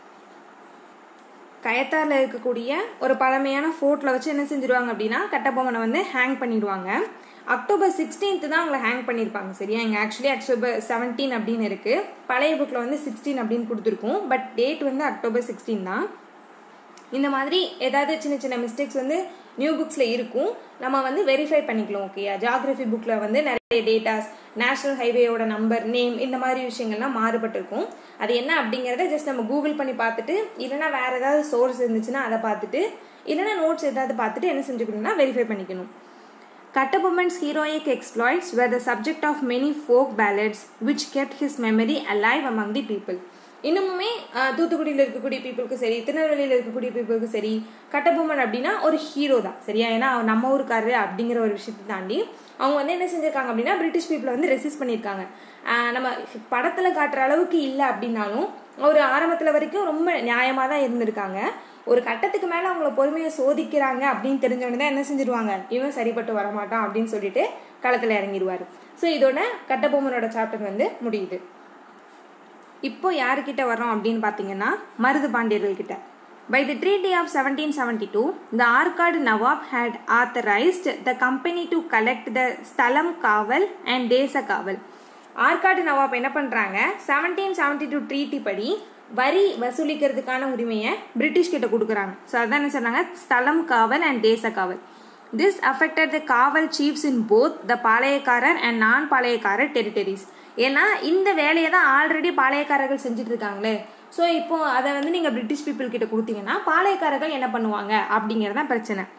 கயத்தாரில் இருக்கக்கூடிய ஒரு பழமையான ஃபோர்ட்டில் வச்சு என்ன செஞ்சிருவாங்க அப்படின்னா கட்டபொம்மனை வந்து hang பண்ணிடுவாங்க அக்டோபர் சிக்ஸ்டீன்த் தான் அவங்களை ஹேங் பண்ணியிருப்பாங்க சரியா இங்கே ஆக்சுவலி அக்டோபர் செவன்டீன் அப்படின்னு இருக்குது பழைய புக்கில் வந்து சிக்ஸ்டீன் அப்படின்னு கொடுத்துருக்கோம் பட் டேட் வந்து அக்டோபர் சிக்ஸ்டீன் தான் இந்த மாதிரி ஏதாவது சின்ன சின்ன மிஸ்டேக்ஸ் வந்து நியூ புக்ஸில் இருக்கும் நம்ம வந்து வெரிஃபை பண்ணிக்கலாம் ஓகேயா ஜாகிரஃபி புக்கில் வந்து நிறைய டேட்டாஸ் நேஷனல் ஹைவேயோட நம்பர் நேம் இந்த மாதிரி விஷயங்கள்லாம் மாறுபட்டிருக்கும் அது என்ன அப்படிங்கிறத ஜஸ்ட் நம்ம கூகுள் பண்ணி பார்த்துட்டு இல்லைனா வேறு ஏதாவது சோர்ஸ் இருந்துச்சுன்னா அதை பார்த்துட்டு இல்லைனா நோட்ஸ் ஏதாவது பார்த்துட்டு என்ன செஞ்சுக்கணும்னா வெரிஃபை பண்ணிக்கணும் Kattabomman's heroic exploits were the subject of many folk ballads which kept his memory alive among the people. இன்னுமுமே தூத்துக்குடியில் இருக்கக்கூடிய பீப்புளுக்கு சரி திருநெல்வேலியில் இருக்கக்கூடிய பீப்புளுக்கு சரி கட்டபொம்மன் அப்படின்னா ஒரு ஹீரோ தான் சரியா ஏன்னா அவர் நம்ம ஊருக்காரரு அப்படிங்கிற ஒரு விஷயத்தை தாண்டி அவங்க வந்து என்ன செஞ்சிருக்காங்க அப்படின்னா பிரிட்டிஷ் பீப்புளை வந்து ரெசிஸ்ட் பண்ணியிருக்காங்க நம்ம படத்தில் காட்டுற அளவுக்கு இல்லை அப்படின்னாலும் ஒரு ஆரம்பத்தில் வரைக்கும் ரொம்ப நியாயமாக தான் இருந்திருக்காங்க ஒரு கட்டத்துக்கு மேலே அவங்கள பொறுமையை சோதிக்கிறாங்க அப்படின்னு தெரிஞ்சோடனே தான் என்ன செஞ்சிருவாங்க இவன் சரிப்பட்டு வரமாட்டான் அப்படின்னு சொல்லிட்டு களத்தில் இறங்கிடுவார் ஸோ இதோட கட்டபொம்மனோட சாப்டர் வந்து முடியுது இப்போ யாருக்கிட்ட வரோம் அப்படின்னு பார்த்தீங்கன்னா மருது பாண்டியர்கள் கிட்ட by the treaty of seventeen seventy two the Arcot nawab had authorised the company to collect the sthalam kaval and தேச காவல் ஆர்காடு நவாப் என்ன பண்ணுறாங்க செவன்டீன் செவன்டி டூ ட்ரீட்டி படி வரி வசூலிக்கிறதுக்கான உரிமையை பிரிட்டிஷ் கிட்ட கொடுக்குறாங்க ஸோ அதான் என்ன சொன்னாங்க ஸ்தலம் காவல் அண்ட் தேச காவல் this affected the kaval chiefs in both the palayakkarar and non palayakkarar territories ஏன்னா இந்த வேலையை தான் ஆல்ரெடி பாளையக்காரர்கள் செஞ்சுட்டு இருக்காங்களே ஸோ இப்போ அதை வந்து நீங்கள் பிரிட்டிஷ் பீப்புள் கிட்ட கொடுத்தீங்கன்னா பாளையக்காரர்கள் என்ன பண்ணுவாங்க அப்படிங்கிறது தான் பிரச்சனை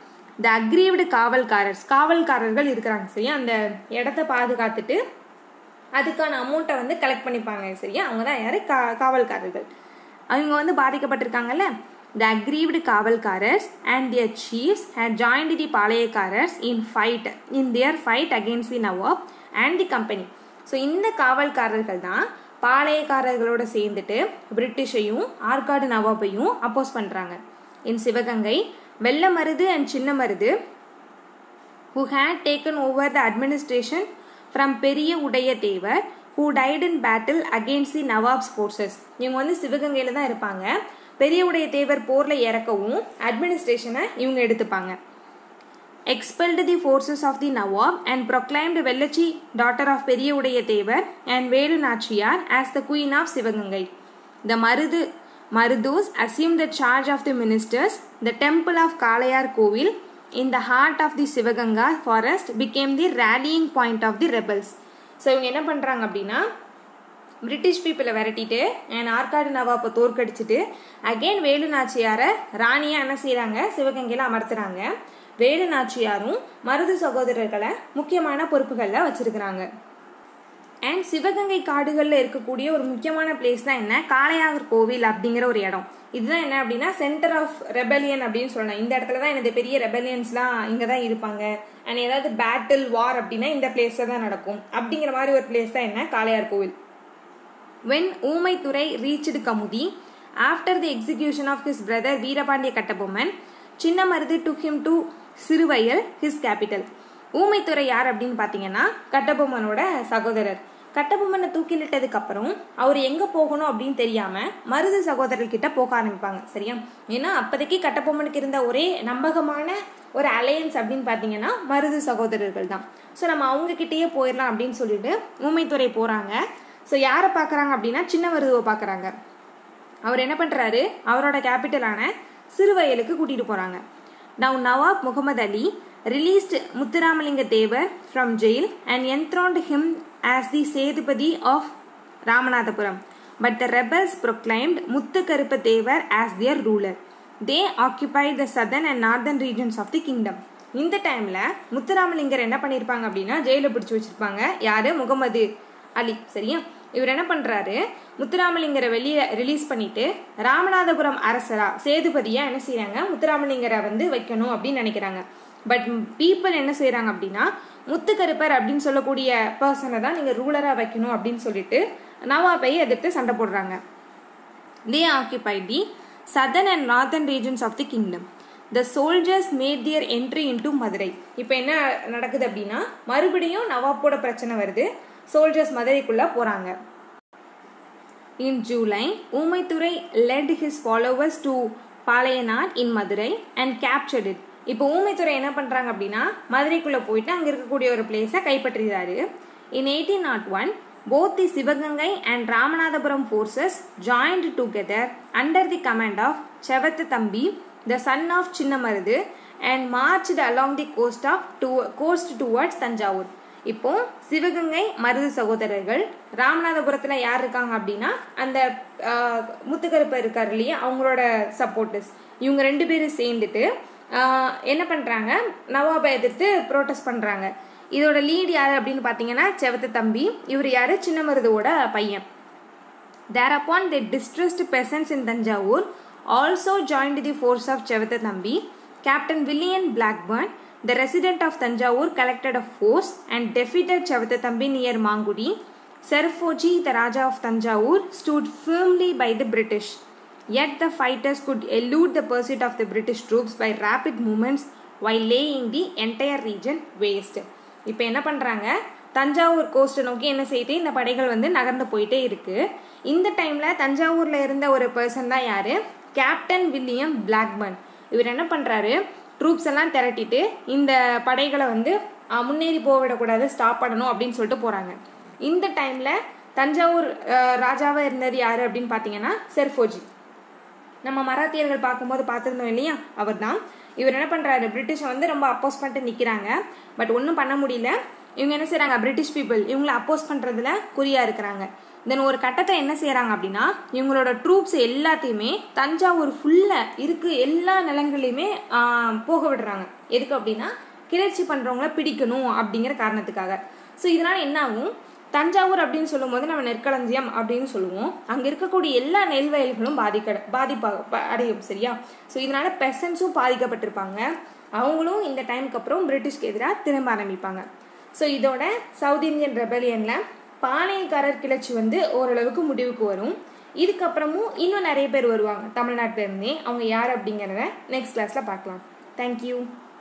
த அக்ரீவ்டு காவல்காரர்ஸ் காவல்காரர்கள் இருக்கிறாங்க சரியா அந்த இடத்த பாதுகாத்துட்டு அதுக்கான அமௌண்ட்டை வந்து கலெக்ட் பண்ணிப்பாங்க சரியா அவங்க தான் யார் கா காவல்காரர்கள் அவங்க வந்து பாதிக்கப்பட்டிருக்காங்கல்ல the aggrieved kavalkarars and their chiefs had joined the palayakkarars in fight in their fight against the nawab and the company so இந்த காவல்காரர்கள் தான் பாளையக்காரர்களோட சேர்ந்துட்டு பிரிட்டிஷையும் ஆற்காடு நவாபையும் அப்போஸ் பண்ணுறாங்க இன் சிவகங்கை வெள்ள மருது அண்ட் சின்ன Marudhu who had taken over the administration from Periya Udaiya Thevar who died in battle against the nawab's forces இவங்க வந்து சிவகங்கையில் தான் இருப்பாங்க பெரிய உடைய தேவர் போரில் இறக்கவும் அட்மினிஸ்ட்ரேஷனை இவங்க எடுத்துப்பாங்க expelled the forces of the Nawab and proclaimed Vellachi, daughter of பெரிய உடைய தேவர் and Velu Nachiyar as the queen of Sivaganga the Marudhu மருதூஸ் assumed the charge of the ministers the temple of Kalaiyar கோவில் in the heart of the Sivaganga forest became the rallying point of the rebels so இவங்க என்ன பண்ணுறாங்க அப்படின்னா British பீப்புளை விரட்டிட்டு and Arcot நவாப்பை தோற்கடிச்சிட்டு again Velu நாச்சியாரை ராணியாக என்ன செய்கிறாங்க சிவகங்கையில் அமர்த்துறாங்க வேலு நாச்சியாரும் மருது சகோதரர்களை முக்கியமான பொறுப்புகளில் வச்சிருக்கிறாங்க அண்ட் சிவகங்கை காடுகளில் இருக்கக்கூடிய ஒரு முக்கியமான பிளேஸ் தான் என்ன காளையாகர் கோவில் அப்படிங்கிற ஒரு இடம் இதுதான் என்ன அப்படின்னா சென்டர் ஆஃப் ரெபலியன் அப்படின்னு சொல்லலாம் இந்த இடத்துல தான் எனது பெரிய ரெபலியன்ஸ்லாம் இங்கே தான் இருப்பாங்க அண்ட் ஏதாவது பேட்டில் வார் அப்படின்னா இந்த பிளேஸில் தான் நடக்கும் அப்படிங்கிற மாதிரி ஒரு பிளேஸ் தான் என்ன Kalaiyar Kovil when Oomaithurai reached Kamuthi after the execution of his brother Veerapandiya Kattabomman Chinna Marudhu to him to Siruvayal his capital Oomaithurai யார் அப்படின்னு பார்த்தீங்கன்னா கட்டபொம்மனோட சகோதரர் கட்டபொம்மனை தூக்கிலிட்டதுக்கு அப்புறம் அவர் எங்க போகணும் அப்படின்னு தெரியாம மருது சகோதரர்கிட்ட போக ஆரம்பிப்பாங்க சரியா ஏன்னா அப்போதைக்கு கட்டபொம்மனுக்கு இருந்த ஒரே நம்பகமான ஒரு அலையன்ஸ் அப்படின்னு பார்த்தீங்கன்னா மருது சகோதரர்கள் தான் ஸோ நம்ம அவங்க கிட்டேயே போயிடலாம் அப்படின்னு சொல்லிட்டு ஊமைத்துறை போறாங்க ஸோ யாரை பார்க்குறாங்க அப்படின்னா சின்ன மருதுவை பார்க்குறாங்க அவர் என்ன பண்ணுறாரு அவரோட கேபிட்டலான சிறுவயலுக்கு கூட்டிகிட்டு போகிறாங்க now nawab Muhammad Ali released Muthuramalinga Thevar from jail and enthroned him as the Sethupathi of Ramanathapuram but the rebels proclaimed Muthu Karuppa Thevar as their ruler they occupied the southern and northern regions of the kingdom இந்த டைமில் முத்துராமலிங்கர் என்ன பண்ணியிருப்பாங்க அப்படின்னா ஜெயிலில் பிடிச்சி வச்சுருப்பாங்க யார் முகமது அலி சரியா இவர் என்ன பண்ணுறாரு முத்துராமலிங்கரை வெளியே ரிலீஸ் பண்ணிட்டு ராமநாதபுரம் அரசரா சேதுபதியா என்ன செய்கிறாங்க முத்துராமலிங்கரை வந்து வைக்கணும் அப்படின்னு நினைக்கிறாங்க பட் பீப்புள் என்ன செய்கிறாங்க அப்படின்னா முத்துக்கருப்பர் அப்படின்னு சொல்லக்கூடிய பர்சனை தான் நீங்கள் ரூலராக வைக்கணும் அப்படின்னு சொல்லிட்டு நவாபை எதிர்த்து சண்டை போடுறாங்க they occupied the southern and northern regions of the kingdom the soldiers made their entry into Madurai இப்போ என்ன நடக்குது அப்படின்னா மறுபடியும் நவாப்போட பிரச்சனை வருது சோல்ஜர்ஸ் மதுரைக்குள்ள போறாங்க in July Oomaithurai led his followers to Palayanad in Madurai and captured it இப்போ ஊமைத்துறை என்ன பண்ணுறாங்க அப்படின்னா மதுரைக்குள்ளே போயிட்டு அங்கே இருக்கக்கூடிய ஒரு பிளேஸை கைப்பற்றுகிறாரு in eighteen nought one both the Sivagangai and Ramanathapuram forces joined together under the command of Sevatha Thambi the son of Chinnamarudhu and marched along the coast of to coast towards Thanjavur இப்போ சிவகங்கை மருது சகோதரர்கள் ராமநாதபுரத்தில் யார் இருக்காங்க அப்படின்னா அந்த முத்துக்கருப்பர் இருக்கார் இல்லையா அவங்களோட சப்போர்ட்டர்ஸ் இவங்க ரெண்டு பேரும் சேர்ந்துட்டு என்ன பண்ணுறாங்க நவாபை எதிர்த்து ப்ரோட்டஸ்ட் பண்ணுறாங்க இதோட லீட் யார் அப்படின்னு பார்த்தீங்கன்னா செவத்த தம்பி இவர் யார் சின்னமருதுவோட பையன் there upon the distressed peasants in Thanjavur also joined the force of Sevatha Thambi captain William Blackburn The resident of Tanjavur collected a force and defeated Chavathathambi near Mangudi. Serfoji, the Raja of Tanjavur, stood firmly by the British. Yet the fighters could elude the pursuit of the British troops by rapid movements while laying the entire region waste. இப்போ என்ன பண்ணுறாங்க தஞ்சாவூர் கோஸ்ட்டை நோக்கி என்ன செய்து இந்த படைகள் வந்து நகர்ந்து போயிட்டே இருக்கு இந்த டைமில் தஞ்சாவூரில் இருந்த ஒரு பர்சன் தான் யார் கேப்டன் வில்லியம் பிளாக்பர்ன் இவர் என்ன பண்ணுறாரு ட்ரூப்ஸ் எல்லாம் திரட்டிட்டு இந்த படைகளை வந்து முன்னேறி போவிடக்கூடாது ஸ்டாப் பண்ணணும் அப்படின்னு சொல்லிட்டு போகிறாங்க இந்த டைமில் தஞ்சாவூர் ராஜாவாக இருந்தது யார் அப்படின்னு பார்த்தீங்கன்னா செர்ஃபோஜி நம்ம மராத்தியர்கள் பார்க்கும்போது பார்த்துருந்தோம் இல்லையா அவர் தான் இவர் என்ன பண்ணுறாரு பிரிட்டிஷை வந்து ரொம்ப அப்போஸ் பண்ணிட்டு நிற்கிறாங்க பட் ஒன்றும் பண்ண முடியல இவங்க என்ன செய்கிறாங்க பிரிட்டிஷ் பீப்புள் இவங்களை அப்போஸ் பண்ணுறதுல குறியாக இருக்கிறாங்க தென் ஒரு கட்டத்தை என்ன செய்கிறாங்க அப்படின்னா இவங்களோட ட்ரூப்ஸ் எல்லாத்தையுமே தஞ்சாவூர் ஃபுல்லாக இருக்கு எல்லா நிலங்களையுமே போக விடுறாங்க எதுக்கு அப்படின்னா கிளர்ச்சி பண்ணுறவங்கள பிடிக்கணும் அப்படிங்கிற காரணத்துக்காக ஸோ இதனால் என்ன ஆகும் தஞ்சாவூர் அப்படின்னு சொல்லும்போது நம்ம நெற்களஞ்சியம் அப்படின்னு சொல்லுவோம் அங்கே இருக்கக்கூடிய எல்லா நெல் வயல்களும் பாதிக்க பாதிப்பாக அடையும் சரியா ஸோ இதனால பெசன்ஸும் பாதிக்கப்பட்டிருப்பாங்க அவங்களும் இந்த டைமுக்கு அப்புறம் பிரிட்டிஷ்க்கு எதிராக திரும்ப ஆரம்பிப்பாங்க ஸோ இதோட சவுத் இந்தியன் ரெபலியனில் பாளையக்காரர் கிளர்ச்சி வந்து ஓரளவுக்கு முடிவுக்கு வரும் இதுக்கப்புறமும் இன்னும் நிறைய பேர் வருவாங்க தமிழ்நாட்டிலேருந்தே அவங்க யார் அப்படிங்கிறத நெக்ஸ்ட் கிளாஸில் பார்க்கலாம் தேங்க்யூ